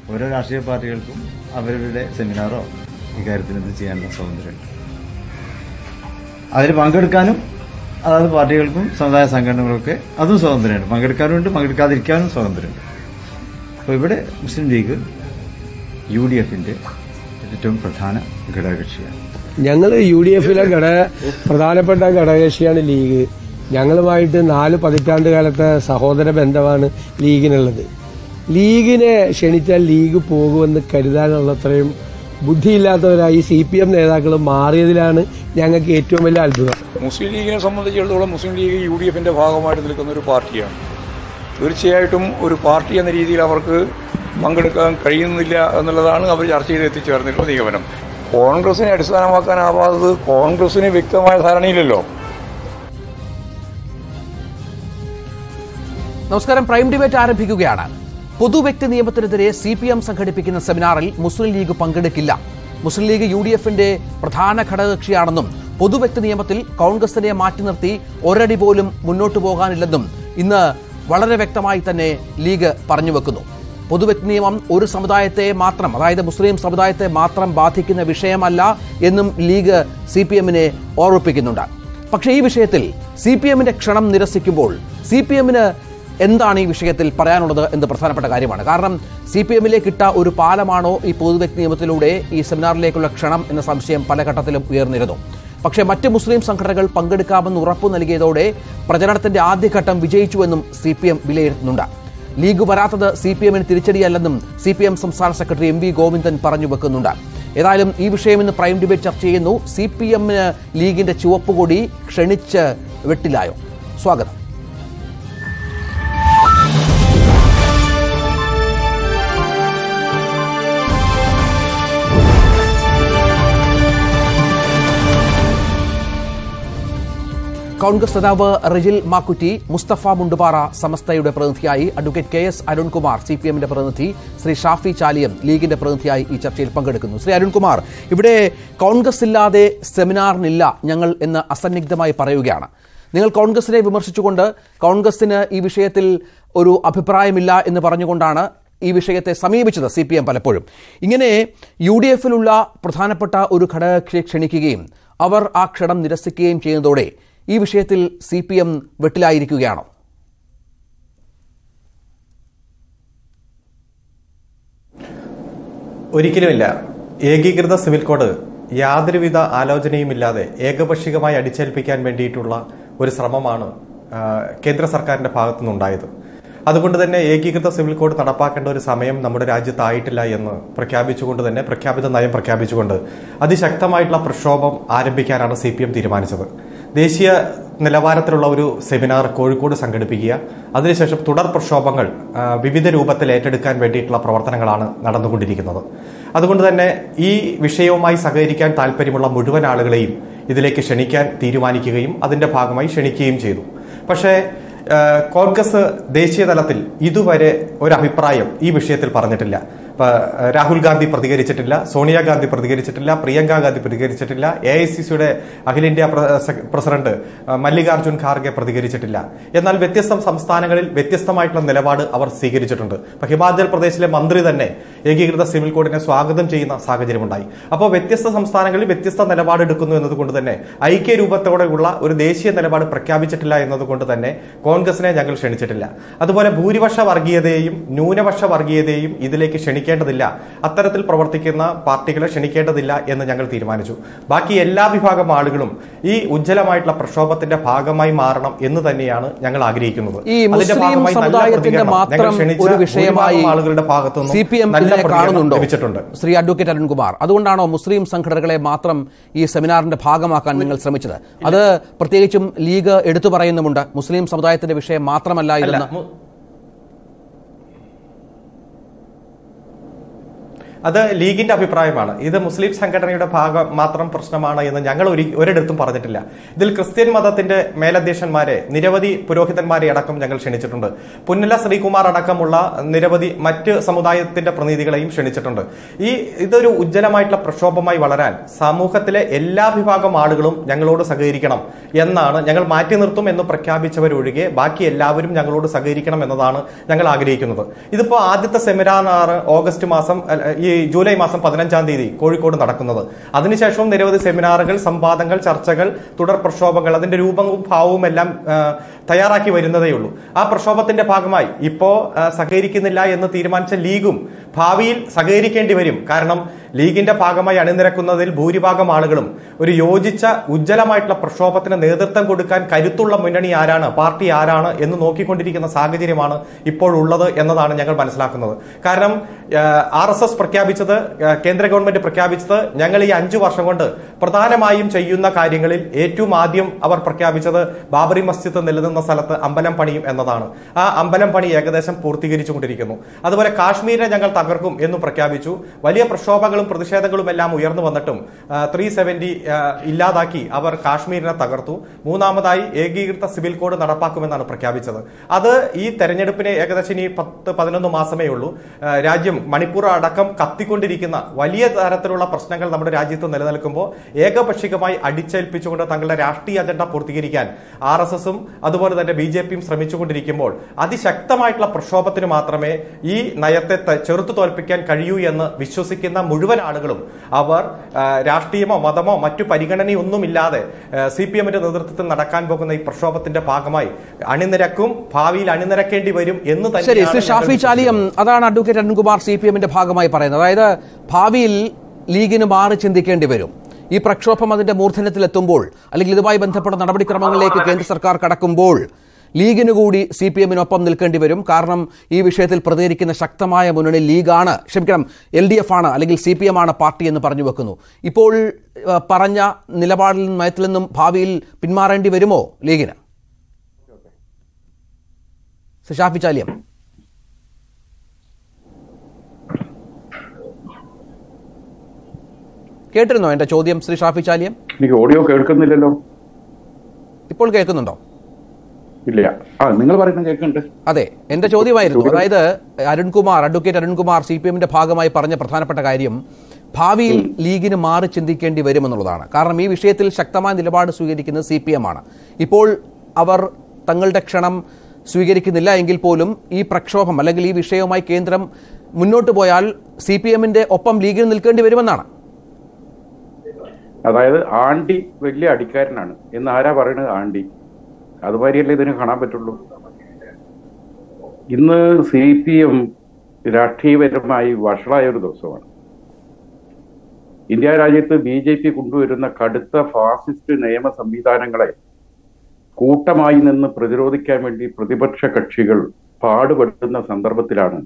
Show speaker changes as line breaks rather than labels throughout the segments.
ഓരോ രാഷ്ട്രീയ പാർട്ടികൾക്കും അവരവരുടെ സെമിനാറോ ഇക്കാര്യത്തിൽ ഇത് ചെയ്യാനുള്ള സ്വാതന്ത്ര്യമുണ്ട് അതിൽ പങ്കെടുക്കാനും അതായത് പാർട്ടികൾക്കും സമുദായ സംഘടനകൾക്കൊക്കെ അതും സ്വാതന്ത്ര്യമുണ്ട് പങ്കെടുക്കാനുണ്ട് പങ്കെടുക്കാതിരിക്കാനും സ്വാതന്ത്ര്യമുണ്ട് അപ്പോൾ ഇവിടെ മുസ്ലിം ലീഗ് യു ഡി എഫിന്റെ ഏറ്റവും പ്രധാന ഘടകകക്ഷിയാണ്
ഞങ്ങൾ യു ഡി എഫിലെ ഘടക പ്രധാനപ്പെട്ട ഘടകകക്ഷിയാണ് ലീഗ് ഞങ്ങളുമായിട്ട് നാല് പതിറ്റാണ്ട് കാലത്തെ സഹോദര ബന്ധമാണ് ലീഗിനുള്ളത് ലീഗിനെ ക്ഷണിച്ചാൽ ലീഗ് പോകുമെന്ന് കരുതാനുള്ളത്രയും ബുദ്ധിയില്ലാത്തവരായി സി പി എം നേതാക്കൾ മാറിയതിലാണ് ഞങ്ങൾക്ക് ഏറ്റവും വലിയ അത്ഭുതം
മുസ്ലിം ലീഗിനെ സംബന്ധിച്ചിടത്തോളം മുസ്ലിം ലീഗ് യു ഡി എഫിന്റെ ഭാഗമായിട്ട് നിൽക്കുന്ന ഒരു പാർട്ടിയാണ് തീർച്ചയായിട്ടും ഒരു പാർട്ടി എന്ന രീതിയിൽ അവർക്ക് പങ്കെടുക്കാൻ കഴിയുന്നില്ല എന്നുള്ളതാണ് അവർ ചർച്ച ചെയ്ത് എത്തിച്ചേർന്നിട്ടുള്ള നിഗമനം കോൺഗ്രസിനെ അടിസ്ഥാനമാക്കാനാവാത്തത് കോൺഗ്രസിന് വ്യക്തമായ ധാരണയില്ലല്ലോ
നമസ്കാരം പ്രൈം ഡിബേറ്റ് ആരംഭിക്കുകയാണ് പൊതുവ്യക്തി നിയമത്തിനെതിരെ സി പി എം സംഘടിപ്പിക്കുന്ന സെമിനാറിൽ മുസ്ലിം ലീഗ് പങ്കെടുക്കില്ല മുസ്ലിം ലീഗ് യു ഡി എഫിന്റെ പ്രധാന ഘടകകക്ഷിയാണെന്നും പൊതുവ്യക്തി നിയമത്തിൽ കോൺഗ്രസിനെ മാറ്റി നിർത്തി ഒരടി പോലും മുന്നോട്ടു പോകാനില്ലെന്നും ഇന്ന് വളരെ വ്യക്തമായി തന്നെ ലീഗ് പറഞ്ഞു വെക്കുന്നു പൊതുവ്യക്തി നിയമം ഒരു സമുദായത്തെ മാത്രം അതായത് മുസ്ലിം സമുദായത്തെ മാത്രം ബാധിക്കുന്ന വിഷയമല്ല എന്നും ലീഗ് സി പി എമ്മിനെ ഓർമ്മിപ്പിക്കുന്നുണ്ട് പക്ഷേ ഈ വിഷയത്തിൽ സി പി എമ്മിന്റെ ക്ഷണം നിരസിക്കുമ്പോൾ സി പി എമ്മിന് എന്താണ് ഈ വിഷയത്തിൽ പറയാനുള്ളത് എന്ന് പ്രധാനപ്പെട്ട കാര്യമാണ് കാരണം സി പി എമ്മിലേക്ക് ഇട്ട ഒരു പാലമാണോ ഈ പൊതുവ്യക്തി നിയമത്തിലൂടെ ഈ സെമിനാറിലേക്കുള്ള ക്ഷണം എന്ന സംശയം പല ഘട്ടത്തിലും ഉയർന്നിരുന്നു പക്ഷേ മറ്റ് മുസ്ലിം സംഘടനകൾ പങ്കെടുക്കാമെന്ന് ഉറപ്പു നൽകിയതോടെ പ്രചരണത്തിന്റെ ആദ്യഘട്ടം വിജയിച്ചുവെന്നും സി പി എം വിലയിരുത്തുന്നുണ്ട് ലീഗ് വരാത്തത് സി പി എമ്മിന് തിരിച്ചടിയല്ലെന്നും സി പി എം സംസ്ഥാന സെക്രട്ടറി എം വി ഗോവിന്ദൻ പറഞ്ഞു വെക്കുന്നുണ്ട് ഏതായാലും ഈ വിഷയം ഇന്ന് പ്രൈം ഡിബേറ്റ് ചർച്ച ചെയ്യുന്നു സി പി എമ്മിന് ലീഗിന്റെ ചുവപ്പുകൊടി ക്ഷണിച്ച് വെട്ടിലായോ സ്വാഗതം കോൺഗ്രസ് നേതാവ് റിജിൽ മാക്കുറ്റി മുസ്തഫ മുണ്ടുപാറ സമസ്തയുടെ പ്രതിനിധിയായി advocate K S Arunkumar C P എമ്മിന്റെ പ്രതിനിധി ശ്രീ ഷാഫി ചാലിയം ലീഗിന്റെ പ്രതിനിധിയായി ഈ ചർച്ചയിൽ പങ്കെടുക്കുന്നു ശ്രീ അരുൺകുമാർ ഇവിടെ കോൺഗ്രസ് ഇല്ലാതെ സെമിനാറിനില്ല ഞങ്ങൾ എന്ന് അസന്നിഗ്ധമായി പറയുകയാണ് നിങ്ങൾ കോൺഗ്രസിനെ വിമർശിച്ചുകൊണ്ട് കോൺഗ്രസിന് ഈ വിഷയത്തിൽ ഒരു അഭിപ്രായമില്ല എന്ന് പറഞ്ഞുകൊണ്ടാണ് ഈ വിഷയത്തെ സമീപിച്ചത് സി പി എം പലപ്പോഴും ഇങ്ങനെ യു ഡി എഫിലുള്ള പ്രധാനപ്പെട്ട ഒരു ഘടകകക്ഷിയെ ക്ഷണിക്കുകയും അവർ ആ ക്ഷണം നിരസിക്കുകയും ചെയ്യുന്നതോടെ ഈ വിഷയത്തിൽ സി പി എം വെട്ടിലായിരിക്കുകയാണോ
ഒരിക്കലുമില്ല ഏകീകൃത സിവിൽ കോഡ് യാതൊരുവിധ ആലോചനയുമില്ലാതെ ഏകപക്ഷികമായി അടിച്ചേൽപ്പിക്കാൻ വേണ്ടിയിട്ടുള്ള ഒരു ശ്രമമാണ് ആ, കേന്ദ്ര സർക്കാരിന്റെ ഭാഗത്തുനിന്നുണ്ടായത് അതുകൊണ്ട് തന്നെ ഏകീകൃത സിവിൽ കോഡ് നടപ്പാക്കേണ്ട ഒരു സമയം നമ്മുടെ രാജ്യത്തായിട്ടില്ല എന്ന് പ്രഖ്യാപിച്ചുകൊണ്ട് തന്നെ പ്രഖ്യാപിത നയം പ്രഖ്യാപിച്ചുകൊണ്ട് അതിശക്തമായിട്ടുള്ള പ്രക്ഷോഭം ആരംഭിക്കാനാണ് സി പി എം തീരുമാനിച്ചത് ദേശീയ നിലവാരത്തിലുള്ള ഒരു സെമിനാർ കോഴിക്കോട് സംഘടിപ്പിക്കുക അതിനുശേഷം തുടർ പ്രക്ഷോഭങ്ങൾ ആ, വിവിധ രൂപത്തിൽ ഏറ്റെടുക്കാൻ വേണ്ടിയിട്ടുള്ള പ്രവർത്തനങ്ങളാണ് നടന്നുകൊണ്ടിരിക്കുന്നത് അതുകൊണ്ട് തന്നെ ഈ വിഷയവുമായി സഹകരിക്കാൻ താല്പര്യമുള്ള മുഴുവൻ ആളുകളെയും ഇതിലേക്ക് ക്ഷണിക്കാൻ തീരുമാനിക്കുകയും അതിന്റെ ഭാഗമായി ക്ഷണിക്കുകയും ചെയ്തു പക്ഷേ ആ, കോൺഗ്രസ് ദേശീയ തലത്തിൽ ഇതുവരെ ഒരു അഭിപ്രായം ഈ വിഷയത്തിൽ പറഞ്ഞിട്ടില്ല ഇപ്പൊ ആ, രാഹുൽ ഗാന്ധി പ്രതികരിച്ചിട്ടില്ല സോണിയാഗാന്ധി പ്രതികരിച്ചിട്ടില്ല പ്രിയങ്ക ഗാന്ധി പ്രതികരിച്ചിട്ടില്ല എ ഐ സി സിയുടെ അഖിലേന്ത്യാ പ്ര- സെ- പ്രസിഡന്റ് ആ, മല്ലികാർജുൻ ഖാർഗെ പ്രതികരിച്ചിട്ടില്ല എന്നാൽ വ്യത്യസ്ത സംസ്ഥാനങ്ങളിൽ വ്യത്യസ്തമായിട്ടുള്ള നിലപാട് അവർ സ്വീകരിച്ചിട്ടുണ്ട് ഇപ്പൊ ഹിമാചൽ പ്രദേശിലെ മന്ത്രി തന്നെ ഏകീകൃത സിവിൽ കോഡിനെ സ്വാഗതം ചെയ്യുന്ന സാഹചര്യമുണ്ടായി അപ്പോൾ വ്യത്യസ്ത സംസ്ഥാനങ്ങളിൽ വ്യത്യസ്ത നിലപാടെടുക്കുന്നു എന്നതുകൊണ്ട് തന്നെ ഐക്യരൂപത്തോടെയുള്ള ഒരു ദേശീയ നിലപാട് പ്രഖ്യാപിച്ചിട്ടില്ല എന്നതുകൊണ്ട് തന്നെ കോൺഗ്രസിനെ ഞങ്ങൾ ക്ഷണിച്ചിട്ടില്ല അതുപോലെ ഭൂരിപക്ഷ വർഗീയതയെയും ന്യൂനപക്ഷ വർഗീയതയെയും ഇതിലേക്ക് ക്ഷണിക്കേണ്ടതില്ല അത്തരത്തിൽ പ്രവർത്തിക്കുന്ന പാർട്ടികളെ ക്ഷണിക്കേണ്ടതില്ല എന്ന് ഞങ്ങൾ തീരുമാനിച്ചു ബാക്കി എല്ലാ വിഭാഗം ആളുകളും ഈ ഉജ്ജ്വലമായിട്ടുള്ള പ്രക്ഷോഭത്തിന്റെ ഭാഗമായി മാറണം എന്ന് തന്നെയാണ് ഞങ്ങൾ ആഗ്രഹിക്കുന്നത്
ഈ
അതിന്റെ
മുസ്ലിം
ഭാഗമായി നല്ല
സമുദായത്തിന്റെ
പ്രതികരണം ഞങ്ങൾ
മാത്രം
ക്ഷണിച്ച
ഒരു വിഷയമായി
ഭൂരിഭാഗം ആളുകളുടെ ഭാഗത്തുനിന്നും
സി പി എം
നല്ല പ്രതികരണം
കാണുന്നുണ്ടോ
ലഭിച്ചിട്ടുണ്ട്
ശ്രീ അഡ്വക്കേറ്റ് അരുൺകുമാർ അതുകൊണ്ടാണോ മുസ്ലിം സംഘടനകളെ മാത്രം ഈ സെമിനാറിന്റെ ഭാഗമാക്കാൻ നിങ്ങൾ ശ്രമിച്ചത് അത് പ്രത്യേകിച്ചും ലീഗ് എടുത്തു പറയുന്നുമുണ്ട് മുസ്ലിം സമുദായത്തിന്റെ വിഷയം മാത്രമല്ല
അല്ല
ഇതെന്ന്
മു- അത് ലീഗിന്റെ അഭിപ്രായമാണ് ഇത് മുസ്ലിം സംഘടനയുടെ ഭാഗം മാത്രം പ്രശ്നമാണ് എന്ന് ഞങ്ങൾ ഒരു ഒരിടത്തും പറഞ്ഞിട്ടില്ല ഇതിൽ ക്രിസ്ത്യൻ മതത്തിന്റെ മേലധ്യക്ഷന്മാരെ നിരവധി പുരോഹിതന്മാരെ അടക്കം ഞങ്ങൾ ക്ഷണിച്ചിട്ടുണ്ട് പുന്നല ശ്രീകുമാർ അടക്കമുള്ള നിരവധി മറ്റ് സമുദായത്തിന്റെ പ്രതിനിധികളെയും ക്ഷണിച്ചിട്ടുണ്ട് ഈ ഇതൊരു ഉജ്ജ്വലമായിട്ടുള്ള പ്രക്ഷോഭമായി വളരാൻ സമൂഹത്തിലെ എല്ലാ വിഭാഗം ആളുകളും ഞങ്ങളോട് സഹകരിക്കണം എന്നാണ് ഞങ്ങൾ മാറ്റി നിർത്തും എന്ന് പ്രഖ്യാപിച്ചവരൊഴികെ ബാക്കി എല്ലാവരും ഞങ്ങളോട് സഹകരിക്കണം എന്നതാണ് ഞങ്ങൾ ആഗ്രഹിക്കുന്നത് ഇതിപ്പോ ആദ്യത്തെ സെമിനാർ ഓഗസ്റ്റ് മാസം അല്ല, ഈ ജൂലൈ മാസം പതിനഞ്ചാം തീയതി കോഴിക്കോട് നടക്കുന്നത് അതിനുശേഷവും നിരവധി സെമിനാറുകൾ സംവാദങ്ങൾ ചർച്ചകൾ തുടർ പ്രക്ഷോഭങ്ങൾ അതിന്റെ രൂപവും ഭാവവും എല്ലാം ആ, തയ്യാറാക്കി വരുന്നതേ ഉള്ളൂ ആ പ്രക്ഷോഭത്തിന്റെ ഭാഗമായി ഇപ്പോ ആ, സഹകരിക്കുന്നില്ല എന്ന് തീരുമാനിച്ച ലീഗും ഭാവിയിൽ സഹകരിക്കേണ്ടി വരും കാരണം ലീഗിന്റെ ഭാഗമായി അണിനിരക്കുന്നതിൽ ഭൂരിഭാഗം ആളുകളും ഒരു യോജിച്ച ഉജ്ജ്വലമായിട്ടുള്ള പ്രക്ഷോഭത്തിന് നേതൃത്വം കൊടുക്കാൻ കരുത്തുള്ള മുന്നണി ആരാണ് പാർട്ടി ആരാണ് എന്ന് നോക്കിക്കൊണ്ടിരിക്കുന്ന സാഹചര്യമാണ് ഇപ്പോഴുള്ളത് എന്നതാണ് ഞങ്ങൾ മനസ്സിലാക്കുന്നത് കാരണം ആർ എസ് എസ് പ്രഖ്യാപിച്ചത് ആ, കേന്ദ്ര ഗവൺമെന്റ് പ്രഖ്യാപിച്ചത് ഞങ്ങൾ ഈ അഞ്ചു വർഷം കൊണ്ട് പ്രധാനമായും ചെയ്യുന്ന കാര്യങ്ങളിൽ ഏറ്റവും ആദ്യം അവർ പ്രഖ്യാപിച്ചത് ബാബറി മസ്ജിദ് നിലനിന്ന സ്ഥലത്ത് അമ്പലം പണിയും എന്നതാണ് ആ അമ്പലം പണി ഏകദേശം പൂർത്തീകരിച്ചുകൊണ്ടിരിക്കുന്നു അതുപോലെ കാശ്മീരിനെ ഞങ്ങൾ തകർക്കും എന്ന് പ്രഖ്യാപിച്ചു വലിയ പ്രക്ഷോഭങ്ങളും പ്രതിഷേധങ്ങളും എല്ലാം ഉയർന്നു വന്നിട്ടും ത്രീ സെവന്റി ഇല്ലാതാക്കി അവർ കാശ്മീരിനെ തകർത്തു മൂന്നാമതായി ഏകീകൃത സിവിൽ കോഡ് നടപ്പാക്കുമെന്നാണ് പ്രഖ്യാപിച്ചത് അത് ഈ തെരഞ്ഞെടുപ്പിന് ഏകദേശം ഇനി പത്ത് പതിനൊന്ന് മാസമേ ഉള്ളൂ ആ, രാജ്യം മണിപ്പൂർ അടക്കം കത്തിക്കൊണ്ടിരിക്കുന്ന വലിയ തരത്തിലുള്ള പ്രശ്നങ്ങൾ നമ്മുടെ രാജ്യത്ത് നിലനിൽക്കുമ്പോൾ ഏകപക്ഷികമായി അടിച്ചേൽപ്പിച്ചുകൊണ്ട് തങ്ങളുടെ രാഷ്ട്രീയ അജണ്ട പൂർത്തീകരിക്കാൻ ആർ എസ് എസും അതുപോലെ തന്നെ ബി ജെ പിയും ശ്രമിച്ചുകൊണ്ടിരിക്കുമ്പോൾ അതിശക്തമായിട്ടുള്ള പ്രക്ഷോഭത്തിന് മാത്രമേ ഈ നയത്തെ ത- ചെറുത്തു തോൽപ്പിക്കാൻ കഴിയൂ എന്ന് വിശ്വസിക്കുന്ന മുഴുവൻ ആളുകളും അവർ ആ, രാഷ്ട്രീയമോ മതമോ മറ്റു പരിഗണനയൊന്നുമില്ലാതെ സി പി എമ്മിന്റെ നേതൃത്വത്തിൽ നടക്കാൻ പോകുന്ന ഈ പ്രക്ഷോഭത്തിന്റെ ഭാഗമായി അണിനിരക്കും ഭാവിയിൽ അണിനിരക്കേണ്ടി വരും എന്ന്
ശരി ശ്രീ
തന്നെയാണ്
ഷാഫി
ഞങ്ങൾ
ചാലിയം അതാണ് അഡ്വക്കേറ്റ് അരുൺകുമാർ സി പി എമ്മിന്റെ ഭാഗമായി പറയുന്നത് അതായത് ഭാവിയിൽ ലീഗിന് മാറി ചിന്തിക്കേണ്ടി വരും ഈ പ്രക്ഷോഭം അതിന്റെ മൂർധന്യത്തിലെത്തുമ്പോൾ അല്ലെങ്കിൽ ഇതുമായി ബന്ധപ്പെട്ട നടപടിക്രമങ്ങളിലേക്ക് കേന്ദ്ര സർക്കാർ കടക്കുമ്പോൾ ലീഗിന് കൂടി സി പി എമ്മിനൊപ്പം നിൽക്കേണ്ടി വരും കാരണം ഈ വിഷയത്തിൽ പ്രതികരിക്കുന്ന ശക്തമായ മുന്നണി ലീഗാണ് ക്ഷമിക്കണം എൽ ഡി എഫ് ആണ് അല്ലെങ്കിൽ സി പി എം ആണ് പാർട്ടി എന്ന് പറഞ്ഞു വെക്കുന്നു ഇപ്പോൾ ഏഹ്, പറഞ്ഞ നിലപാടിൽ നിന്നും നയത്തിൽ നിന്നും ഭാവിയിൽ പിന്മാറേണ്ടി വരുമോ ലീഗിന് ശ്രീ ഷാഫി ചാലിയം കേട്ടിരുന്നോ എന്റെ ചോദ്യം ശ്രീ ഷാഫി ചാലിയം
എനിക്ക് ഓഡിയോ കേൾക്കുന്നില്ലല്ലോ
ഇപ്പോൾ കേൾക്കുന്നുണ്ടോ
ഇല്ല ആ നിങ്ങൾ പറയുന്നത് കേൾക്കുന്നുണ്ട്
അതെ എന്റെ ചോദ്യമായിരുന്നു അതായത് Arunkumar advocate Arunkumar C P എമ്മിന്റെ ഭാഗമായി പറഞ്ഞ പ്രധാനപ്പെട്ട കാര്യം ഭാവിയിൽ ലീഗിന് മാറി ചിന്തിക്കേണ്ടി വരുമെന്നുള്ളതാണ് കാരണം ഈ വിഷയത്തിൽ ശക്തമായ നിലപാട് സ്വീകരിക്കുന്നത് സി പി എം ആണ് ഇപ്പോൾ അവർ തങ്ങളുടെ ക്ഷണം സ്വീകരിക്കുന്നില്ല എങ്കിൽ പോലും ഈ പ്രക്ഷോഭം അല്ലെങ്കിൽ ഈ വിഷയവുമായി കേന്ദ്രം മുന്നോട്ട് പോയാൽ സി പി എമ്മിന്റെ ഒപ്പം ലീഗിന് നിൽക്കേണ്ടി വരുമെന്നാണ്
അതായത് ആണ്ടി വലിയ അടിക്കാരനാണ് എന്ന് ആരാ പറയുന്നത് ആണ്ടി അതുമാതിരിയല്ലേ ഇതിന് കാണാൻ പറ്റുള്ളൂ ഇന്ന് സി പി എം രാഷ്ട്രീയപരമായി വഷളായ ഒരു ദിവസമാണ് ഇന്ത്യ രാജ്യത്ത് ബി ജെ പി കൊണ്ടുവരുന്ന കടുത്ത ഫാസിസ്റ്റ് നിയമ സംവിധാനങ്ങളെ കൂട്ടമായി നിന്ന് പ്രതിരോധിക്കാൻ വേണ്ടി പ്രതിപക്ഷ കക്ഷികൾ പാടുപെടുന്ന സന്ദർഭത്തിലാണ്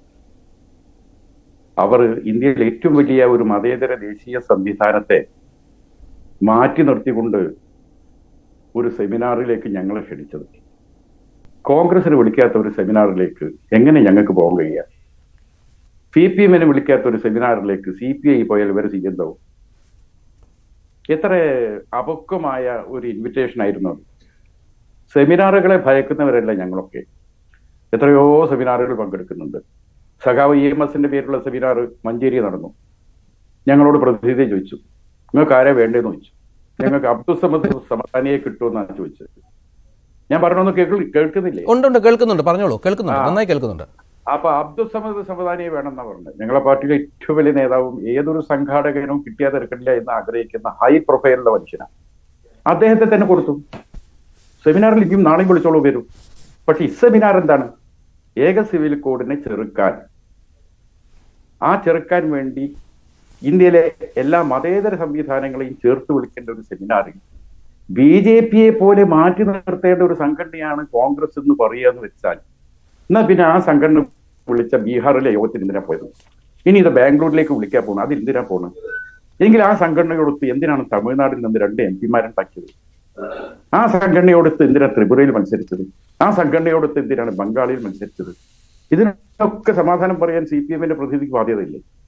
അവർ ഇന്ത്യയിൽ ഏറ്റവും വലിയ ഒരു മതേതര ദേശീയ സംവിധാനത്തെ മാറ്റി നിർത്തിക്കൊണ്ട് ഒരു സെമിനാറിലേക്ക് ഞങ്ങളെ ക്ഷണിച്ചത് കോൺഗ്രസിന് വിളിക്കാത്ത ഒരു സെമിനാറിലേക്ക് എങ്ങനെ ഞങ്ങൾക്ക് പോകാൻ കഴിയുക സി പി എമ്മിനെ വിളിക്കാത്ത ഒരു സെമിനാറിലേക്ക് സി പി ഐ പോയാൽ ഇവർ ചെയ്യുന്നതാവും എത്ര അപക്വമായ ഒരു ഇൻവിറ്റേഷൻ ആയിരുന്നു അത് സെമിനാറുകളെ ഭയക്കുന്നവരല്ല ഞങ്ങളൊക്കെ എത്രയോ സെമിനാറുകൾ പങ്കെടുക്കുന്നുണ്ട് സഖാവ് ഇ എം എസിന്റെ പേരിലുള്ള സെമിനാർ മഞ്ചേരി നടന്നു ഞങ്ങളോട് പ്രതിനിധി ചോദിച്ചു നിങ്ങൾക്ക് ആരെ വേണ്ടതെന്ന് ചോദിച്ചു ഞങ്ങൾക്ക് അബ്ദുൾ സമദ് സമദാനിയെ കിട്ടുമെന്നാണ് ചോദിച്ചത് ഞാൻ പറഞ്ഞൊന്നും കേൾക്കു കേൾക്കുന്നില്ലേ
ഉണ്ട് ഉണ്ട് കേൾക്കുന്നുണ്ട് പറഞ്ഞോളൂ കേൾക്കുന്നുണ്ട്
ആ.
നന്നായി കേൾക്കുന്നുണ്ട്
അപ്പൊ അബ്ദുൾ സമദ് സമദാനിയെ വേണമെന്നാ പറഞ്ഞത് ഞങ്ങളെ പാർട്ടിയിലെ ഏറ്റവും വലിയ നേതാവും ഏതൊരു സംഘാടകനും കിട്ടിയാൽ തിരക്കില്ല എന്ന് ആഗ്രഹിക്കുന്ന ഹൈ പ്രൊഫൈലുള്ള മനുഷ്യനാണ് അദ്ദേഹത്തെ തന്നെ കൊടുത്തു സെമിനാറിൽ ഇനിയും നാളെയും വിളിച്ചോളൂ വരും പക്ഷെ ഈ സെമിനാർ എന്താണ് ഏക സിവിൽ കോഡിനെ ചെറുക്കാൻ ആ ചെറുക്കാൻ വേണ്ടി ഇന്ത്യയിലെ എല്ലാ മതേതര സംവിധാനങ്ങളെയും ചേർത്ത് വിളിക്കേണ്ട ഒരു സെമിനാറിൽ ബി ജെ പിയെ പോലെ മാറ്റി നിർത്തേണ്ട ഒരു സംഘടനയാണ് കോൺഗ്രസ് എന്ന് പറയുക എന്ന് വെച്ചാൽ എന്നാ പിന്നെ ആ സംഘടന വിളിച്ച ബീഹാറിലെ യോഗത്തിന് എന്തിനാ പോയത് ഇനി ഇത് ബാംഗ്ലൂരിലേക്ക് വിളിക്കാൻ പോകുന്നത് അത് എന്തിനാ പോകുന്നത് എങ്കിൽ ആ സംഘടനയോടൊത്ത് എന്തിനാണ് തമിഴ്നാട്ടിൽ നിന്ന് രണ്ട് എം പിമാരുണ്ടാക്കിയത് ആ സംഘടനയോടൊത്ത് എന്തിനാണ് ത്രിപുരയിൽ മത്സരിച്ചത് ആ സംഘടനയോടൊത്ത് എന്തിനാണ് ബംഗാളിൽ മത്സരിച്ചത് ഇതിനൊക്കെ സമാധാനം പറയാൻ സി പി എമ്മിന്റെ പ്രതിനിധിക്ക് ബാധ്യതയില്ലേ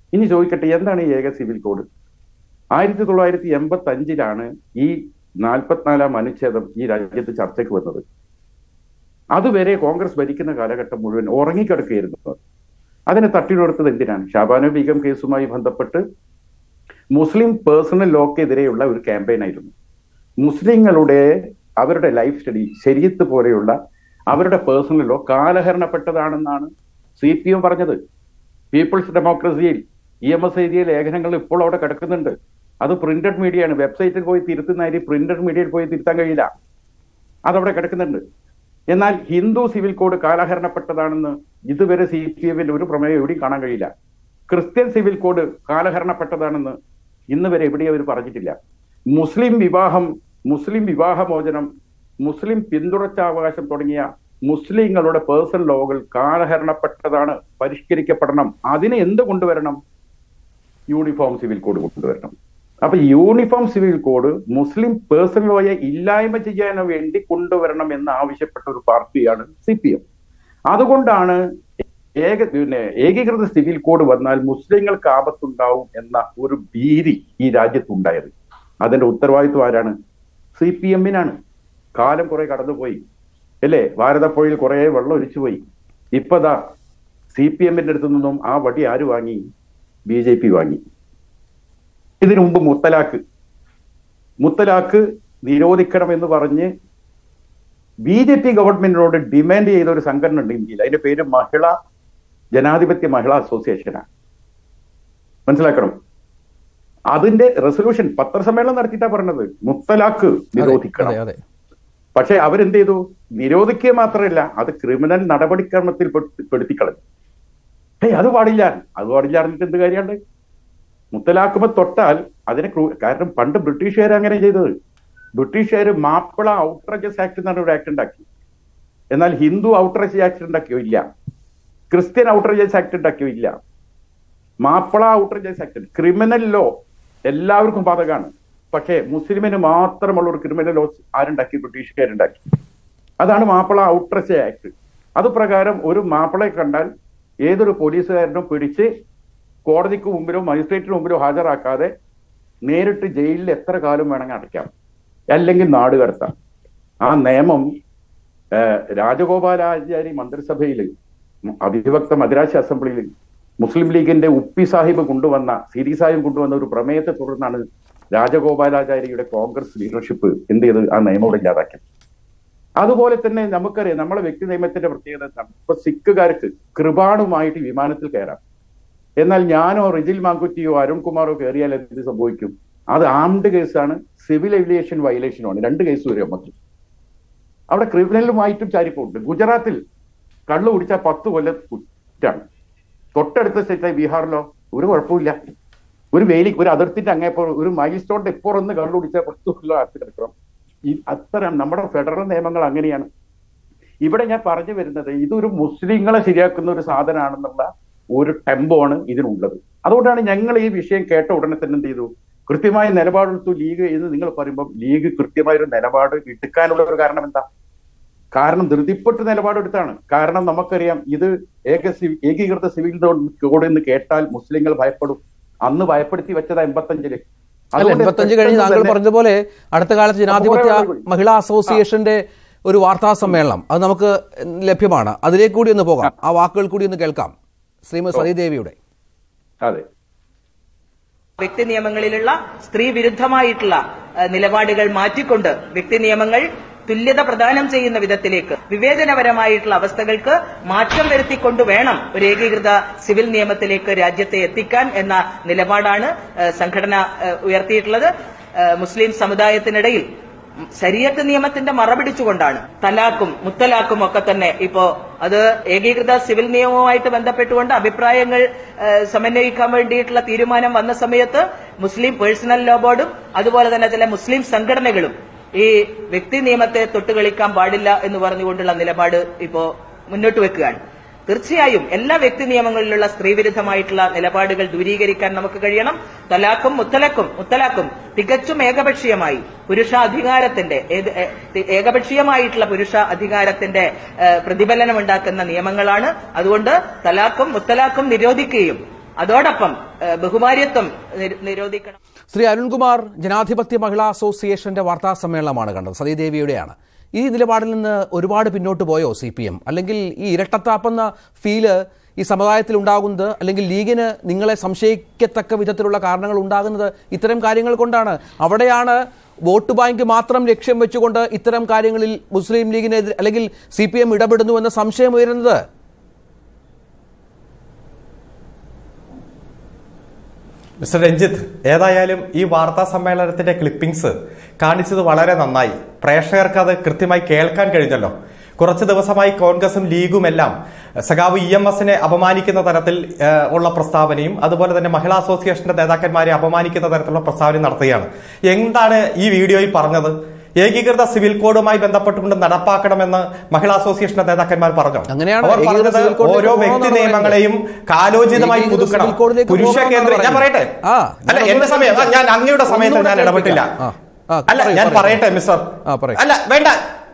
ഇനി ചോദിക്കട്ടെ എന്താണ് ഈ ഏക സിവിൽ കോഡ് ആയിരത്തി തൊള്ളായിരത്തി എൺപത്തി അഞ്ചിലാണ് ഈ നാൽപ്പത്തിനാലാം അനുച്ഛേദം ഈ രാജ്യത്ത് ചർച്ചയ്ക്ക് വന്നത് അതുവരെ കോൺഗ്രസ് ഭരിക്കുന്ന കാലഘട്ടം മുഴുവൻ ഉറങ്ങിക്കിടക്കുകയായിരുന്നു അതിനെ തട്ടിയുണർത്തത് എന്തിനാണ് ഷാബാനോ ബീഗം കേസുമായി ബന്ധപ്പെട്ട് മുസ്ലിം പേഴ്സണൽ ലോക്കെതിരെയുള്ള ഒരു ക്യാമ്പയിൻ ആയിരുന്നു മുസ്ലിങ്ങളുടെ അവരുടെ ലൈഫ് സ്റ്റഡി ശരീരത്ത് പോലെയുള്ള അവരുടെ പേഴ്സണൽ ലോ കാലഹരണപ്പെട്ടതാണെന്നാണ് സി പി എം പറഞ്ഞത് പീപ്പിൾസ് ഡെമോക്രസിയിൽ ഇ എം എസ് എഴുതിയ ലേഖനങ്ങൾ ഇപ്പോൾ അവിടെ കിടക്കുന്നുണ്ട് അത് പ്രിന്റഡ് മീഡിയ ആണ് വെബ്സൈറ്റിൽ പോയി തിരുത്തുന്നതിന് പ്രിന്റഡ് മീഡിയയിൽ പോയി തിരുത്താൻ കഴിയില്ല അതവിടെ കിടക്കുന്നുണ്ട് എന്നാൽ ഹിന്ദു സിവിൽ കോഡ് കാലഹരണപ്പെട്ടതാണെന്ന് ഇതുവരെ സി പി എമ്മിന്റെ ഒരു പ്രമേയം എവിടെയും കാണാൻ കഴിയില്ല ക്രിസ്ത്യൻ സിവിൽ കോഡ് കാലഹരണപ്പെട്ടതാണെന്ന് ഇന്ന് വരെ എവിടെയും അവർ പറഞ്ഞിട്ടില്ല മുസ്ലിം വിവാഹം മുസ്ലിം വിവാഹമോചനം മുസ്ലിം പിന്തുടർച്ചാവകാശം തുടങ്ങിയ മുസ്ലിങ്ങളുടെ പേഴ്സണൽ ലോകൾ കാലഹരണപ്പെട്ടതാണ് പരിഷ്കരിക്കപ്പെടണം അതിന് എന്ത് കൊണ്ടുവരണം യൂണിഫോം സിവിൽ കോഡ് കൊണ്ടുവരണം അപ്പൊ uniform civil code Muslim personal ലോയെ ഇല്ലായ്മ ചെയ്യാൻ വേണ്ടി കൊണ്ടുവരണം എന്ന് ആവശ്യപ്പെട്ട ഒരു പാർട്ടിയാണ് സി പി എം അതുകൊണ്ടാണ് ഏക പിന്നെ ഏകീകൃത സിവിൽ കോഡ് വന്നാൽ മുസ്ലിങ്ങൾക്ക് ആപത്തുണ്ടാവും എന്ന ഒരു ഭീതി ഈ രാജ്യത്തുണ്ടായത് അതിന്റെ ഉത്തരവാദിത്വം ആരാണ് സി പി എമ്മിനാണ് കാലം കുറെ കടന്നുപോയി അല്ലേ ഭാരതപ്പുഴയിൽ കുറെ വെള്ളം ഒലിച്ചുപോയി ഇപ്പതാ സി പി എമ്മിന്റെ അടുത്ത് നിന്നും ആ വടി ആര് വാങ്ങി ബി ജെ പി വാങ്ങി ഇതിനു മുമ്പ് മുത്തലാഖ് മുത്തലാഖ് നിരോധിക്കണം എന്ന് പറഞ്ഞ് ബി ജെ പി ഗവൺമെന്റിനോട് ഡിമാൻഡ് ചെയ്ത ഒരു സംഘടന ഉണ്ട് ഇന്ത്യയിൽ അതിന്റെ പേര് മഹിള ജനാധിപത്യ മഹിളാ അസോസിയേഷനാണ് മനസ്സിലാക്കണം അതിന്റെ റെസൊല്യൂഷൻ പത്രസമ്മേളനം നടത്തിയിട്ടാ പറഞ്ഞത് മുത്തലാഖ് നിരോധിക്കണം
അതെ അതെ
പക്ഷെ അവരെന്ത് ചെയ്തു നിരോധിക്കുക മാത്രമല്ല അത് ക്രിമിനൽ നടപടിക്രമത്തിൽ പെടുത്തി- പെടുത്തിക്കളഞ്ഞു ഏയ് അത് പാടില്ല അത് പാടില്ല അറിഞ്ഞിട്ട് എന്ത് കാര്യമുണ്ട് മുത്തലാക്കുമ തൊട്ടാൽ അതിനെ ക്രൂ- കാരണം പണ്ട് ബ്രിട്ടീഷുകാർ അങ്ങനെ ചെയ്തത് ബ്രിട്ടീഷുകാർ മാപ്പിള ഔട്ട്റേജസ് ആക്ട് എന്ന് പറഞ്ഞ ഒരു ആക്ട് ഉണ്ടാക്കി എന്നാൽ ഹിന്ദു ഔട്ട്റേജ് ആക്ട് ഉണ്ടാക്കിയോ ഇല്ല ക്രിസ്ത്യൻ ഔട്ട്റേജസ് ആക്ട് ഉണ്ടാക്കിയോ ഇല്ല Mappila outrageous act criminal law എല്ലാവർക്കും ബാധകമാണ് പക്ഷേ മുസ്ലിമിന് മാത്രമുള്ള ഒരു ക്രിമിനൽ ലോ ആരുണ്ടാക്കി ബ്രിട്ടീഷുകാരുണ്ടാക്കി അതാണ് മാപ്പിള ഔട്ട്റേജ് ആക്ട് അത് പ്രകാരം ഒരു മാപ്പിളയെ കണ്ടാൽ ഏതൊരു പോലീസുകാരനും പിടിച്ച് കോടതിക്ക് മുമ്പിലോ മജിസ്ട്രേറ്റിന് മുമ്പിലോ ഹാജരാക്കാതെ നേരിട്ട് ജയിലിൽ എത്ര കാലം വേണമെങ്കിൽ അടയ്ക്കാം അല്ലെങ്കിൽ നാട് കടത്താം ആ നിയമം ഏഹ്, രാജഗോപാലാചാരി മന്ത്രിസഭയിൽ അവിഭക്ത മദ്രാശി അസംബ്ലിയിൽ മുസ്ലിം ലീഗിന്റെ ഉപ്പി സാഹിബ് കൊണ്ടുവന്ന സിരി സാഹിബ് കൊണ്ടുവന്ന ഒരു പ്രമേയത്തെ തുടർന്നാണ് രാജഗോപാലാചാരിയുടെ കോൺഗ്രസ് ലീഡർഷിപ്പ് എന്ത് ചെയ്ത് ആ നിയമം ഇവിടെ ഇല്ലാതാക്കിയത് അതുപോലെ തന്നെ നമുക്കറിയാം നമ്മളെ വ്യക്തി നിയമത്തിന്റെ പ്രത്യേകത എന്താണ് ഇപ്പൊ സിഖുകാർക്ക് കൃപാണുമായിട്ട് വിമാനത്തിൽ കയറാം എന്നാൽ ഞാനോ റിജിൽ മാങ്കുറ്റിയോ അരുൺകുമാറോ കയറിയാൽ എന്ത് സംഭവിക്കും അത് ആംഡ് കേസാണ് സിവിൽ ഏവിയേഷൻ വയലേഷനുമാണ് രണ്ട് കേസ് വരും നമുക്ക് അവിടെ ക്രിമിനലുമായിട്ടും ചാരിപ്പുണ്ട് ഗുജറാത്തിൽ കള്ളു കുടിച്ചാൽ പത്ത് കൊല്ലം കുറ്റാണ് തൊട്ടടുത്ത സ്റ്റേറ്റായി ബീഹാറിലോ ഒരു കുഴപ്പമില്ല ഒരു വേലി ഒരു അതിർത്തിന്റെ അങ്ങേപ്പോ ഒരു മൈൽ സ്റ്റോണിന്റെ ഇപ്പുറന്ന് കള്ളു കുടിച്ചാൽ പത്ത് കൊല്ലം അകത്ത് കിടക്കണം ഈ അത്തരം നമ്മുടെ ഫെഡറൽ നിയമങ്ങൾ അങ്ങനെയാണ് ഇവിടെ ഞാൻ പറഞ്ഞു വരുന്നത് ഇതൊരു മുസ്ലിങ്ങളെ ശരിയാക്കുന്ന ഒരു സാധനമാണെന്നുള്ള ഒരു ടെമ്പോ ആണ് ഇതിനുള്ളത് അതുകൊണ്ടാണ് ഞങ്ങൾ ഈ വിഷയം കേട്ട ഉടനെ തന്നെ എന്ത് ചെയ്തു കൃത്യമായ നിലപാടെടുത്തു ലീഗ് എന്ന് നിങ്ങൾ പറയുമ്പോൾ ലീഗ് കൃത്യമായ ഒരു നിലപാട് എടുക്കാനുള്ള ഒരു കാരണം എന്താ കാരണം ധൃതിപ്പെട്ട് നിലപാടെടുത്താണ് കാരണം നമുക്കറിയാം ഇത് ഏക സി- ഏകീകൃത സിവിൽ കോഡ് എന്ന് കേട്ടാൽ മുസ്ലിങ്ങൾ ഭയപ്പെടും അന്ന് ഭയപ്പെടുത്തി വെച്ചതാ എൺപത്തഞ്ചില്
അല്ല
അതുകൊണ്ട്
എൺപത്തഞ്ച് കഴിഞ്ഞ്
പെട്ടെന്ന്
താങ്കൾ
തന്നെ-
പറഞ്ഞതുപോലെ അടുത്ത കാലത്ത് ജനാധിപത്യ
അപ്പോൾ കൂടി.
മഹിളാ അസോസിയേഷന്റെ ഒരു വാർത്താ സമ്മേളനം അത് നമുക്ക് ലഭ്യമാണ് അതിലേക്ക് കൂടി ഒന്ന് പോകാം ആ വാക്കുകൾ കൂടി ഒന്ന് കേൾക്കാം ശ്രീമതി സതീദേവിയുടെ
അതെ
വ്യക്തി നിയമങ്ങളിലുള്ള സ്ത്രീ വിരുദ്ധമായിട്ടുള്ള ഏഹ്, നിലപാടുകൾ മാറ്റിക്കൊണ്ട് വ്യക്തി നിയമങ്ങൾ തുല്യത പ്രദാനം ചെയ്യുന്ന വിധത്തിലേക്ക് വിവേചനപരമായിട്ടുള്ള അവസ്ഥകൾക്ക് മാറ്റം വരുത്തിക്കൊണ്ട് വേണം ഒരു ഏകീകൃത സിവിൽ നിയമത്തിലേക്ക് രാജ്യത്തെ എത്തിക്കാൻ എന്ന നിലപാടാണ് ഏഹ്, സംഘടന ഏഹ്, ഉയർത്തിയിട്ടുള്ളത് ഏഹ്, മുസ്ലിം സമുദായത്തിനിടയിൽ ശരീരത്ത് നിയമത്തിന്റെ മറപിടിച്ചുകൊണ്ടാണ് തലാക്കും മുത്തലാക്കും ഒക്കെ തന്നെ ഇപ്പോ അത് ഏകീകൃത സിവിൽ നിയമവുമായിട്ട് ബന്ധപ്പെട്ടുകൊണ്ട് അഭിപ്രായങ്ങൾ ഏഹ്, സമന്വയിക്കാൻ വേണ്ടിയിട്ടുള്ള തീരുമാനം വന്ന സമയത്ത് മുസ്ലിം പേഴ്സണൽ ലോ ബോർഡും അതുപോലെ തന്നെ ചില മുസ്ലിം സംഘടനകളും ഈ വ്യക്തി നിയമത്തെ തൊട്ടുകളിക്കാൻ പാടില്ല എന്ന് പറഞ്ഞുകൊണ്ടുള്ള നിലപാട് ഇപ്പോ മുന്നോട്ട് വെക്കുകയാണ് തീർച്ചയായും എല്ലാ വ്യക്തി നിയമങ്ങളിലുള്ള സ്ത്രീവിരുദ്ധമായിട്ടുള്ള നിലപാടുകൾ ദൂരീകരിക്കാൻ നമുക്ക് കഴിയണം തലാഖും മുത്തലക്കും മുത്തലാക്കും തികച്ചും ഏകപക്ഷീയമായി പുരുഷ അധികാരത്തിന്റെ ഏക- ഏ- ഏകപക്ഷീയമായിട്ടുള്ള പുരുഷ അധികാരത്തിന്റെ ഏഹ്, പ്രതിഫലനമുണ്ടാക്കുന്ന നിയമങ്ങളാണ് അതുകൊണ്ട് തലാഖും മുത്തലാഖും നിരോധിക്കുകയും അതോടൊപ്പം ഏഹ്, ബഹുമാര്യത്വം നിര- നിരോധിക്കണം
ശ്രീ അരുൺകുമാർ ജനാധിപത്യ മഹിളാ അസോസിയേഷന്റെ വാർത്താ സമ്മേളനമാണ് കണ്ടത് സതീദേവിയുടെയാണ് ഈ നിലപാടിൽ നിന്ന് ഒരുപാട് പിന്നോട്ട് പോയോ സി പി എം അല്ലെങ്കിൽ ഈ ഇരട്ടത്താപ്പെന്ന ഫീല് ഈ സമുദായത്തിൽ ഉണ്ടാകുന്നത് അല്ലെങ്കിൽ ലീഗിന് നിങ്ങളെ സംശയിക്കത്തക്ക വിധത്തിലുള്ള കാരണങ്ങൾ ഉണ്ടാകുന്നത് ഇത്തരം കാര്യങ്ങൾ കൊണ്ടാണ് അവിടെയാണ് വോട്ട് ബാങ്ക് മാത്രം ലക്ഷ്യം വെച്ചുകൊണ്ട് ഇത്തരം കാര്യങ്ങളിൽ മുസ്ലിം ലീഗിനെതിരെ അല്ലെങ്കിൽ സി പി എം ഇടപെടുന്നു എന്ന സംശയം ഉയരുന്നത്
മിസ്റ്റർ രഞ്ജിത്ത് ഏതായാലും ഈ വാർത്താ സമ്മേളനത്തിന്റെ ക്ലിപ്പിംഗ്സ് കാണിച്ചത് വളരെ നന്നായി പ്രേക്ഷകർക്ക് അത് കൃത്യമായി കേൾക്കാൻ കഴിഞ്ഞല്ലോ കുറച്ച് ദിവസമായി കോൺഗ്രസും ലീഗും എല്ലാം സഖാവ് ഇ എം എസിനെ അപമാനിക്കുന്ന തരത്തിൽ ഏഹ്, ഉള്ള പ്രസ്താവനയും അതുപോലെ തന്നെ മഹിളാ അസോസിയേഷന്റെ നേതാക്കന്മാരെ അപമാനിക്കുന്ന തരത്തിലുള്ള പ്രസ്താവനയും നടത്തുകയാണ് എന്താണ് ഈ വീഡിയോയിൽ പറഞ്ഞത് ഏകീകൃത സിവിൽ കോഡുമായി ബന്ധപ്പെട്ടുകൊണ്ട് നടപ്പാക്കണമെന്ന് മഹിളാ അസോസിയേഷന്റെ നേതാക്കന്മാർ പറഞ്ഞു
അങ്ങനെയാണ്
അവർ
ഏകീകൃത
പറഞ്ഞത്
സിവിൽ കോഡിലേക്ക്
ഓരോ വ്യക്തി
പോകണമെന്നാണ്
നിയമങ്ങളെയും കാലോചിതമായി
ഏകീകൃത
പുതുക്കണം
സിവിൽ കോഡിലേക്ക്
പുരുഷ
പോകണമെന്നാണ്
കേന്ദ്ര ഞാൻ പറയട്ടെ
പറയുന്നത്. ആ,
അല്ല
ഞാൻ
എന്റെ
ഒന്നുകൂടെ
സമയം ആ, ഞാൻ അങ്ങയുടെ സമയത്ത്
ഒന്നുകൂടെ
ഞാൻ ഇടപെട്ടില്ല
ആ, ആ,
അല്ല
പറയൂ,
ഞാൻ
പറയൂ.
പറയട്ടെ മിസ്റ്റർ
ആ, പറയൂ.
അല്ല വേണ്ട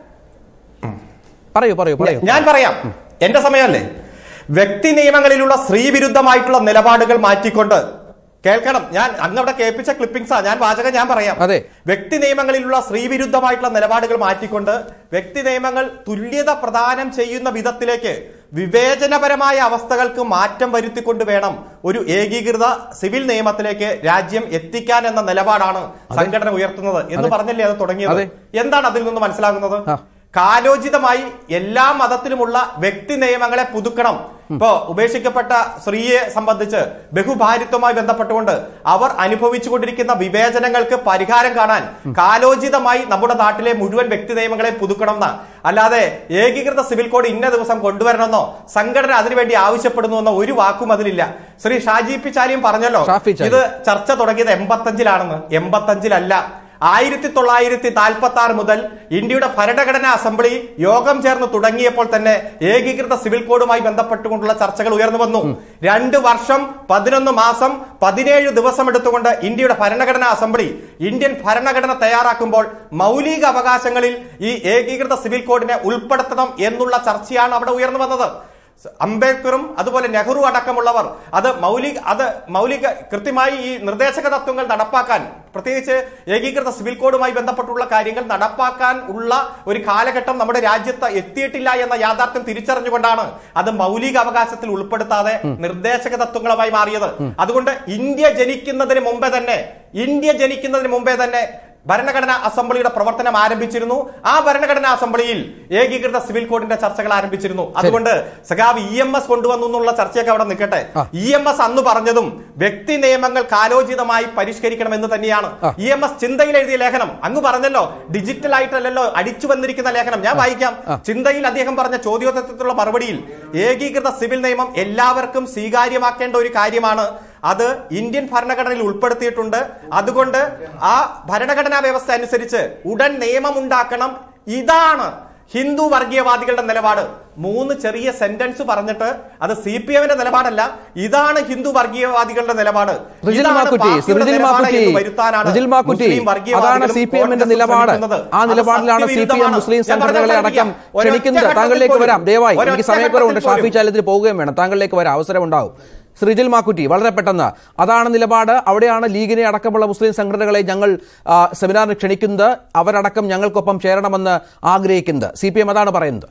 പറയൂ പറയൂ പറയൂ
ഞാൻ പറയാം എന്റെ സമയമല്ലേ വ്യക്തി നിയമങ്ങളിലുള്ള സ്ത്രീവിരുദ്ധമായിട്ടുള്ള നിലപാടുകൾ മാറ്റിക്കൊണ്ട് കേൾക്കണം ഞാൻ അന്ന് അവിടെ കേൾപ്പിച്ച ക്ലിപ്പിംഗ്സാ ഞാൻ വാചകം ഞാൻ പറയാം
അതെ.
വ്യക്തി നിയമങ്ങളിലുള്ള സ്ത്രീവിരുദ്ധമായിട്ടുള്ള നിലപാടുകൾ മാറ്റിക്കൊണ്ട് വ്യക്തി നിയമങ്ങൾ തുല്യത പ്രദാനം ചെയ്യുന്ന വിധത്തിലേക്ക് വിവേചനപരമായ അവസ്ഥകൾക്ക് മാറ്റം വരുത്തിക്കൊണ്ട് വേണം ഒരു ഏകീകൃത സിവിൽ നിയമത്തിലേക്ക് രാജ്യം എത്തിക്കാൻ എന്ന നിലപാടാണ് സംഘടന ഉയർത്തുന്നത് എന്ന് പറഞ്ഞല്ലേ അത് തുടങ്ങിയത്
അതെ.
എന്താണ് അതിൽ നിന്ന് മനസ്സിലാകുന്നത്
ആ.
കാലോചിതമായി എല്ലാ മതത്തിലുമുള്ള വ്യക്തി നിയമങ്ങളെ പുതുക്കണം ഇപ്പോ ഉപേക്ഷിക്കപ്പെട്ട സ്ത്രീയെ സംബന്ധിച്ച് ബഹുഭാരിത്വമായി ബന്ധപ്പെട്ടുകൊണ്ട് അവർ അനുഭവിച്ചുകൊണ്ടിരിക്കുന്ന വിവേചനങ്ങൾക്ക് പരിഹാരം കാണാൻ കാലോചിതമായി നമ്മുടെ നാട്ടിലെ മുഴുവൻ വ്യക്തി നിയമങ്ങളെ പുതുക്കണം എന്ന അല്ലാതെ ഏകീകൃത സിവിൽ കോഡ് ഇന്ന ദിവസം കൊണ്ടുവരണമെന്നോ സംഘടന അതിനുവേണ്ടി ആവശ്യപ്പെടുന്നുവെന്നോ ഒരു വാക്കും അതിലില്ല ശ്രീ ഷാജി പി ചാലിയും പറഞ്ഞല്ലോ
ഷാഫി ചാലി.
ഇത് ചർച്ച തുടങ്ങിയത് എൺപത്തഞ്ചിലാണെന്ന് എൺപത്തഞ്ചിലല്ല ആയിരത്തി തൊള്ളായിരത്തി നാൽപ്പത്തി ആറ് മുതൽ ഇന്ത്യയുടെ ഭരണഘടനാ അസംബ്ലി യോഗം ചേർന്ന് തുടങ്ങിയപ്പോൾ തന്നെ ഏകീകൃത സിവിൽ കോഡുമായി ബന്ധപ്പെട്ടുകൊണ്ടുള്ള ചർച്ചകൾ ഉയർന്നു വന്നു രണ്ട് വർഷം പതിനൊന്ന് മാസം പതിനേഴ് ദിവസം എടുത്തുകൊണ്ട് ഇന്ത്യയുടെ ഭരണഘടനാ അസംബ്ലി ഇന്ത്യൻ ഭരണഘടന തയ്യാറാക്കുമ്പോൾ മൗലിക അവകാശങ്ങളിൽ ഈ ഏകീകൃത സിവിൽ കോഡിനെ ഉൾപ്പെടുത്തണം എന്നുള്ള ചർച്ചയാണ് അവിടെ ഉയർന്നു വന്നത് അംബേദ്കറും അതുപോലെ നെഹ്റു അടക്കമുള്ളവർ അത് മൗലിക അത് മൗലിക കൃത്യമായി ഈ നിർദ്ദേശക തത്വങ്ങൾ നടപ്പാക്കാൻ പ്രത്യേകിച്ച് ഏകീകൃത സിവിൽ കോഡുമായി ബന്ധപ്പെട്ടുള്ള കാര്യങ്ങൾ നടപ്പാക്കാൻ ഉള്ള ഒരു കാലഘട്ടം നമ്മുടെ രാജ്യത്ത് എത്തിയിട്ടില്ല എന്ന യാഥാർത്ഥ്യം തിരിച്ചറിഞ്ഞുകൊണ്ടാണ് അത് മൗലിക അവകാശത്തിൽ ഉൾപ്പെടുത്താതെ നിർദ്ദേശക തത്വങ്ങളുമായി മാറിയത് അതുകൊണ്ട് ഇന്ത്യ ജനിക്കുന്നതിന് മുമ്പേ തന്നെ ഇന്ത്യ ജനിക്കുന്നതിന് മുമ്പേ തന്നെ ഭരണഘടനാ അസംബ്ലിയുടെ പ്രവർത്തനം ആരംഭിച്ചിരുന്നു ആ ഭരണഘടനാ അസംബ്ലിയിൽ ഏകീകൃത സിവിൽ കോഡിന്റെ ചർച്ചകൾ ആരംഭിച്ചിരുന്നു അതുകൊണ്ട് സഖാവ് ഇ എം എസ് കൊണ്ടുവന്നു എന്നുള്ള ചർച്ചയൊക്കെ അവിടെ നിൽക്കട്ടെ ഇ എം എസ് അന്ന് പറഞ്ഞതും വ്യക്തി നിയമങ്ങൾ കാലോചിതമായി പരിഷ്കരിക്കണം എന്ന് തന്നെയാണ് ഇ എം എസ് ചിന്തയിൽ എഴുതിയ ലേഖനം അങ്ങ് പറഞ്ഞല്ലോ ഡിജിറ്റൽ ആയിട്ടല്ലല്ലോ അടിച്ചു വന്നിരിക്കുന്ന ലേഖനം ഞാൻ വായിക്കാം ചിന്തയിൽ അദ്ദേഹം പറഞ്ഞ ചോദ്യോത്തരത്തിലുള്ള മറുപടിയിൽ ഏകീകൃത സിവിൽ നിയമം എല്ലാവർക്കും സ്വീകാര്യമാക്കേണ്ട ഒരു കാര്യമാണ് അത് ഇന്ത്യൻ ഭരണഘടനയിൽ ഉൾപ്പെടുത്തിയിട്ടുണ്ട് അതുകൊണ്ട് ആ ഭരണഘടനാ വ്യവസ്ഥ അനുസരിച്ച് ഉടൻ നിയമമുണ്ടാക്കണം ഇതാണ് ഹിന്ദു വർഗീയവാദികളുടെ നിലപാട് മൂന്ന് ചെറിയ സെന്റൻസ് പറഞ്ഞിട്ട് അത് സി പി എമ്മിന്റെ നിലപാടല്ല ഇതാണ് ഹിന്ദു വർഗീയവാദികളുടെ നിലപാട്
റിജിൽ
ഇതാണ്
മാക്കുറ്റി
പാർട്ടിയുടെ
റിജിൽ
നിലപാട്
മാക്കുറ്റി
എന്ന് വരുത്താനാണ്
റിജിൽ മാക്കുറ്റി
മുസ്ലിം വർഗീയവാദികളും
അതാണ് സി പി എമ്മിന്റെ
കോൺഗ്രസും
നിലപാട്
ശ്രമിക്കുന്നത്.
ആ
അത്
നിലപാടിലാണ് സി പി എം
സത്യവിരുദ്ധമാണ്.
മുസ്ലിം
ഞാൻ പറഞ്ഞത്
സംഘടനകളെ അടക്കം
ഒരൊറ്റ
ക്ഷണിക്കുന്നത്
ഘട്ടത്തിൽ
താങ്കളിലേക്ക്
പോലും.
വരാം ദയവായി
ഒരൊറ്റ
എനിക്ക് സമയക്കുറവുണ്ട്
ഘട്ടത്തിൽ
ഷാഫി
പോലും.
ചാലത്തിന് പോവുകയും വേണം താങ്കളിലേക്ക് വരാം അവസരം ഉണ്ടാവും ശ്രീജിൽ മാക്കുറ്റി വളരെ പെട്ടെന്ന് അതാണ് നിലപാട് അവിടെയാണ് ലീഗിനെ അടക്കമുള്ള മുസ്ലിം സംഘടനകളെ ഞങ്ങൾ ആ, സെമിനാറിന് ക്ഷണിക്കുന്നത് അവരടക്കം ഞങ്ങൾക്കൊപ്പം ചേരണമെന്ന് ആഗ്രഹിക്കുന്നത് സി പി എം അതാണ് പറയുന്നത്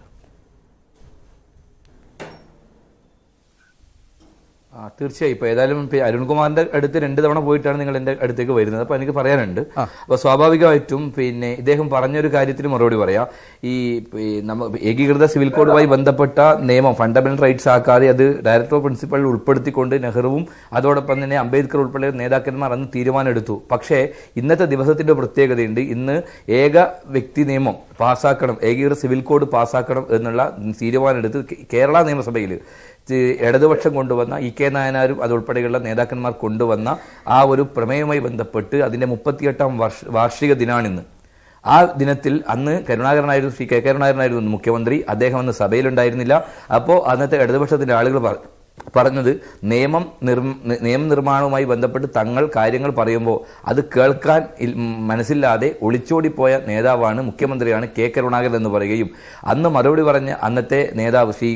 ആ തീർച്ചയായും ഇപ്പൊ ഏതായാലും ഇപ്പൊ അരുൺകുമാറിന്റെ അടുത്ത് രണ്ട് തവണ പോയിട്ടാണ് നിങ്ങൾ എന്റെ അടുത്തേക്ക് വരുന്നത് അപ്പൊ എനിക്ക് പറയാനുണ്ട് അപ്പൊ സ്വാഭാവികമായിട്ടും പിന്നെ ഇദ്ദേഹം പറഞ്ഞൊരു കാര്യത്തിന് മറുപടി പറയാം ഈ ഈ നമ്മ ഏകീകൃത സിവിൽ കോഡുമായി ബന്ധപ്പെട്ട നിയമം ഫണ്ടമെന്റൽ റൈറ്റ്സ് ആക്കാതെ അത് ഡയറക്ടർ ഓഫ് പ്രിൻസിപ്പളിൽ ഉൾപ്പെടുത്തിക്കൊണ്ട് നെഹ്റുവും അതോടൊപ്പം തന്നെ അംബേദ്കർ ഉൾപ്പെടെ നേതാക്കന്മാർ അന്ന് തീരുമാനമെടുത്തു പക്ഷേ ഇന്നത്തെ ദിവസത്തിന്റെ പ്രത്യേകതയുണ്ട് ഇന്ന് ഏക വ്യക്തി നിയമം പാസ്സാക്കണം ഏകീകൃത സിവിൽ കോഡ് പാസ്സാക്കണം എന്നുള്ള തീരുമാനമെടുത്ത് കേ- കേരള നിയമസഭയിൽ ഇത് ഇടതുപക്ഷം കൊണ്ടുവന്ന ഇ കെ നായനാരും അതുൾപ്പെടെയുള്ള നേതാക്കന്മാർ കൊണ്ടുവന്ന ആ ഒരു പ്രമേയവുമായി ബന്ധപ്പെട്ട് അതിന്റെ മുപ്പത്തിയെട്ടാം വർഷ വാർഷിക ദിനാണിന്ന് ആ ദിനത്തിൽ അന്ന് കരുണാകരനായിരുന്നു ശ്രീ കെ കരുണാകരനായിരുന്നു അന്ന് മുഖ്യമന്ത്രി അദ്ദേഹം അന്ന് സഭയിലുണ്ടായിരുന്നില്ല അപ്പോൾ അന്നത്തെ ഇടതുപക്ഷത്തിന്റെ ആളുകൾ പറ- പറഞ്ഞത് നിയമം നിർമ്മ നിയമനിർമ്മാണവുമായി ബന്ധപ്പെട്ട് തങ്ങൾ കാര്യങ്ങൾ പറയുമ്പോൾ അത് കേൾക്കാൻ ഇൽ- ഉം, മനസ്സില്ലാതെ ഒളിച്ചോടിപ്പോയ നേതാവാണ് മുഖ്യമന്ത്രിയാണ് കെ കരുണാകരൻ എന്ന് പറയുകയും അന്ന് മറുപടി പറഞ്ഞ അന്നത്തെ നേതാവ് ശ്രീ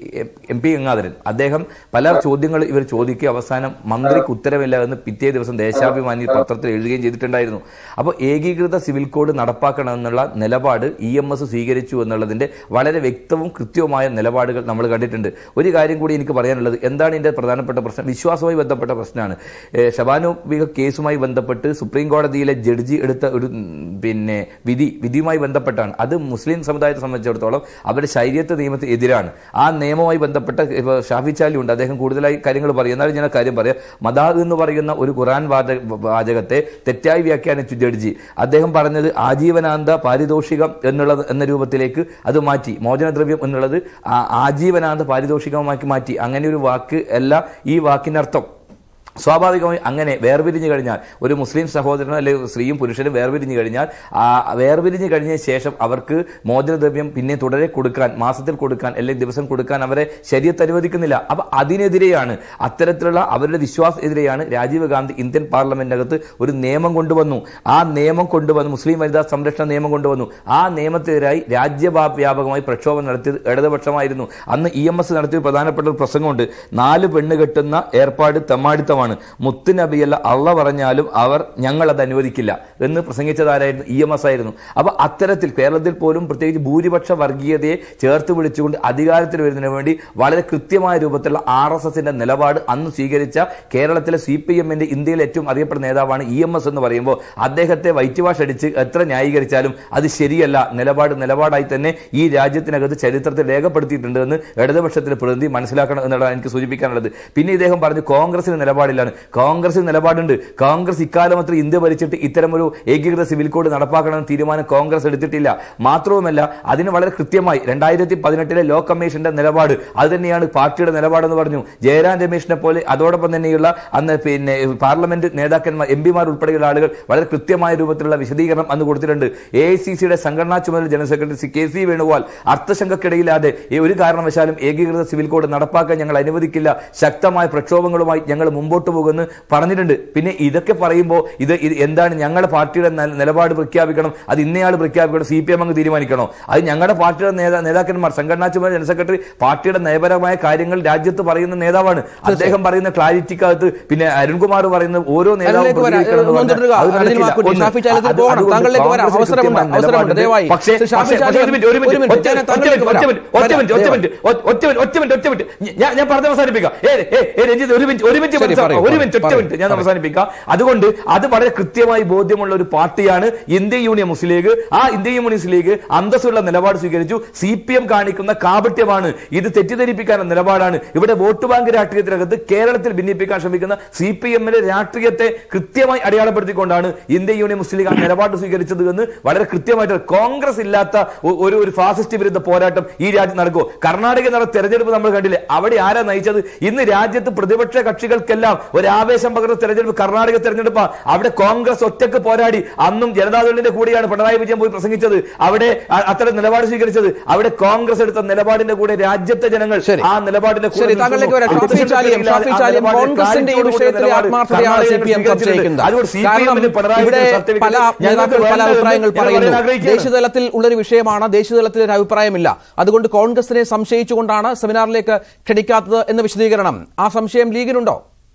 എം പി ഗംഗാധരൻ അദ്ദേഹം പല ചോദ്യങ്ങൾ ഇവർ ചോദിക്കുക അവസാനം മന്ത്രിക്ക് ഉത്തരവില്ല എന്ന് പിറ്റേ ദിവസം ദേശാഭിമാനി പത്രത്തിൽ എഴുതുകയും ചെയ്തിട്ടുണ്ടായിരുന്നു അപ്പോൾ ഏകീകൃത സിവിൽ കോഡ് നടപ്പാക്കണമെന്നുള്ള നിലപാട് ഇ എം എസ് സ്വീകരിച്ചു എന്നുള്ളതിന്റെ വളരെ വ്യക്തവും കൃത്യവുമായ നിലപാടുകൾ നമ്മൾ കണ്ടിട്ടുണ്ട് ഒരു കാര്യം കൂടി എനിക്ക് പറയാനുള്ളത് എന്താണ് ഇതിന്റെ പ്രധാനപ്പെട്ട പ്രശ്നം വിശ്വാസവുമായി ബന്ധപ്പെട്ട പ്രശ്നമാണ് ഏഹ് ശബാനുവിക കേസുമായി ബന്ധപ്പെട്ട് സുപ്രീം കോടതിയിലെ ജഡ്ജി എടുത്ത ഒരു ഉം, പിന്നെ വിധി വിധിയുമായി ബന്ധപ്പെട്ടാണ് അത് മുസ്ലിം സമുദായത്തെ സംബന്ധിച്ചിടത്തോളം അവരുടെ ശൈര്യത്തെ നിയമത്തിന് എതിരാണ് ആ നിയമവുമായി ബന്ധപ്പെട്ട ഇപ്പോൾ ഷാഫി ചാലി ഉണ്ട് അദ്ദേഹം കൂടുതലായി കാര്യങ്ങൾ പറയും എന്നാലും ഞാൻ ആ കാര്യം പറയാം മദാദ് എന്ന് പറയുന്ന ഒരു ഖുറാൻ വാച- വാചകത്തെ തെറ്റായി വ്യാഖ്യാനിച്ചു ജഡ്ജി അദ്ദേഹം പറഞ്ഞത് ആജീവനാന്ത പാരിതോഷികം എന്നുള്ളത് എന്ന രൂപത്തിലേക്ക് അത് മാറ്റി മോചനദ്രവ്യം എന്നുള്ളത് ആ ആജീവനാന്ത പാരിതോഷികമാക്കി മാറ്റി അങ്ങനെ ഒരു വാക്ക് അല്ല ഈ വാക്കിനർത്ഥം സ്വാഭാവികമായി അങ്ങനെ വേർപിരിഞ്ഞു കഴിഞ്ഞാൽ ഒരു മുസ്ലിം സഹോദരനോ അല്ലെങ്കിൽ സ്ത്രീയും പുരുഷനും വേർപിരിഞ്ഞു കഴിഞ്ഞാൽ ആ വേർപിരിഞ്ഞു കഴിഞ്ഞ ശേഷം അവർക്ക് മോചനദ്രവ്യം പിന്നെ തുടരെ കൊടുക്കാൻ മാസത്തിൽ കൊടുക്കാൻ അല്ലെങ്കിൽ ദിവസം കൊടുക്കാൻ അവരെ ശരീരത്ത് അനുവദിക്കുന്നില്ല അപ്പൊ അതിനെതിരെയാണ് അത്തരത്തിലുള്ള അവരുടെ വിശ്വാസത്തിനെതിരെയാണ് രാജീവ് ഗാന്ധി ഇന്ത്യൻ പാർലമെന്റിനകത്ത് ഒരു നിയമം കൊണ്ടുവന്നു ആ നിയമം കൊണ്ടുവന്നു മുസ്ലിം വനിതാ സംരക്ഷണ നിയമം കൊണ്ടുവന്നു ആ നിയമത്തിനെതിരായി രാജ്യവ്യാപകമായി പ്രക്ഷോഭം നടത്തിയത് ഇടതുപക്ഷമായിരുന്നു അന്ന് ഇ എം എസ് നടത്തിയ ഒരു പ്രധാനപ്പെട്ട ഒരു പ്രസംഗമുണ്ട് നാല് പെണ്ണ് കെട്ടുന്ന ഏർപ്പാട് തെമ്മാടിത്തമാണ് മുത്ത് നബിയല്ല അള്ള പറഞ്ഞാലും അവർ ഞങ്ങൾ അത് അനുവദിക്കില്ല എന്ന് പ്രസംഗിച്ചതാരായിരുന്നു ഇ എം എസ് ആയിരുന്നു അപ്പൊ അത്തരത്തിൽ കേരളത്തിൽ പോലും പ്രത്യേകിച്ച് ഭൂരിപക്ഷ വർഗീയതയെ ചേർത്ത് വിളിച്ചുകൊണ്ട് അധികാരത്തിൽ വരുന്നതിന് വേണ്ടി വളരെ കൃത്യമായ രൂപത്തിലുള്ള ആർ എസ് എസിന്റെ നിലപാട് അന്ന് സ്വീകരിച്ച കേരളത്തിലെ സി പി എമ്മിന്റെ ഇന്ത്യയിലെ ഏറ്റവും അറിയപ്പെടുന്ന നേതാവാണ് ഇ എം എസ് എന്ന് പറയുമ്പോൾ അദ്ദേഹത്തെ വൈറ്റ് വാഷ് അടിച്ച് എത്ര ന്യായീകരിച്ചാലും അത് ശരിയല്ല നിലപാട് നിലപാടായി തന്നെ ഈ രാജ്യത്തിനകത്ത് ചരിത്രത്തിൽ രേഖപ്പെടുത്തിയിട്ടുണ്ട് എന്ന് ഇടതുപക്ഷത്തിന്റെ പ്രതിനിധി മനസ്സിലാക്കണം എന്നുള്ളതാണ് എനിക്ക് സൂചിപ്പിക്കാനുള്ളത് പിന്നെ ഇദ്ദേഹം പറഞ്ഞു കോൺഗ്രസിന് നിലപാടില്ലാണ് കോൺഗ്രസിന് നിലപാടുണ്ട് കോൺഗ്രസ് ഇക്കാലം അത്ര ഇന്ത്യ ഭരിച്ചിട്ട് ഇത്തരമൊരു ഏകീകൃത സിവിൽ കോഡ് നടപ്പാക്കണമെന്ന് തീരുമാനം കോൺഗ്രസ് എടുത്തിട്ടില്ല മാത്രവുമല്ല അതിന് വളരെ കൃത്യമായി രണ്ടായിരത്തി പതിനെട്ടിലെ ലോ കമ്മീഷന്റെ നിലപാട് അത് തന്നെയാണ് പാർട്ടിയുടെ നിലപാടെന്ന് പറഞ്ഞു ജയരാം രമേശിനെ പോലെ അതോടൊപ്പം തന്നെയുള്ള അന്ന് പിന്നെ പാർലമെന്റ് നേതാക്കന്മാർ എം പിമാർ ഉൾപ്പെടെയുള്ള ആളുകൾ വളരെ കൃത്യമായ രൂപത്തിലുള്ള വിശദീകരണം അന്ന് കൊടുത്തിട്ടുണ്ട് എ ഐ സി സിയുടെ സംഘടനാ ചുമതല general secretary C K C Venugopal അർത്ഥശങ്കക്കിടയില്ലാതെ ഈ ഒരു കാരണവശാലും ഏകീകൃത സിവിൽ കോഡ് നടപ്പാക്കാൻ ഞങ്ങൾ അനുവദിക്കില്ല ശക്തമായ പ്രക്ഷോഭങ്ങളുമായി ഞങ്ങൾ മുമ്പോട്ട് പോകുമെന്ന് പറഞ്ഞിട്ടുണ്ട് പിന്നെ ഇതൊക്കെ പറയുമ്പോൾ ഇത് ഇത് എന്താണ് ഞങ്ങളുടെ പാർട്ടിയുടെ ന- നിലപാട് പ്രഖ്യാപിക്കണം അത് ഇന്നയാൾ പ്രഖ്യാപിക്കണം സി പി എം അങ്ങ് തീരുമാനിക്കണോ അത് ഞങ്ങളുടെ പാർട്ടിയുടെ നേതാ നേതാക്കന്മാർ സംഘടനാ ചുമതല ജനറൽ സെക്രട്ടറി പാർട്ടിയുടെ നയപരമായ കാര്യങ്ങൾ രാജ്യത്ത് പറയുന്ന നേതാവാണ് അദ്ദേഹം പറയുന്ന ക്ലാരിറ്റിക്കകത്ത് പിന്നെ അരുൺകുമാർ പറയുന്ന ഓരോ നേതാവും
അതിലേക്ക് വരാം.
പ്രതികരിക്കണം എന്ന്
ഒന്ന് തുടരുക.
പറഞ്ഞാൽ അത്
രജനി
നടക്കില്ല.
മാക്കുറ്റി,
ഒന്ന്.
ഷാഫി ചാലത്തിൽ
അത്
പോകണം.
അതുകൊണ്ട്
താങ്കളിലേക്ക് വരാം.
കോൺഗ്രസ്
അവസരമുണ്ട്.
കൃത്യമായ
അവസരമുണ്ട്.
നിലപാടുണ്ട്.
ദയവായി.
പക്ഷേ
ശ്രീ ഷാഫി
പക്ഷേ-
ചാലത്തിൽ
ഒരു മിനിറ്റ്, ഒരു മിനിറ്റ്,
ഒരു മിനിറ്റ്.
ഒറ്റ
ഞാൻ
ഒറ്റ
താങ്കളിലേക്ക്
മിനിറ്റ്, ഒറ്റ
വരാം.
മിനിറ്റ്, ഒറ്റ മിനിറ്റ്, ഒറ്റ
ദയവായി.
മിനിറ്റ്, ഒ- ഒറ്റ മിനിറ്റ്, ഒറ്റ മിനിറ്റ്, ഒറ്റ മിനിറ്റ്. ഞാൻ ഞാൻ പറഞ്ഞ് അവസാനിപ്പിക്കാം ഏ ഏ ഏ രഞ്ജിത്ത് ഒരു മിനിറ്റ് ഒരു മിനിറ്റ്
ശരി,
മനസ്സിലാക്കാം.
പറയൂ,
ഒരു മിനിറ്റ് ഒറ്റ
പറയൂ,
മിനിറ്റ് ഞാൻ
പറയൂ.
അവസാനിപ്പിക്കാം അതുകൊണ്ട് അത് വളരെ കൃത്യമായി ബോധ്യമുള്ള ഒരു പാർട്ടിയാണ് ഇന്ത്യൻ യൂണിയൻ മുസ്ലിം ലീഗ് ആ ഇന്ത്യൻ യൂണിയൻ മുസ്ലിം ലീഗ് അന്തസ്സുള്ള നിലപാട് സ്വീകരിച്ചു സി പി എം കാണിക്കുന്ന കാപട്യമാണ് ഇത് തെറ്റിദ്ധരിപ്പിക്കാനുള്ള നിലപാടാണ് ഇവിടെ വോട്ട് ബാങ്ക് രാഷ്ട്രീയത്തിനകത്ത് കേരളത്തിൽ ഭിന്നിപ്പിക്കാൻ ശ്രമിക്കുന്ന സി പി എമ്മിന്റെ രാഷ്ട്രീയത്തെ കൃത്യമായി അടയാളപ്പെടുത്തിക്കൊണ്ടാണ് ഇന്ത്യൻ യൂണിയൻ മുസ്ലിം ലീഗ് ആ നിലപാട് സ്വീകരിച്ചത് എന്ന് വളരെ കൃത്യമായിട്ട് കോൺഗ്രസ് ഇല്ലാത്ത ഒ- ഒരു ഒരു ഫാസിസ്റ്റ് വിരുദ്ധ പോരാട്ടം ഈ രാജ്യം നടക്കുമോ കർണാടക നടന്ന തെരഞ്ഞെടുപ്പ് നമ്മൾ കണ്ടില്ലേ അവിടെ ആരാ നയിച്ചത് ഇന്ന് രാജ്യത്ത് പ്രതിപക്ഷ കക്ഷികൾക്കെല്ലാം ഒരു ആവേശം പകർന്ന തെരഞ്ഞെടുപ്പ് കർണാടക തെരഞ്ഞെടുപ്പാണ് അവിടെ കോൺഗ്രസ് ഒറ്റക്ക് പോരാടി അന്നും ജനതാദളിന്റെ കൂടെയാണ് പിണറായി വിജയൻ പോയി പ്രസംഗിച്ചത് അവിടെ അ- അത്തരം നിലപാട് സ്വീകരിച്ചത് അവിടെ കോൺഗ്രസ് എടുത്ത നിലപാടിന്റെ കൂടെ രാജ്യത്തെ ജനങ്ങൾ
ശരി.
ആ നിലപാടിന്റെ കൂടെ
ശരി താങ്കളിലേക്ക് വരാം
നിൽക്കുന്നു.
ഷാഫി ചാലിയം ഷാഫി
ആ
ചാലിയം
നിലപാടിൽ
കോൺഗ്രസിന്റെ ഈ
കാര്യത്തോടുകൂടിയ
വിഷയത്തിലെ
നിലപാട്
ആത്മാർത്ഥതയാണ് സി പി എം
കർണാടകയിൽ
സംശയിക്കുന്നത്
അതുകൊണ്ട് സി പി
കാരണം
എമ്മിന് പിണറായി
ഇവിടെ
വിജയൻ സർട്ടിഫിക്കറ്റ്
പല
ഞങ്ങൾക്ക്
നേതാക്കൾ പല
വേണ്ടതെന്ന്
അഭിപ്രായങ്ങൾ
ഞാൻ
പറയുന്നു
പറയാൻ ആഗ്രഹിക്കുകയാണ്.
ദേശീയതലത്തിൽ ഉള്ളൊരു വിഷയമാണ് ദേശീയതലത്തിൽ ഒരു അഭിപ്രായമില്ല അതുകൊണ്ട് കോൺഗ്രസിനെ സംശയിച്ചുകൊണ്ടാണ് സെമിനാറിലേക്ക് ക്ഷണിക്കാത്തത് എന്ന വിശദീകരണം ആ സംശയം ലീഗിനുണ്ടോ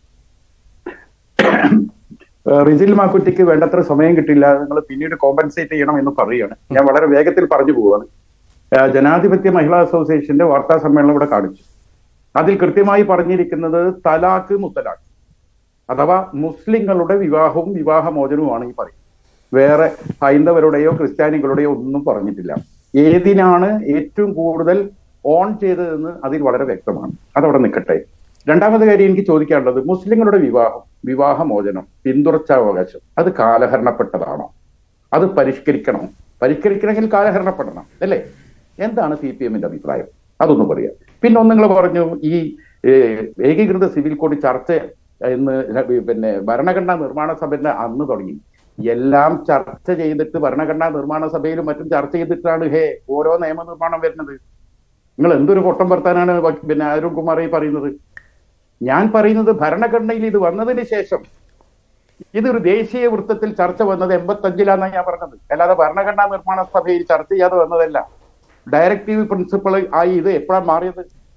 ഏഹ് റിജിൽ മാക്കുറ്റിക്ക് വേണ്ടത്ര സമയം കിട്ടില്ല നിങ്ങൾ പിന്നീട് കോമ്പൻസേറ്റ് ചെയ്യണം എന്ന് പറയുകയാണ് ഞാൻ വളരെ വേഗത്തിൽ പറഞ്ഞു പോവാണ് ഏഹ് ജനാധിപത്യ മഹിളാ അസോസിയേഷന്റെ വാർത്താ സമ്മേളനം ഇവിടെ കാണിച്ചു അതിൽ കൃത്യമായി പറഞ്ഞിരിക്കുന്നത് തലാക്ക് മുത്തലാക്ക് അഥവാ മുസ്ലിങ്ങളുടെ വിവാഹവും വിവാഹമോചനവുമാണ് ഈ പറയുന്നത് വേറെ ഹൈന്ദവരുടെയോ ക്രിസ്ത്യാനികളുടെയോ ഒന്നും പറഞ്ഞിട്ടില്ല ഏതിനാണ് ഏറ്റവും കൂടുതൽ ഓൺ ചെയ്തതെന്ന് അതിൽ വളരെ വ്യക്തമാണ് അതവിടെ നിൽക്കട്ടെ രണ്ടാമത്തെ കാര്യം എനിക്ക് ചോദിക്കാനുള്ളത് മുസ്ലിങ്ങളുടെ വിവാഹം വിവാഹമോചനം പിന്തുടർച്ചാവകാശം അത് കാലഹരണപ്പെട്ടതാണോ അത് പരിഷ്കരിക്കണോ പരിഷ്കരിക്കണമെങ്കിൽ കാലഹരണപ്പെടണം അല്ലേ എന്താണ് സി പി എമ്മിന്റെ അഭിപ്രായം അതൊന്ന് പറയാം പിന്നെ ഒന്ന് നിങ്ങൾ പറഞ്ഞു ഈ ഏഹ്, ഏകീകൃത സിവിൽ കോഡ് ചർച്ച എന്ന് പിന്നെ ഭരണഘടനാ നിർമ്മാണ സഭയുടെ അന്ന് തുടങ്ങി എല്ലാം ചർച്ച ചെയ്തിട്ട് ഭരണഘടനാ നിർമ്മാണ സഭയിലും മറ്റും ചർച്ച ചെയ്തിട്ടാണ് ഹേ ഓരോ നിയമനിർമ്മാണം വരുന്നത് നിങ്ങൾ എന്തൊരു പൊട്ടം വർത്താനാണ് വ- പിന്നെ അരുൺകുമാർ ഈ പറയുന്നത് ഞാൻ പറയുന്നത് ഭരണഘടനയിൽ ഇത് വന്നതിന് ശേഷം ഇതൊരു ദേശീയ വൃത്തത്തിൽ ചർച്ച വന്നത് എൺപത്തഞ്ചിലാണെന്നാണ് ഞാൻ പറഞ്ഞത് അല്ലാതെ ഭരണഘടനാ നിർമ്മാണ സഭയിൽ ചർച്ച ചെയ്യാതെ വന്നതല്ല ഡയറക്റ്റീവ് പ്രിൻസിപ്പൾ ആയി ഇത് എപ്പോഴാണ് മാറിയത്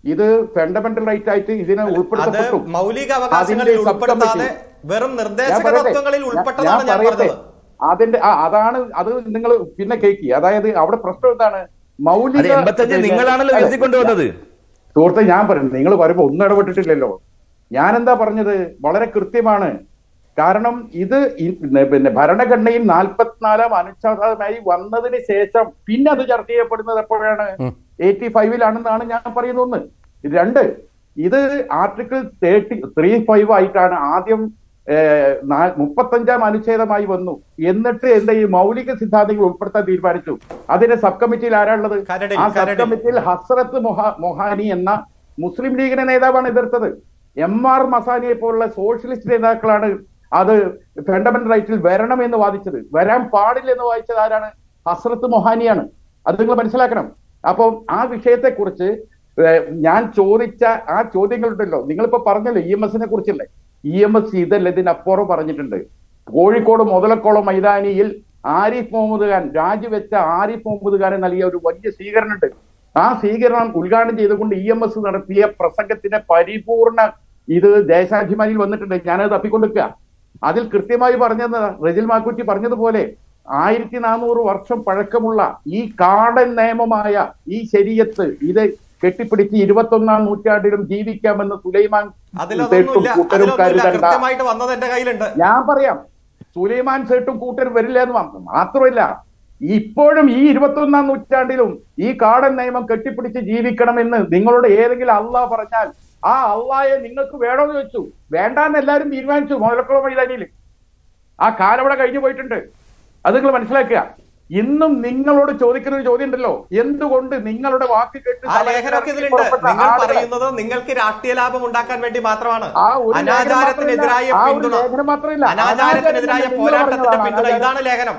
ഇത് ഫണ്ടമെന്റൽ റൈറ്റ് ആയിട്ട് ഇതിനെ
അത്
ഉൾപ്പെടുത്തപ്പെട്ടു
മൗലിക അവകാശങ്ങളിൽ
അതിന്റെ
ഉൾപ്പെടുത്താതെ
subcommittee.
വെറും
ഞാൻ
നിർദ്ദേശക
പറയട്ടെ.
തത്വങ്ങളിൽ
ഞാൻ-
ഉൾപ്പെട്ടതാണ് ഞാൻ
പറയട്ടെ.
പറഞ്ഞത്
അതിന്റെ ആ അതാണ് അത് നിങ്ങൾ പിന്നെ കേക്കി അതായത് അവിടെ പ്രശ്നം എന്താണ് മൗലിക
അത് എൺപത്തഞ്ച് നിങ്ങളാണല്ലോ
അല്ല,
ഉയർത്തിക്കൊണ്ടുവന്നത്
സുഹൃത്തെ ഞാൻ പറഞ്ഞു നിങ്ങൾ വരുമ്പോ ഒന്നും ഇടപെട്ടിട്ടില്ലല്ലോ ഞാൻ എന്താ പറഞ്ഞത് വളരെ കൃത്യമാണ് കാരണം ഇത് ഈ- പിന്നെ ഭരണഘടനയിൽ നാൽപ്പത്തിനാലാം അനുച്ഛേദമായി വന്നതിന് ശേഷം പിന്നെ അത് ചർച്ച ചെയ്യപ്പെടുന്നത് എപ്പോഴാണ് എയ്റ്റി ഫൈവിലാണെന്നാണ് ഞാൻ പറയുന്ന ഒന്ന് രണ്ട് ഇത് ആർട്ടിക്കിൾ തേർട്ടി ത്രീ ഫൈവ് ആയിട്ടാണ് ആദ്യം ഏഹ്, നാ- മുപ്പത്തഞ്ചാം അനുച്ഛേദമായി വന്നു എന്നിട്ട് എന്താ ഈ മൗലിക സിദ്ധാന്തങ്ങൾ ഉൾപ്പെടുത്താൻ തീരുമാനിച്ചു അതിന്റെ സബ് കമ്മിറ്റിയിൽ ആരാളുള്ളത്
കരടിൽ,
ആ സബ്
കരടിൽ.
കമ്മിറ്റിയിൽ ഹസ്രത്ത് മൊഹ- മൊഹാനി എന്ന മുസ്ലിം ലീഗിന്റെ നേതാവാണ് എതിർത്തത് എം ആർ മസാനിയെ പോലുള്ള സോഷ്യലിസ്റ്റ് നേതാക്കളാണ് അത് ഫണ്ടമെന്റൽ റൈറ്റിൽ വരണമെന്ന് വാദിച്ചത് വരാൻ പാടില്ലെന്ന് വാദിച്ചത് ആരാണ് ഹസ്രത്ത് മൊഹാനിയാണ് അത് നിങ്ങൾ മനസ്സിലാക്കണം അപ്പോൾ ആ വിഷയത്തെക്കുറിച്ച് ഏഹ്, ഞാൻ ചോദിച്ച ആ ചോദ്യങ്ങളുണ്ടല്ലോ നിങ്ങളിപ്പോ പറഞ്ഞല്ലോ ഇ എം എസിനെ കുറിച്ചല്ലേ ഇ എം എസ് ഇതല്ല ഇതിനപ്പുറം പറഞ്ഞിട്ടുണ്ട് കോഴിക്കോട് മുതലക്കോളം മൈതാനിയിൽ ആരിഫ് മുഹമ്മദ് ഖാൻ രാജിവെച്ച ആരിഫ് മുഹമ്മദ് ഖാനെ നൽകിയ ഒരു വലിയ സ്വീകരണമുണ്ട് ആ സ്വീകരണം ഉദ്ഘാടനം ചെയ്തുകൊണ്ട് ഇ എം എസ് നടത്തിയ പ്രസംഗത്തിന്റെ പരിപൂർണ ഇത് ദേശാഭിമാനിയിൽ വന്നിട്ടുണ്ട് ഞാനത് തപ്പിക്കൊണ്ടിരിക്കുക അതിൽ കൃത്യമായി പറഞ്ഞത് റജിൽ മാക്കുറ്റി പറഞ്ഞതുപോലെ ആയിരത്തി നാനൂറ് വർഷം പഴക്കമുള്ള ഈ കാടൻ നിയമമായ ഈ ശരീരത്ത് ഇത് കെട്ടിപ്പിടിച്ച് ഇരുപത്തൊന്നാം നൂറ്റാണ്ടിലും ജീവിക്കാമെന്ന് സുലൈമാൻ
അതിലൊന്നുമില്ല
സേട്ടും കൂട്ടരും
അതിലൊന്നുമില്ല
കരുതണ്ട
കൃത്യമായിട്ട് വന്നത് എന്റെ കയ്യിലുണ്ട്
ഞാൻ പറയാം സുലൈമാൻ സേട്ടും കൂട്ടരും വരില്ല എന്ന് മാ- മാത്രമല്ല ഇപ്പോഴും ഈ ഇരുപത്തൊന്നാം നൂറ്റാണ്ടിലും ഈ കാടൻ നിയമം കെട്ടിപ്പിടിച്ച് ജീവിക്കണമെന്ന് നിങ്ങളോട് ഏതെങ്കിലും അള്ളാഹ് പറഞ്ഞാൽ ആ അള്ളായെ നിങ്ങൾക്ക് വേണമെന്ന് വെച്ചു വേണ്ടാന്ന് എല്ലാവരും തീരുമാനിച്ചു മുതലക്കുളം മൈതാനിയിൽ ആ കാലം അവിടെ കഴിഞ്ഞു പോയിട്ടുണ്ട് അത് നിങ്ങൾ മനസ്സിലാക്കുക ഇന്നും നിങ്ങളോട് ചോദിക്കുന്ന ഒരു ചോദ്യം ഉണ്ടല്ലോ എന്തുകൊണ്ട് നിങ്ങളുടെ വാക്ക് കേട്ട്
ആ ലേഖനമൊക്കെ ഇതിലുണ്ട്
പുറപ്പെട്ട
നിങ്ങൾ
ആളുകളെ-
പറയുന്നത് നിങ്ങൾക്ക് രാഷ്ട്രീയ ലാഭം ഉണ്ടാക്കാൻ വേണ്ടി മാത്രമാണ്
ആ ഒരു ലേഖനം
അനാചാരത്തിനെതിരായ
മാത്രമല്ല, ആ ഒരു
പിന്തുണ
ലേഖനം മാത്രമല്ല,
അനാചാരത്തിനെതിരായ
അനാചാരം
പോരാട്ടത്തിന്റെ
നിങ്ങൾ
പിന്തുണ
പറഞ്ഞതാണ്.
ഇതാണ് ലേഖനം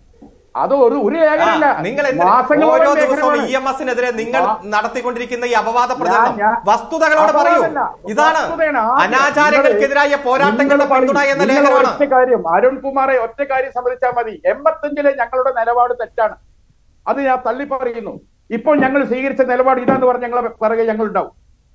അത് ഒരു ഒരു
ആ,
ലേഖനമല്ല
നിങ്ങൾ എന്തിന്
മാസങ്ങളോളം
ഓരോ ദിവസവും
ലേഖനമാണ്.
ഇ എം എസിനെതിരെ നിങ്ങൾ
ആ.
നടത്തിക്കൊണ്ടിരിക്കുന്ന ഈ അപവാദ പ്രചരണം
ഞാൻ-
വസ്തുതകളോട് പറയൂ
അപവാദമല്ല,
ഇതാണ്
വസ്തുതയാണ്. ആദ്യം
അനാചാരങ്ങൾക്കെതിരായ
നിങ്ങൾ-
പോരാട്ടങ്ങളുടെ
നിങ്ങൾ പറയൂ.
പിന്തുണ എന്ന
നിങ്ങൾ
ലേഖനമാണ്
ഒറ്റ കാര്യം അരുൺകുമാറെ ഒറ്റ കാര്യം സമ്മതിച്ചാൽ മതി എൺപത്തഞ്ചിലെ ഞങ്ങളുടെ നിലപാട് തെറ്റാണ് അത് ഞാൻ തള്ളി പറയുന്നു ഇപ്പോൾ ഞങ്ങൾ സ്വീകരിച്ച നിലപാട് ഇതാന്ന് പറഞ്ഞ് ഞങ്ങളെ പിറകെ ഞങ്ങൾ ഉണ്ടാവും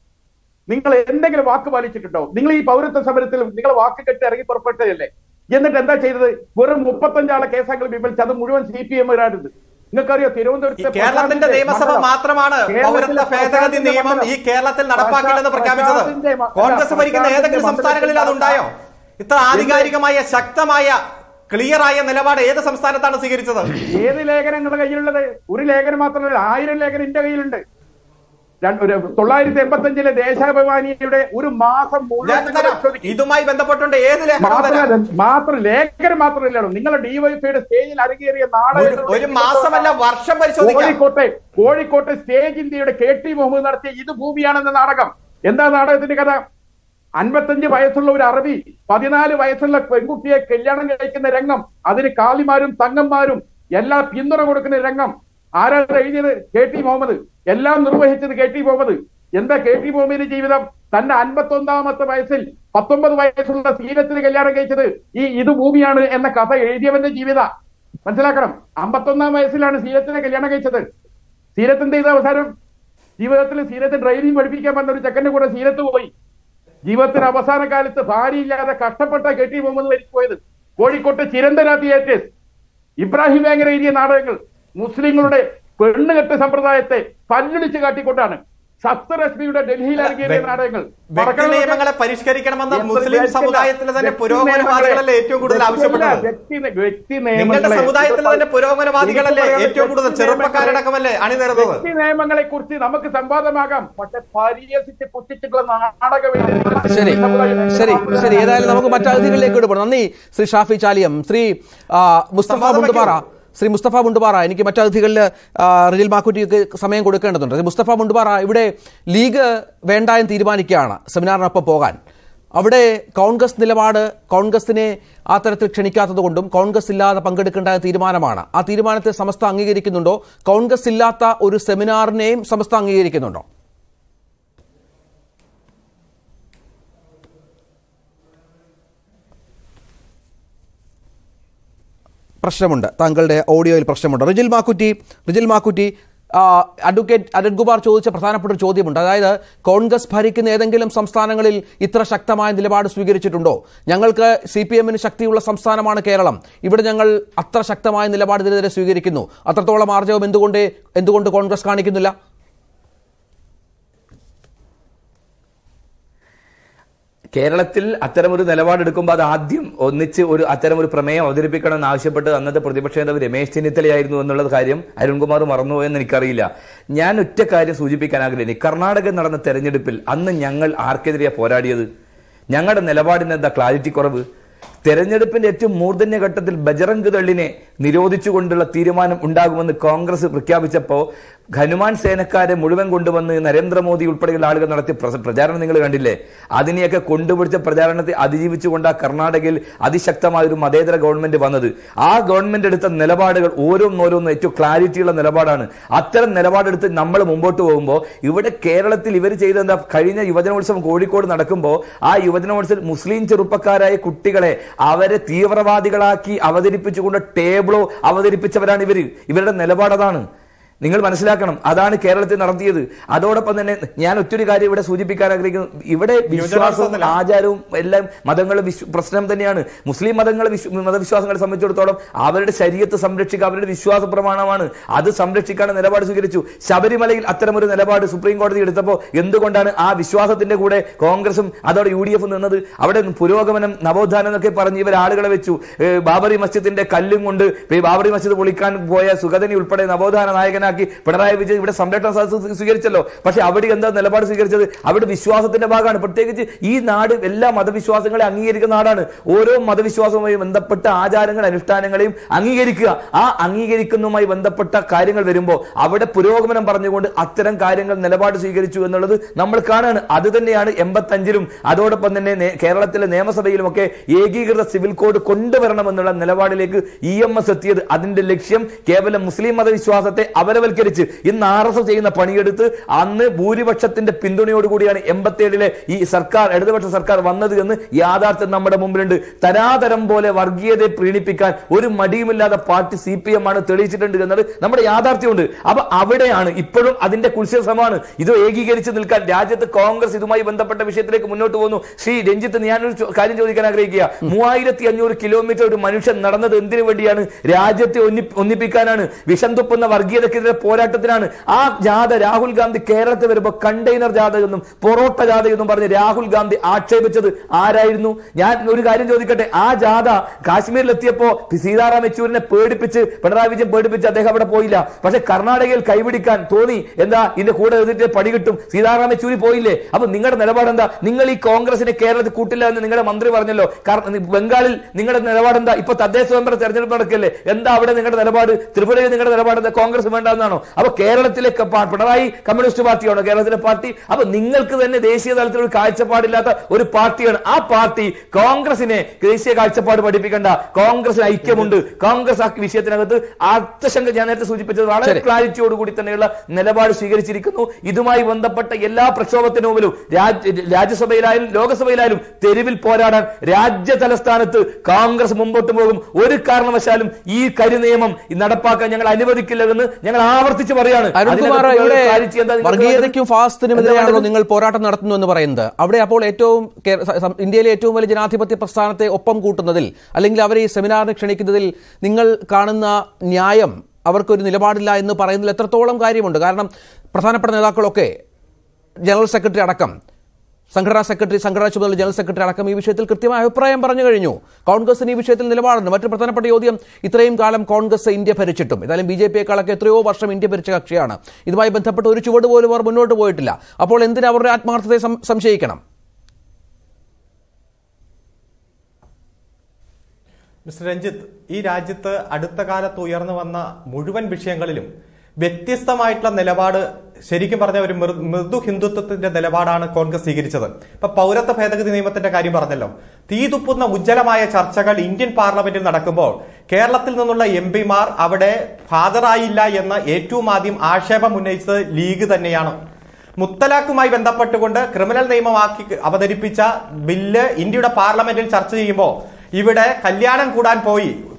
നിങ്ങൾ എന്തെങ്കിലും വാക്ക് പാലിച്ചിട്ടുണ്ടോ നിങ്ങൾ ഈ പൗരത്വ സമരത്തിൽ നിങ്ങൾ വാക്ക് കെട്ടി ഇറങ്ങി പുറപ്പെട്ടതല്ലേ എന്നിട്ട് എന്താ ചെയ്തത് വെറും മുപ്പത്തഞ്ചാളെ കേസങ്ങൾ പിൻവലിച്ച് അത് മുഴുവൻ സി പി എം വരാറുണ്ട് നിങ്ങൾക്കറിയോ
ഈ
തിരുവനന്തപുരത്തെ
കേരളത്തിന്റെ നിയമസഭ
മണ്ഡലം.
മാത്രമാണ്
കേരളത്തിലെ
പൗരത്വ ഭേദഗതി
പ്രശാന്തിന്റെ
നിയമം
മണ്ഡലം.
ഈ കേരളത്തിൽ നടപ്പാക്കില്ലെന്ന് പ്രഖ്യാപിച്ചത്
പ്രശാന്തിന്റെ മ-
കോൺഗ്രസ്
അല്ല,
ഭരിക്കുന്ന ഏതെങ്കിലും
പ്രശാന്തിന്റെ
സംസ്ഥാനങ്ങളിൽ
മണ്ഡലത്തിൽ
അതുണ്ടായോ ഇത്ര ആധികാരികമായ ശക്തമായ ക്ലിയറായ നിലപാട് ഏത് സംസ്ഥാനത്താണ് സ്വീകരിച്ചത്
ഏത് ലേഖനം നിങ്ങളുടെ കയ്യിലുള്ളത് ഒരു ലേഖനം മാത്രമല്ല ആയിരം ലേഖനം എന്റെ കയ്യിലുണ്ട് രണ്ട്- ഒരു തൊള്ളായിരത്തി എൺപത്തി അഞ്ചിലെ ദേശാഭിമാനിയുടെ ഒരു മാസം മുഴുവൻ
ഞാൻ
നിങ്ങൾ
തരാം.
പരിശോധിക്കും.
ഇതുമായി ബന്ധപ്പെട്ടുണ്ട് ഏത് ലേഖനം തരാം
മാത്രമല്ല മാത്രം ലേഖനം മാത്രമല്ലല്ലോ നിങ്ങളുടെ ഡിവൈഫൈയുടെ സ്റ്റേജിൽ അരങ്ങേറിയ നാടകങ്ങളുടെ
ഒരു മാസമല്ല വർഷം പരിശോധിക്കാം
കോഴിക്കോട്ടെ കോഴിക്കോട്ടെ സ്റ്റേജ് ഇന്ത്യയുടെ കെ ടി മുഹമ്മദ് നടത്തിയ ഇത് ഭൂമിയാണെന്ന നാടകം എന്താ നാടകത്തിന്റെ കഥ അൻപത്തഞ്ച് വയസ്സുള്ള ഒരു അറബി പതിനാല് വയസ്സുള്ള പെൺകുട്ടിയെ കല്യാണം കഴിക്കുന്ന രംഗം അതിന് കാളിമാരും തങ്ങന്മാരും എല്ലാ പിന്തുണ കൊടുക്കുന്ന രംഗം ആരാണ് എഴുതിയത് കെ ടി മുഹമ്മദ് എല്ലാം നിർവഹിച്ചത് കെ ടി മുഹമ്മദ് എന്താ കെ ടി മുഹമ്മദിന്റെ ജീവിതം തന്റെ അൻപത്തി ഒന്നാമത്തെ വയസ്സിൽ പത്തൊമ്പത് വയസ്സുള്ള സീരത്തിന് കല്യാണം കഴിച്ചത് ഈ ഇത് ഭൂമിയാണ് എന്ന കഥ എഴുതിയവന്റെ ജീവിത മനസ്സിലാക്കണം അമ്പത്തൊന്നാം വയസ്സിലാണ് സീരത്തിനെ കല്യാണം കഴിച്ചത് സീരത്തിന്റെ ഇത് അവസാനം ജീവിതത്തിൽ സീരത്ത് ഡ്രൈവിംഗ് പഠിപ്പിക്കാൻ വന്ന ഒരു ചെക്കന്റെ കൂടെ സീരത്ത് പോയി ജീവിതത്തിന്റെ അവസാന കാലത്ത് ഭാര്യയില്ലാതെ കഷ്ടപ്പെട്ട കെട്ടി മുഹമ്മദ് മരിച്ചുപോയത് കോഴിക്കോട്ടെ ചിരന്തന തിയേറ്റേഴ്സ് ഇബ്രാഹിം വേങ്ങര എഴുതിയ നാടകങ്ങൾ മുസ്ലിങ്ങളുടെ പെണ്ണുകെട്ട് സമ്പ്രദായത്തെ പല്ലിടിച്ച് കാട്ടിക്കൊണ്ടാണ് സപ്തരശ്മിയുടെ ഡൽഹിയിൽ ഇറങ്ങിയ നാടകങ്ങൾ
വ്യക്തി നിയമങ്ങളെ പരിഷ്കരിക്കണമെന്ന്
എത്ര
മുസ്ലിം
വ്യക്തി-
സമുദായത്തിലെ തന്നെ
വ്യക്തി
പുരോഗമനവാദികളല്ലേ ഏറ്റവും കൂടുതൽ
വ്യക്തി-
ആവശ്യപ്പെട്ടത്
വ്യക്തി വ്യക്തി
നിങ്ങളുടെ
നിയമങ്ങളെ
സമുദായത്തിലെ തന്നെ പുരോഗമനവാദികളല്ലേ
എനിക്ക്
ഏറ്റവും കൂടുതൽ
വ്യക്തി
ചെറുപ്പക്കാരടക്കമല്ലേ അണിനിരന്നത്
വ്യക്തി നിയമങ്ങളെ കുറിച്ച് നമുക്ക് സംവാദമാകാം പക്ഷെ പരിഹസിച്ച് പുച്ഛിച്ചിട്ടുള്ള നാടകം
ശരി ശരി ശരി ഏതായാലും നമുക്ക് മറ്റു അതിഥികളിലേക്ക് വിടുപോണം നന്ദി ശ്രീ ഷാഫി ചാലിയം ശ്രീ ആ, മുസ്തഫ
സംവാദം
മുണ്ടുപാറ
വയ്ക്കൂ.
ശ്രീ മുസ്തഫ മുണ്ടുപാറ എനിക്ക് മറ്റു അതിഥികളിൽ റിജിൽ മാക്കുറ്റിക്ക് സമയം കൊടുക്കേണ്ടതുണ്ട് ശ്രീ മുസ്തഫ മുണ്ടുപാറ ഇവിടെ ലീഗ് വേണ്ട എന്ന് തീരുമാനിക്കുകയാണ് സെമിനാറിനൊപ്പം പോകാൻ അവിടെ കോൺഗ്രസ് നിലപാട് കോൺഗ്രസിനെ ആ തരത്തിൽ ക്ഷണിക്കാത്തതുകൊണ്ടും കോൺഗ്രസ് ഇല്ലാതെ പങ്കെടുക്കേണ്ട തീരുമാനമാണ് ആ തീരുമാനത്തെ സമസ്ത അംഗീകരിക്കുന്നുണ്ടോ കോൺഗ്രസ് ഇല്ലാത്ത ഒരു സെമിനാറിനെയും സമസ്ത അംഗീകരിക്കുന്നുണ്ടോ പ്രശ്നമുണ്ട് താങ്കളുടെ ഓഡിയോയിൽ പ്രശ്നമുണ്ട് റിജിൽ മാക്കുറ്റി റിജിൽ മാക്കുറ്റി ആ, അഡ്വക്കേറ്റ് അരുൺകുമാർ ചോദിച്ച പ്രധാനപ്പെട്ട ഒരു ചോദ്യമുണ്ട് അതായത് കോൺഗ്രസ് ഭരിക്കുന്ന ഏതെങ്കിലും സംസ്ഥാനങ്ങളിൽ ഇത്ര ശക്തമായ നിലപാട് സ്വീകരിച്ചിട്ടുണ്ടോ ഞങ്ങൾക്ക് സി പി എമ്മിന് ശക്തിയുള്ള സംസ്ഥാനമാണ് കേരളം ഇവിടെ ഞങ്ങൾ അത്ര ശക്തമായ നിലപാട് ഇതിനെതിരെ സ്വീകരിക്കുന്നു അത്രത്തോളം ആർജവം എന്തുകൊണ്ട് എന്തുകൊണ്ട് കോൺഗ്രസ് കാണിക്കുന്നില്ല
കേരളത്തിൽ അത്തരമൊരു നിലപാടെടുക്കുമ്പോൾ അത് ആദ്യം ഒന്നിച്ച് ഒരു അത്തരമൊരു പ്രമേയം അവതരിപ്പിക്കണമെന്ന് ആവശ്യപ്പെട്ട് അന്നത്തെ പ്രതിപക്ഷ നേതാവ് രമേശ് ചെന്നിത്തലയായിരുന്നു എന്നുള്ള കാര്യം അരുൺകുമാർ മറന്നുപോയെന്ന് എനിക്കറിയില്ല ഞാൻ ഒറ്റ കാര്യം സൂചിപ്പിക്കാൻ ആഗ്രഹിക്കുന്നു കർണാടകയിൽ നടന്ന തെരഞ്ഞെടുപ്പിൽ അന്ന് ഞങ്ങൾ ആർക്കെതിരെയാണ് പോരാടിയത് ഞങ്ങളുടെ നിലപാടിന് എന്താ ക്ലാരിറ്റി കുറവ് തെരഞ്ഞെടുപ്പിന്റെ ഏറ്റവും മൂർധന്യ ഘട്ടത്തിൽ ബജറംഗ് ദളിനെ നിരോധിച്ചുകൊണ്ടുള്ള തീരുമാനം ഉണ്ടാകുമെന്ന് കോൺഗ്രസ് പ്രഖ്യാപിച്ചപ്പോൾ ഹനുമാൻ സേനക്കാരെ മുഴുവൻ കൊണ്ടുവന്ന് നരേന്ദ്രമോദി ഉൾപ്പെടെയുള്ള ആളുകൾ നടത്തിയ പ്രസ- പ്രചാരണം നിങ്ങൾ കണ്ടില്ലേ അതിനെയൊക്കെ കൊണ്ടുപിടിച്ച പ്രചാരണത്തെ അതിജീവിച്ചുകൊണ്ട് ആ കർണാടകയിൽ അതിശക്തമായ ഒരു മതേതര ഗവൺമെന്റ് വന്നത് ആ ഗവൺമെന്റ് എടുത്ത നിലപാടുകൾ ഓരോന്നോരോന്നും ഏറ്റവും ക്ലാരിറ്റിയുള്ള നിലപാടാണ് അത്തരം നിലപാടെടുത്ത് നമ്മൾ മുമ്പോട്ട് പോകുമ്പോൾ ഇവിടെ കേരളത്തിൽ ഇവർ ചെയ്ത എന്താ കഴിഞ്ഞ യുവജനോത്സവം കോഴിക്കോട് നടക്കുമ്പോൾ ആ യുവജനോത്സവം മുസ്ലിം ചെറുപ്പക്കാരായ കുട്ടികളെ അവരെ തീവ്രവാദികളാക്കി അവതരിപ്പിച്ചുകൊണ്ട് ടേബിളോ അവതരിപ്പിച്ചവരാണ് ഇവര് ഇവരുടെ നിലപാട് അതാണ് നിങ്ങൾ മനസ്സിലാക്കണം അതാണ് കേരളത്തിൽ നടത്തിയത് അതോടൊപ്പം തന്നെ ഞാൻ ഒറ്റൊരു കാര്യം ഇവിടെ സൂചിപ്പിക്കാൻ ആഗ്രഹിക്കുന്നു ഇവിടെ വിശ്വാസവും ആചാരവും എല്ലാം മതങ്ങളും വിശ്വ- പ്രശ്നം തന്നെയാണ് മുസ്ലിം മതങ്ങൾ മതവിശ്വാസങ്ങളെ സംബന്ധിച്ചിടത്തോളം അവരുടെ ശരീരത്തെ സംരക്ഷിക്കുക അവരുടെ വിശ്വാസ പ്രമാണമാണ് അത് സംരക്ഷിക്കാൻ നിലപാട് സ്വീകരിച്ചു ശബരിമലയിൽ അത്തരമൊരു നിലപാട് സുപ്രീം കോടതി എടുത്തപ്പോൾ എന്തുകൊണ്ടാണ് ആ വിശ്വാസത്തിന്റെ കൂടെ കോൺഗ്രസും അതോടെ യു ഡി എഫ് നിന്നത് അവിടെ പുരോഗമനം നവോത്ഥാനം എന്നൊക്കെ പറഞ്ഞ് ഇവർ ആളുകളെ വെച്ചു ഏ, ബാബറി മസ്ജിദിന്റെ കല്ലും കൊണ്ട് ഈ ബാബറി മസ്ജിദ് പൊളിക്കാൻ പോയ സുഗതനി ഉൾപ്പെടെ നവോത്ഥാന നായകനാക്കി പിണറായി വിജയൻ ഇവിടെ സംരക്ഷണ സദസ്സ് സ്വീകരിച്ചല്ലോ പക്ഷെ അവിടെ എന്താ നിലപാട് സ്വീകരിച്ചത് അവിടെ വിശ്വാസത്തിന്റെ ഭാഗമാണ് പ്രത്യേകിച്ച് ഈ നാട് എല്ലാ മതവിശ്വാസങ്ങളെ അംഗീകരിക്കുന്ന നാടാണ് ഓരോ മതവിശ്വാസവുമായി ബന്ധപ്പെട്ട ആചാരങ്ങൾ അനുഷ്ഠാനങ്ങളെയും അംഗീകരിക്കുക ആ അംഗീകരിക്കുന്നതുമായി ബന്ധപ്പെട്ട കാര്യങ്ങൾ വരുമ്പോൾ അവിടെ പുരോഗമനം പറഞ്ഞുകൊണ്ട് അത്തരം കാര്യങ്ങൾ നിലപാട് സ്വീകരിച്ചു എന്നുള്ളത് നമ്മൾ കാണാണ് അത് തന്നെയാണ് എൺപത്തഞ്ചിലും അതോടൊപ്പം തന്നെ നേ- കേരളത്തിലെ നിയമസഭയിലുമൊക്കെ ഏകീകൃത സിവിൽ കോഡ് കൊണ്ടുവരണമെന്നുള്ള നിലപാടിലേക്ക് ഇ എം എസ് എത്തിയത് അതിന്റെ ലക്ഷ്യം കേവലം മുസ്ലിം മതവിശ്വാസത്തെ അപരവൽക്കരിച്ച് ഇന്ന് ആർ എസ് എസ് ചെയ്യുന്ന പണിയെടുത്ത് അന്ന് ഭൂരിപക്ഷത്തിന്റെ പിന്തുണയോടുകൂടിയാണ് എൺപത്തിയേഴിലെ ഈ സർക്കാർ ഇടതുപക്ഷ സർക്കാർ വന്നത് എന്ന് യാഥാർത്ഥ്യം നമ്മുടെ മുമ്പിലുണ്ട് തരാതരം പോലെ വർഗീയതയെ പ്രീണിപ്പിക്കാൻ ഒരു മടിയുമില്ലാത്ത പാർട്ടി സി പി എം ആണ് തെളിയിച്ചിട്ടുണ്ട് എന്നത് നമ്മുടെ യാഥാർത്ഥ്യമുണ്ട് അപ്പൊ അവിടെയാണ് ഇപ്പോഴും അതിന്റെ കുൽസ്യ ശ്രമമാണ് ഇത് ഏകീകരിച്ച് നിൽക്കാൻ രാജ്യത്ത് കോൺഗ്രസ് ഇതുമായി ബന്ധപ്പെട്ട വിഷയത്തിലേക്ക് മുന്നോട്ട് പോകുന്നു ശ്രീ രഞ്ജിത്ത് ഞാനൊരു ചോ- കാര്യം ചോദിക്കാൻ ആഗ്രഹിക്കുക മൂവായിരത്തി അഞ്ഞൂറ് കിലോമീറ്റർ ഒരു മനുഷ്യൻ നടന്നത് എന്തിനു വേണ്ടിയാണ് രാജ്യത്തെ ഒന്നി- ഒന്നിപ്പിക്കാനാണ് വിഷം തുപ്പുന്ന വർഗീയതക്കെതിരെ പോരാട്ടത്തിനാണ് ആ ജാഥ രാഹുൽ ഗാന്ധി കേരളത്തിൽ വരുമ്പോൾ കണ്ടെയ്നർ ജാഥ എന്നും പൊറോട്ട ജാഥ എന്നും പറഞ്ഞ് രാഹുൽ ഗാന്ധി ആക്ഷേപിച്ചത് ആരായിരുന്നു ഞാൻ ഒരു കാര്യം ചോദിക്കട്ടെ ആ ജാഥ കാശ്മീരിലെത്തിയപ്പോ സീതാറാം യെച്ചൂരിനെ പേടിപ്പിച്ച് പിണറായി വിജയൻ പേടിപ്പിച്ച് അദ്ദേഹം അവിടെ പോയില്ല പക്ഷെ കർണാടകയിൽ കൈപിടിക്കാൻ തോന്നി എന്താ ഇതിന്റെ കൂടെ എഴുതിട്ട് പടി കിട്ടും സീതാറാം യെച്ചൂരി പോയില്ലേ അപ്പൊ നിങ്ങളുടെ നിലപാട് എന്താ നിങ്ങൾ ഈ കോൺഗ്രസിനെ കേരളത്തിൽ കൂട്ടില്ല എന്ന് നിങ്ങളുടെ മന്ത്രി പറഞ്ഞല്ലോ കാരണം ബംഗാളിൽ നിങ്ങളുടെ നിലപാട് എന്താ ഇപ്പൊ തദ്ദേശ സ്വയംഭരണ തെരഞ്ഞെടുപ്പ് നടക്കല്ലേ എന്താ അവിടെ നിങ്ങളുടെ നിലപാട് ത്രിപുരയിൽ നിങ്ങളുടെ നിലപാട് എന്താ കോൺഗ്രസ് വേണ്ടെന്നാണോ അപ്പൊ കേരളത്തിലെ ക- പാ- പിണറായി കമ്മ്യൂണിസ്റ്റ് പാർട്ടിയാണോ കേരളത്തിലെ പാർട്ടി അപ്പൊ നിങ്ങൾക്ക് തന്നെ ദേശീയ തലത്തിൽ ഒരു കാഴ്ചപ്പാടില്ലാത്ത ഒരു പാർട്ടിയാണ് ആ പാർട്ടി കോൺഗ്രസിനെ ദേശീയ കാഴ്ചപ്പാട് പഠിപ്പിക്കേണ്ട കോൺഗ്രസിന് ഐക്യമുണ്ട് കോൺഗ്രസ് ആ വിഷയത്തിനകത്ത് അർത്ഥശങ്ക ഞാൻ നേരത്തെ സൂചിപ്പിച്ചത് വളരെ
ശരി.
ക്ലാരിറ്റിയോട് കൂടി തന്നെയുള്ള നിലപാട് സ്വീകരിച്ചിരിക്കുന്നു ഇതുമായി ബന്ധപ്പെട്ട എല്ലാ പ്രക്ഷോഭത്തിനു മുമ്പിലും രാജ്യ- രാജ്യസഭയിലായാലും ലോകസഭയിലായാലും തെരുവിൽ പോരാടാൻ രാജ്യ തലസ്ഥാനത്ത് കോൺഗ്രസ് മുമ്പോട്ട് പോകും ഒരു കാരണവശാലും ഈ കരി നിയമം നടപ്പാക്കാൻ ഞങ്ങൾ അനുവദിക്കില്ലെന്ന് ഞങ്ങൾ ആവർത്തിച്ച് പറയാണ്
അരുൺകുമാർ
അതിനകത്ത്
ഇവിടെ
clarity എന്താ നിങ്ങൾക്ക്
വർഗീയതയ്ക്കും
വേണ്ടത്?
ഫാസ്റ്റിനും
എന്താ
എതിരെയാണല്ലോ
വേണ്ടത്?
നിങ്ങൾ പോരാട്ടം നടത്തുന്നു എന്ന് പറയുന്നത് അവിടെ അപ്പോൾ ഏറ്റവും കേ- സ- സം- ഇന്ത്യയിലെ ഏറ്റവും വലിയ ജനാധിപത്യ പ്രസ്ഥാനത്തെ ഒപ്പം കൂട്ടുന്നതിൽ അല്ലെങ്കിൽ അവരെ ഈ സെമിനാറിന് ക്ഷണിക്കുന്നതിൽ നിങ്ങൾ കാണുന്ന ന്യായം അവർക്കൊരു നിലപാടില്ല എന്ന് പറയുന്നതിൽ എത്രത്തോളം കാര്യമുണ്ട് കാരണം പ്രധാനപ്പെട്ട നേതാക്കളൊക്കെ ജനറൽ സെക്രട്ടറി അടക്കം സംഘടനാ സെക്രട്ടറി സംഘടനാ ചുമതല ജനറൽ സെക്രട്ടറി അടക്കം ഈ വിഷയത്തിൽ കൃത്യമായ അഭിപ്രായം പറഞ്ഞു കഴിഞ്ഞു കോൺഗ്രസിന് ഈ വിഷയത്തിൽ നിലപാടുണ്ട് മറ്റൊരു പ്രധാനപ്പെട്ട ചോദ്യം ഇത്രയും കാലം കോൺഗ്രസ് ഇന്ത്യ ഭരിച്ചിട്ടും ഏതായാലും ബി ജെ പിയെക്കാളൊക്കെ എത്രയോ വർഷം ഇന്ത്യ ഭരിച്ച കക്ഷിയാണ് ഇതുമായി ബന്ധപ്പെട്ട് ഒരു ചുവട് പോലും അവർ മുന്നോട്ട് പോയിട്ടില്ല അപ്പോൾ എന്തിന് അവരുടെ ആത്മാർത്ഥതയെ സം- സംശയിക്കണം
മിസ്റ്റർ രഞ്ജിത്ത് ഈ രാജ്യത്ത് അടുത്ത കാലത്ത് ഉയർന്നു വന്ന മുഴുവൻ വിഷയങ്ങളിലും വ്യത്യസ്തമായിട്ടുള്ള നിലപാട് ശരിക്കും പറഞ്ഞ ഒരു മൃ- മൃദു ഹിന്ദുത്വത്തിന്റെ നിലപാടാണ് കോൺഗ്രസ് സ്വീകരിച്ചത് ഇപ്പൊ പൗരത്വ ഭേദഗതി നിയമത്തിന്റെ കാര്യം പറഞ്ഞല്ലോ തീതുപ്പുന്ന ഉജ്ജ്വലമായ ചർച്ചകൾ ഇന്ത്യൻ പാർലമെന്റിൽ നടക്കുമ്പോൾ കേരളത്തിൽ നിന്നുള്ള എം പിമാർ അവിടെ ഹാജരായില്ല എന്ന് ഏറ്റവും ആദ്യം ആക്ഷേപം ഉന്നയിച്ചത് ലീഗ് തന്നെയാണ് മുത്തലാഖുമായി ബന്ധപ്പെട്ടുകൊണ്ട് ക്രിമിനൽ നിയമമാക്കി അവതരിപ്പിച്ച ബില്ല് ഇന്ത്യയുടെ പാർലമെന്റിൽ ചർച്ച ചെയ്യുമ്പോൾ ഇവിടെ കല്യാണം കൂടാൻ പോയി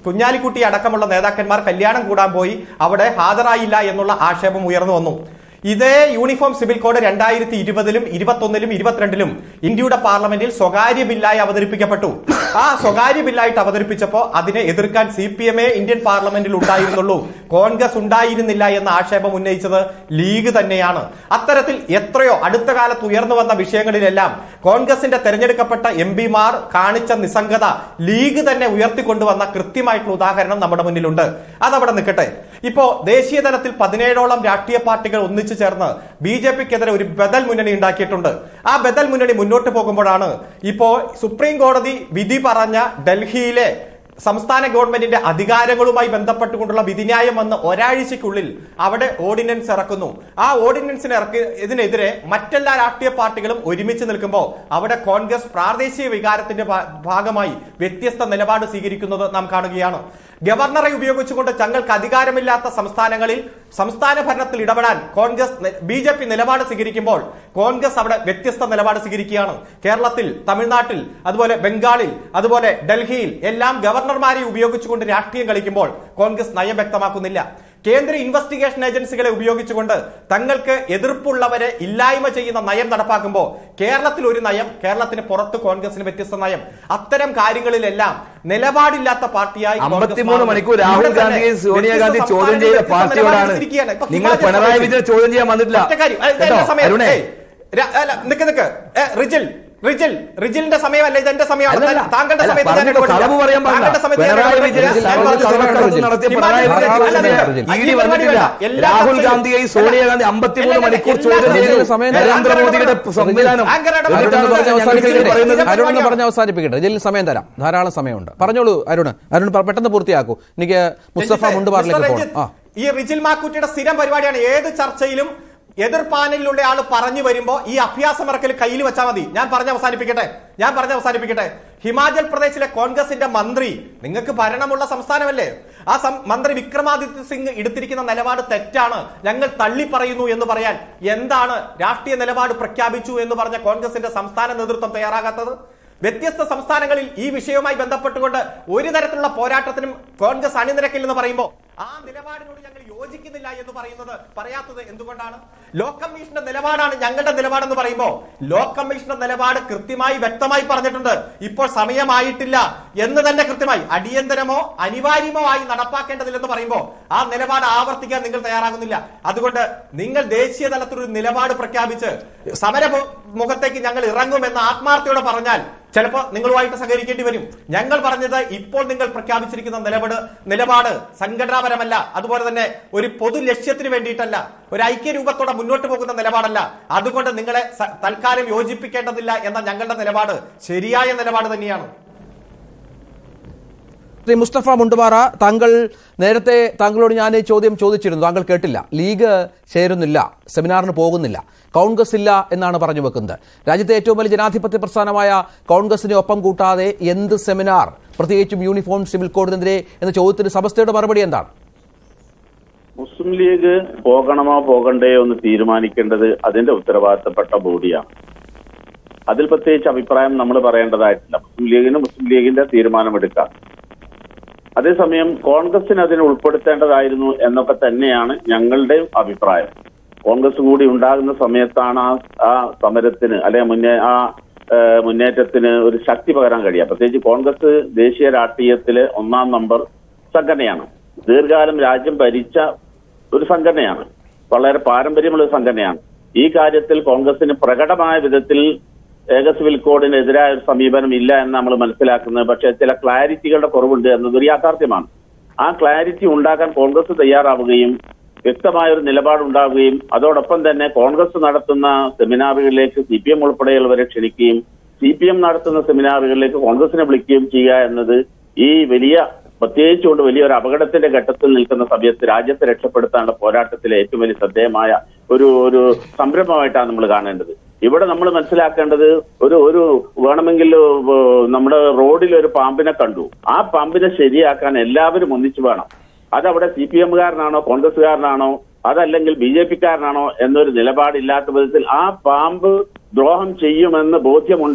കുഞ്ഞാലിക്കുട്ടി അടക്കമുള്ള നേതാക്കന്മാർ കല്യാണം കൂടാൻ പോയി അവിടെ ഹാജരായില്ല എന്നുള്ള ആക്ഷേപം ഉയർന്നു വന്നു ഇതേ യൂണിഫോം സിവിൽ കോഡ് രണ്ടായിരത്തി ഇരുപതിലും ഇരുപത്തൊന്നിലും ഇരുപത്തിരണ്ടിലും ഇന്ത്യയുടെ പാർലമെന്റിൽ സ്വകാര്യ ബില്ലായി അവതരിപ്പിക്കപ്പെട്ടു ആ സ്വകാര്യ ബില്ലായിട്ട് അവതരിപ്പിച്ചപ്പോൾ അതിനെ എതിർക്കാൻ സി പി എം എ ഇന്ത്യൻ പാർലമെന്റിൽ ഉണ്ടായിരുന്നുള്ളൂ കോൺഗ്രസ് ഉണ്ടായിരുന്നില്ല എന്ന ആക്ഷേപം ഉന്നയിച്ചത് ലീഗ് തന്നെയാണ് അത്തരത്തിൽ എത്രയോ അടുത്ത കാലത്ത് ഉയർന്നു വന്ന വിഷയങ്ങളിലെല്ലാം കോൺഗ്രസിന്റെ തെരഞ്ഞെടുക്കപ്പെട്ട എം പിമാർ കാണിച്ച നിസ്സംഗത ലീഗ് തന്നെ ഉയർത്തിക്കൊണ്ടുവന്ന കൃത്യമായിട്ടുള്ള ഉദാഹരണം നമ്മുടെ മുന്നിലുണ്ട് അതവിടെ നിൽക്കട്ടെ ഇപ്പോ ദേശീയ തലത്തിൽ പതിനേഴോളം രാഷ്ട്രീയ പാർട്ടികൾ ഒന്നിച്ചു ചേർന്ന് ബി ജെ പിക്കെതിരെ ഒരു ബദൽ മുന്നണി ഉണ്ടാക്കിയിട്ടുണ്ട് ആ ബദൽ മുന്നണി മുന്നോട്ട് പോകുമ്പോഴാണ് ഇപ്പോ സുപ്രീം കോടതി വിധി പറഞ്ഞ ഡൽഹിയിലെ സംസ്ഥാന ഗവൺമെന്റിന്റെ അധികാരങ്ങളുമായി ബന്ധപ്പെട്ടുകൊണ്ടുള്ള വിധിന്യായം വന്ന് ഒരാഴ്ചയ്ക്കുള്ളിൽ അവിടെ ഓർഡിനൻസ് ഇറക്കുന്നു ആ ഓർഡിനൻസിന് ഇറക്കി ഇതിനെതിരെ മറ്റെല്ലാ രാഷ്ട്രീയ പാർട്ടികളും ഒരുമിച്ച് നിൽക്കുമ്പോൾ അവിടെ കോൺഗ്രസ് പ്രാദേശിക വികാരത്തിന്റെ ഭാ- ഭാഗമായി വ്യത്യസ്ത നിലപാട് സ്വീകരിക്കുന്നത് നാം കാണുകയാണ് ഗവർണറെ ഉപയോഗിച്ചുകൊണ്ട് തങ്ങൾക്ക് അധികാരമില്ലാത്ത സംസ്ഥാനങ്ങളിൽ സംസ്ഥാന ഭരണത്തിൽ ഇടപെടാൻ കോൺഗ്രസ് ബി ജെ പി നിലപാട് സ്വീകരിക്കുമ്പോൾ കോൺഗ്രസ് അവിടെ വ്യത്യസ്ത നിലപാട് സ്വീകരിക്കുകയാണ് കേരളത്തിൽ തമിഴ്നാട്ടിൽ അതുപോലെ ബംഗാളിൽ അതുപോലെ ഡൽഹിയിൽ എല്ലാം ഗവർണർമാരെ ഉപയോഗിച്ചുകൊണ്ട് രാഷ്ട്രീയം കളിക്കുമ്പോൾ കോൺഗ്രസ് നയം വ്യക്തമാക്കുന്നില്ല കേന്ദ്ര ഇൻവെസ്റ്റിഗേഷൻ ഏജൻസികളെ ഉപയോഗിച്ചുകൊണ്ട് തങ്ങൾക്ക് എതിർപ്പുള്ളവരെ ഇല്ലായ്മ ചെയ്യുന്ന നയം നടപ്പാക്കുമ്പോൾ കേരളത്തിൽ ഒരു നയം കേരളത്തിന് പുറത്ത് കോൺഗ്രസിന് വ്യത്യസ്ത നയം അത്തരം കാര്യങ്ങളിലെല്ലാം നിലപാടില്ലാത്ത പാർട്ടിയായി കോൺഗ്രസ്
അമ്പത്തിമൂന്ന്
മാറുന്നു.
മണിക്കൂർ രാഹുൽ
ഇവിടെ തന്നെ
ഗാന്ധിയെ സോണിയാഗാന്ധി
വ്യത്യസ്ത
ചോദ്യം ചെയ്ത
സംസ്ഥാനങ്ങളിൽ
പാർട്ടിയോടാണ്
വ്യത്യസ്ത നിലപാട് ഇരിക്കുകയാണ്. ഇപ്പൊ
നിങ്ങൾ
ഹിമാചൽ
പിണറായി
പ്രദേശിൽ
വിജയനെ ചോദ്യം ചെയ്യാൻ വന്നിട്ടില്ല
ഒറ്റ കാര്യം. ഏ,
കേട്ടോ
എന്റെ സമയം.
അരുണേ
ഏയ്, ര- അല്ല, നിക്ക് നിക്ക് ഏ, റിജിൽ റിജിൽ റിജിലിന്റെ സമയമല്ല ഇത് എന്റെ സമയമാണ്
അല്ലല്ല.
താങ്കളുടെ
അല്ല,
സമയത്ത് ഞാൻ
പറഞ്ഞിട്ട്
ഇടപെടില്ല.
കളവ് പറയാൻ പാടില്ല.
താങ്കളുടെ സമയത്ത് ഞാൻ
പിണറായി
ഇടപെടില്ല.
വിജയൻ
ഞാൻ
സർവ്വ
പറഞ്ഞത്
കള്ളക്കടത്ത് നടത്തിയ
ഹിമാചൽ
പിണറായി
പ്രദേശിൽ
വിജയൻ
അല്ല, അല്ല,
റിജിൽ.
ഈ
ഇ ഡി
പരിപാടി
വന്നിട്ടില്ല.
വേണ്ട. എല്ലാ
രാഹുൽ
ചർച്ചയിലും-
ഗാന്ധിയെയും സോണിയാഗാന്ധി അമ്പത്തിമൂന്ന്
അല്ല, അല്ല,
മണിക്കൂർ
എല്ലാ
ചോദ്യം ചെയ്തു
ചർച്ചയിലും
സമയം
നരേന്ദ്രമോദിയുടെ സംവിധാനം
ആങ്കർ ഇടപെടൽ.
അരുൺ പറഞ്ഞ് അവസാനിപ്പിക്കട്ടെ
ഇതിന്റെ
അരുൺ
പരിപാടിയാണ്.
പറഞ്ഞ് അവസാനിപ്പിക്കട്ടെ ഇതിൽ സമയം തരാം ധാരാളം സമയമുണ്ട് പറഞ്ഞോളൂ അരുൺ അരുൺ പ- പെട്ടെന്ന് പൂർത്തിയാക്കൂ എനിക്ക് മുസ്തഫ
രഞ്ജിത്തെ,
മുണ്ടുപാറിലേക്ക്
മിസ്റ്റർ
പോകണം ആ
രഞ്ജിത്ത്, ഈ റിജിൽ മാക്കുറ്റിയുടെ സ്ഥിരം പരിപാടിയാണ് ഏത് ചർച്ചയിലും എതിർ പാനലിലുള്ള ആൾ പറഞ്ഞു വരുമ്പോ ഈ അഭ്യാസം ഇറക്കൽ കയ്യിൽ വെച്ചാൽ മതി ഞാൻ പറഞ്ഞ് അവസാനിപ്പിക്കട്ടെ ഞാൻ പറഞ്ഞ് അവസാനിപ്പിക്കട്ടെ ഹിമാചൽ പ്രദേശിലെ കോൺഗ്രസിന്റെ മന്ത്രി നിങ്ങൾക്ക് ഭരണമുള്ള സംസ്ഥാനമല്ലേ ആ സം- മന്ത്രി വിക്രമാദിത്യ സിംഗ് എടുത്തിരിക്കുന്ന നിലപാട് തെറ്റാണ് ഞങ്ങൾ തള്ളി പറയുന്നു എന്ന് പറയാൻ എന്താണ് രാഷ്ട്രീയ നിലപാട് പ്രഖ്യാപിച്ചു എന്ന് പറഞ്ഞ കോൺഗ്രസിന്റെ സംസ്ഥാന നേതൃത്വം തയ്യാറാകാത്തത് വ്യത്യസ്ത സംസ്ഥാനങ്ങളിൽ ഈ വിഷയവുമായി ബന്ധപ്പെട്ടുകൊണ്ട് ഒരു തരത്തിലുള്ള പോരാട്ടത്തിനും കോൺഗ്രസ് അണിനിരക്കില്ലെന്ന് പറയുമ്പോൾ ആ നിലപാടിനോട് ഞങ്ങൾ യോജിക്കുന്നില്ല എന്ന് പറയുന്നത് പറയാത്തത് എന്തുകൊണ്ടാണ് ലോ കമ്മീഷന്റെ നിലപാടാണ് ഞങ്ങളുടെ നിലപാടെന്ന് പറയുമ്പോൾ ലോ കമ്മീഷന്റെ നിലപാട് കൃത്യമായി വ്യക്തമായി പറഞ്ഞിട്ടുണ്ട് ഇപ്പോൾ സമയമായിട്ടില്ല എന്ന് തന്നെ കൃത്യമായി അടിയന്തരമോ അനിവാര്യമോ ആയി നടപ്പാക്കേണ്ടതില്ലെന്ന് പറയുമ്പോൾ ആ നിലപാട് ആവർത്തിക്കാൻ നിങ്ങൾ തയ്യാറാകുന്നില്ല അതുകൊണ്ട് നിങ്ങൾ ദേശീയ തലത്തിൽ ഒരു നിലപാട് പ്രഖ്യാപിച്ച് സമര മു- മുഖത്തേക്ക് ഞങ്ങൾ ഇറങ്ങുമെന്ന് ആത്മാർത്ഥയോടെ പറഞ്ഞാൽ ചിലപ്പോൾ നിങ്ങളുമായിട്ട് സഹകരിക്കേണ്ടി വരും ഞങ്ങൾ പറഞ്ഞത് ഇപ്പോൾ നിങ്ങൾ പ്രഖ്യാപിച്ചിരിക്കുന്ന നിലപാട് നിലപാട് സംഘടനാപരമല്ല അതുപോലെ തന്നെ ഒരു പൊതു ലക്ഷ്യത്തിന് വേണ്ടിയിട്ടല്ല ഒരു ഐക്യരൂപത്തോടെ മുന്നോട്ട് പോകുന്ന നിലപാടല്ല അതുകൊണ്ട് നിങ്ങളെ സ- തൽക്കാലം യോജിപ്പിക്കേണ്ടതില്ല എന്ന ഞങ്ങളുടെ നിലപാട് ശരിയായ നിലപാട് തന്നെയാണ്
ശ്രീ മുസ്തഫ മുണ്ടുപാറ താങ്കൾ നേരത്തെ താങ്കളോട് ഞാൻ ഈ ചോദ്യം ചോദിച്ചിരുന്നു താങ്കൾ കേട്ടില്ല ലീഗ് ചേരുന്നില്ല സെമിനാറിന് പോകുന്നില്ല കോൺഗ്രസ് ഇല്ല എന്നാണ് പറഞ്ഞു വെക്കുന്നത് രാജ്യത്തെ ഏറ്റവും വലിയ ജനാധിപത്യ പ്രസ്ഥാനമായ കോൺഗ്രസിനെ ഒപ്പം കൂട്ടാതെ എന്ത് സെമിനാർ പ്രത്യേകിച്ചും യൂണിഫോം സിവിൽ കോഡിനെതിരെ എന്ന ചോദ്യത്തിന് സമസ്തയുടെ മറുപടി എന്താണ്
മുസ്ലിം ലീഗ് പോകണമോ പോകണ്ടയോ എന്ന് തീരുമാനിക്കേണ്ടത് അതിന്റെ ഉത്തരവാദിത്തപ്പെട്ട ബോഡിയാണ് അതിൽ പ്രത്യേകിച്ച് അഭിപ്രായം നമ്മൾ പറയേണ്ടതായിട്ടില്ല മുസ്ലിം ലീഗിന് മുസ്ലിം ലീഗിന്റെ തീരുമാനമെടുക്കാം അതേസമയം കോൺഗ്രസിന് അതിനെ ഉൾപ്പെടുത്തേണ്ടതായിരുന്നു എന്നൊക്കെ തന്നെയാണ് ഞങ്ങളുടെയും അഭിപ്രായം കോൺഗ്രസ് കൂടി ഉണ്ടാകുന്ന സമയത്താണ് ആ ആ സമരത്തിന് അല്ലെ മുന്നേ ആ ഏഹ്, മുന്നേറ്റത്തിന് ഒരു ശക്തി പകരാൻ കഴിയുക പ്രത്യേകിച്ച് കോൺഗ്രസ് ദേശീയ രാഷ്ട്രീയത്തിലെ ഒന്നാം നമ്പർ സംഘടനയാണ് ദീർഘകാലം രാജ്യം ഭരിച്ച ഒരു സംഘടനയാണ് വളരെ പാരമ്പര്യമുള്ള ഒരു സംഘടനയാണ് ഈ കാര്യത്തിൽ കോൺഗ്രസിന് പ്രകടമായ വിധത്തിൽ ഏക സിവിൽ കോഡിനെതിരായ ഒരു സമീപനം ഇല്ല എന്ന് നമ്മൾ മനസ്സിലാക്കുന്നത് പക്ഷേ ചില ക്ലാരിറ്റികളുടെ കുറവുണ്ട് എന്നതൊരു യാഥാർത്ഥ്യമാണ് ആ ക്ലാരിറ്റി ഉണ്ടാക്കാൻ കോൺഗ്രസ് തയ്യാറാവുകയും വ്യക്തമായ ഒരു നിലപാടുണ്ടാവുകയും അതോടൊപ്പം തന്നെ കോൺഗ്രസ് നടത്തുന്ന സെമിനാറുകളിലേക്ക് സി പി എം ഉൾപ്പെടെയുള്ളവരെ ക്ഷണിക്കുകയും സി പി എം നടത്തുന്ന സെമിനാറുകളിലേക്ക് കോൺഗ്രസിനെ വിളിക്കുകയും ചെയ്യുക എന്നത് ഈ വലിയ പ്രത്യേകിച്ചുകൊണ്ട് വലിയൊരു അപകടത്തിന്റെ ഘട്ടത്തിൽ നിൽക്കുന്ന സമയത്ത് രാജ്യത്തെ രക്ഷപ്പെടുത്താനുള്ള പോരാട്ടത്തിലെ ഏറ്റവും വലിയ ശ്രദ്ധേയമായ ഒരു ഒരു സംരംഭമായിട്ടാണ് നമ്മൾ കാണേണ്ടത് ഇവിടെ നമ്മൾ മനസ്സിലാക്കേണ്ടത് ഒരു ഒരു വേണമെങ്കിൽ ഏഹ്, നമ്മുടെ റോഡിൽ ഒരു പാമ്പിനെ കണ്ടു ആ പാമ്പിനെ ശരിയാക്കാൻ എല്ലാവരും ഒന്നിച്ചു വേണം അതവിടെ സി പി എമ്മുകാരനാണോ കോൺഗ്രസ്സുകാരനാണോ അതല്ലെങ്കിൽ ബി ജെ പിക്കാരനാണോ എന്നൊരു നിലപാടില്ലാത്ത വിധത്തിൽ ആ പാമ്പ് ദ്രോഹം ചെയ്യുമെന്ന് ബോധ്യമുണ്ടെങ്കിൽ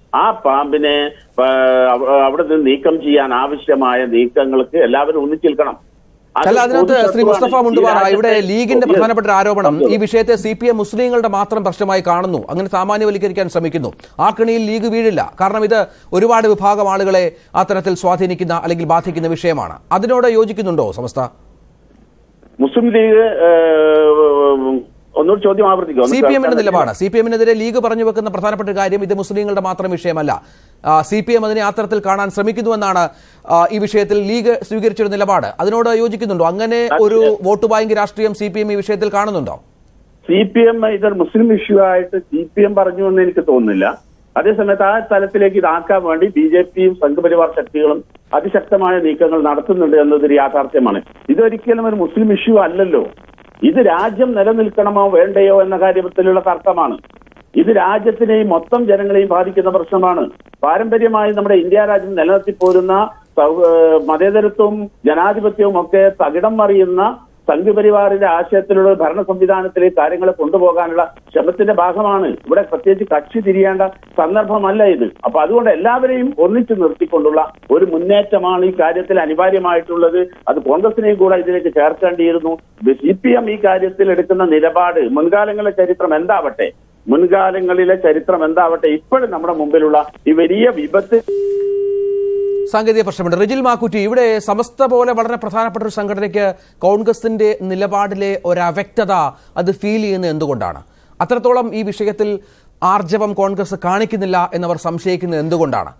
ആ പാമ്പിനെ ആ, അവ- അവിടെ നിന്ന് നീക്കം ചെയ്യാൻ ആവശ്യമായ നീക്കങ്ങൾക്ക് എല്ലാവരും ഒന്നിച്ചേൽക്കണം അത്
അല്ല അതിനകത്ത് ശ്രീ
പൊതുശത്രുവാണ്.
മുസ്തഫ
ഈ
മുണ്ടുപാറ
രാജ്യത്തെ
ഇവിടെ ലീഗിന്റെ
പുതിയ-
പ്രധാനപ്പെട്ട ഒരു ആരോപണം ഈ
സംഭവം.
വിഷയത്തെ സി പി എം മുസ്ലിങ്ങളുടെ മാത്രം പ്രശ്നമായി കാണുന്നു അങ്ങനെ സാമാന്യവൽക്കരിക്കാൻ ശ്രമിക്കുന്നു ആ കണിയിൽ ലീഗ് വീഴില്ല കാരണം ഇത് ഒരുപാട് വിഭാഗം ആളുകളെ അത്തരത്തിൽ സ്വാധീനിക്കുന്ന അല്ലെങ്കിൽ ബാധിക്കുന്ന വിഷയമാണ് അതിനോട് യോജിക്കുന്നുണ്ടോ സമസ്ത
മുസ്ലിം ലീഗ് ഏഹ്, ഒന്നുകൂടി ചോദ്യം ആവർത്തിക്കും
സി പി എമ്മിന്റെ നിലപാട് സി പി എമ്മിനെതിരെ ലീഗ് പറഞ്ഞു വെക്കുന്ന പ്രധാനപ്പെട്ട ഒരു കാര്യം ഇത് മുസ്ലിങ്ങളുടെ മാത്രം വിഷയമല്ല സി പി എം അതിനെ അത്തരത്തിൽ കാണാൻ ശ്രമിക്കുന്നുവെന്നാണ് ആ, ഈ വിഷയത്തിൽ ലീഗ് സ്വീകരിച്ചൊരു നിലപാട് അതിനോട് യോജിക്കുന്നുണ്ടോ അങ്ങനെ ഒരു വോട്ട് ബാങ്ക് രാഷ്ട്രീയം സി പി എം ഈ വിഷയത്തിൽ കാണുന്നുണ്ടോ
സി പി എം ഇതൊരു മുസ്ലിം ഇഷ്യൂ ആയിട്ട് സി പി എം പറഞ്ഞു എന്ന് എനിക്ക് തോന്നുന്നില്ല അതേസമയത്ത് ആ തലത്തിലേക്ക് ഇതാക്കാൻ വേണ്ടി ബി ജെ പിയും സംഘപരിവാർ ശക്തികളും അതിശക്തമായ നീക്കങ്ങൾ നടത്തുന്നുണ്ട് എന്നതൊരു യാഥാർത്ഥ്യമാണ് ഇതൊരിക്കലും ഒരു മുസ്ലിം ഇഷ്യൂ അല്ലല്ലോ ഇത് രാജ്യം നിലനിൽക്കണമോ വേണ്ടയോ എന്ന കാര്യത്തിലുള്ള തർക്കമാണ് ഇത് രാജ്യത്തിനെയും മൊത്തം ജനങ്ങളെയും ബാധിക്കുന്ന പ്രശ്നമാണ് പാരമ്പര്യമായി നമ്മുടെ ഇന്ത്യ രാജ്യം നിലനിർത്തിപ്പോരുന്ന സൗ- ഏഹ് മതേതരത്വവും ജനാധിപത്യവും ഒക്കെ തകിടം മറിയുന്ന സംഘപരിവാറിന്റെ ആശയത്തിലുള്ള ഒരു ഭരണ സംവിധാനത്തിലേക്ക് കാര്യങ്ങളെ കൊണ്ടുപോകാനുള്ള ശ്രമത്തിന്റെ ഭാഗമാണ് ഇവിടെ പ്രത്യേകിച്ച് കക്ഷി തിരിയേണ്ട സന്ദർഭമല്ല ഇത് അപ്പൊ അതുകൊണ്ട് എല്ലാവരെയും ഒന്നിച്ചു നിർത്തിക്കൊണ്ടുള്ള ഒരു മുന്നേറ്റമാണ് ഈ കാര്യത്തിൽ അനിവാര്യമായിട്ടുള്ളത് അത് കോൺഗ്രസിനെയും കൂടെ ഇതിലേക്ക് ചേർക്കേണ്ടിയിരുന്നു സി പി എം ഈ കാര്യത്തിൽ എടുക്കുന്ന നിലപാട് മുൻകാലങ്ങളിലെ ചരിത്രം എന്താവട്ടെ മുൻകാലങ്ങളിലെ ചരിത്രം എന്താവട്ടെ ഇപ്പോഴും നമ്മുടെ മുമ്പിലുള്ള ഈ വലിയ വിപത്ത്
സാങ്കേതിക പ്രശ്നമുണ്ട് റിജിൽ മാക്കുറ്റി ഇവിടെ സമസ്ത പോലെ വളരെ പ്രധാനപ്പെട്ട ഒരു സംഘടനയ്ക്ക് കോൺഗ്രസിന്റെ നിലപാടിലെ ഒരു അവ്യക്തത അത് ഫീൽ ചെയ്യുന്നത് എന്തുകൊണ്ടാണ് അത്രത്തോളം ഈ വിഷയത്തിൽ ആർജവം കോൺഗ്രസ് കാണിക്കുന്നില്ല എന്നവർ സംശയിക്കുന്നത് എന്തുകൊണ്ടാണ്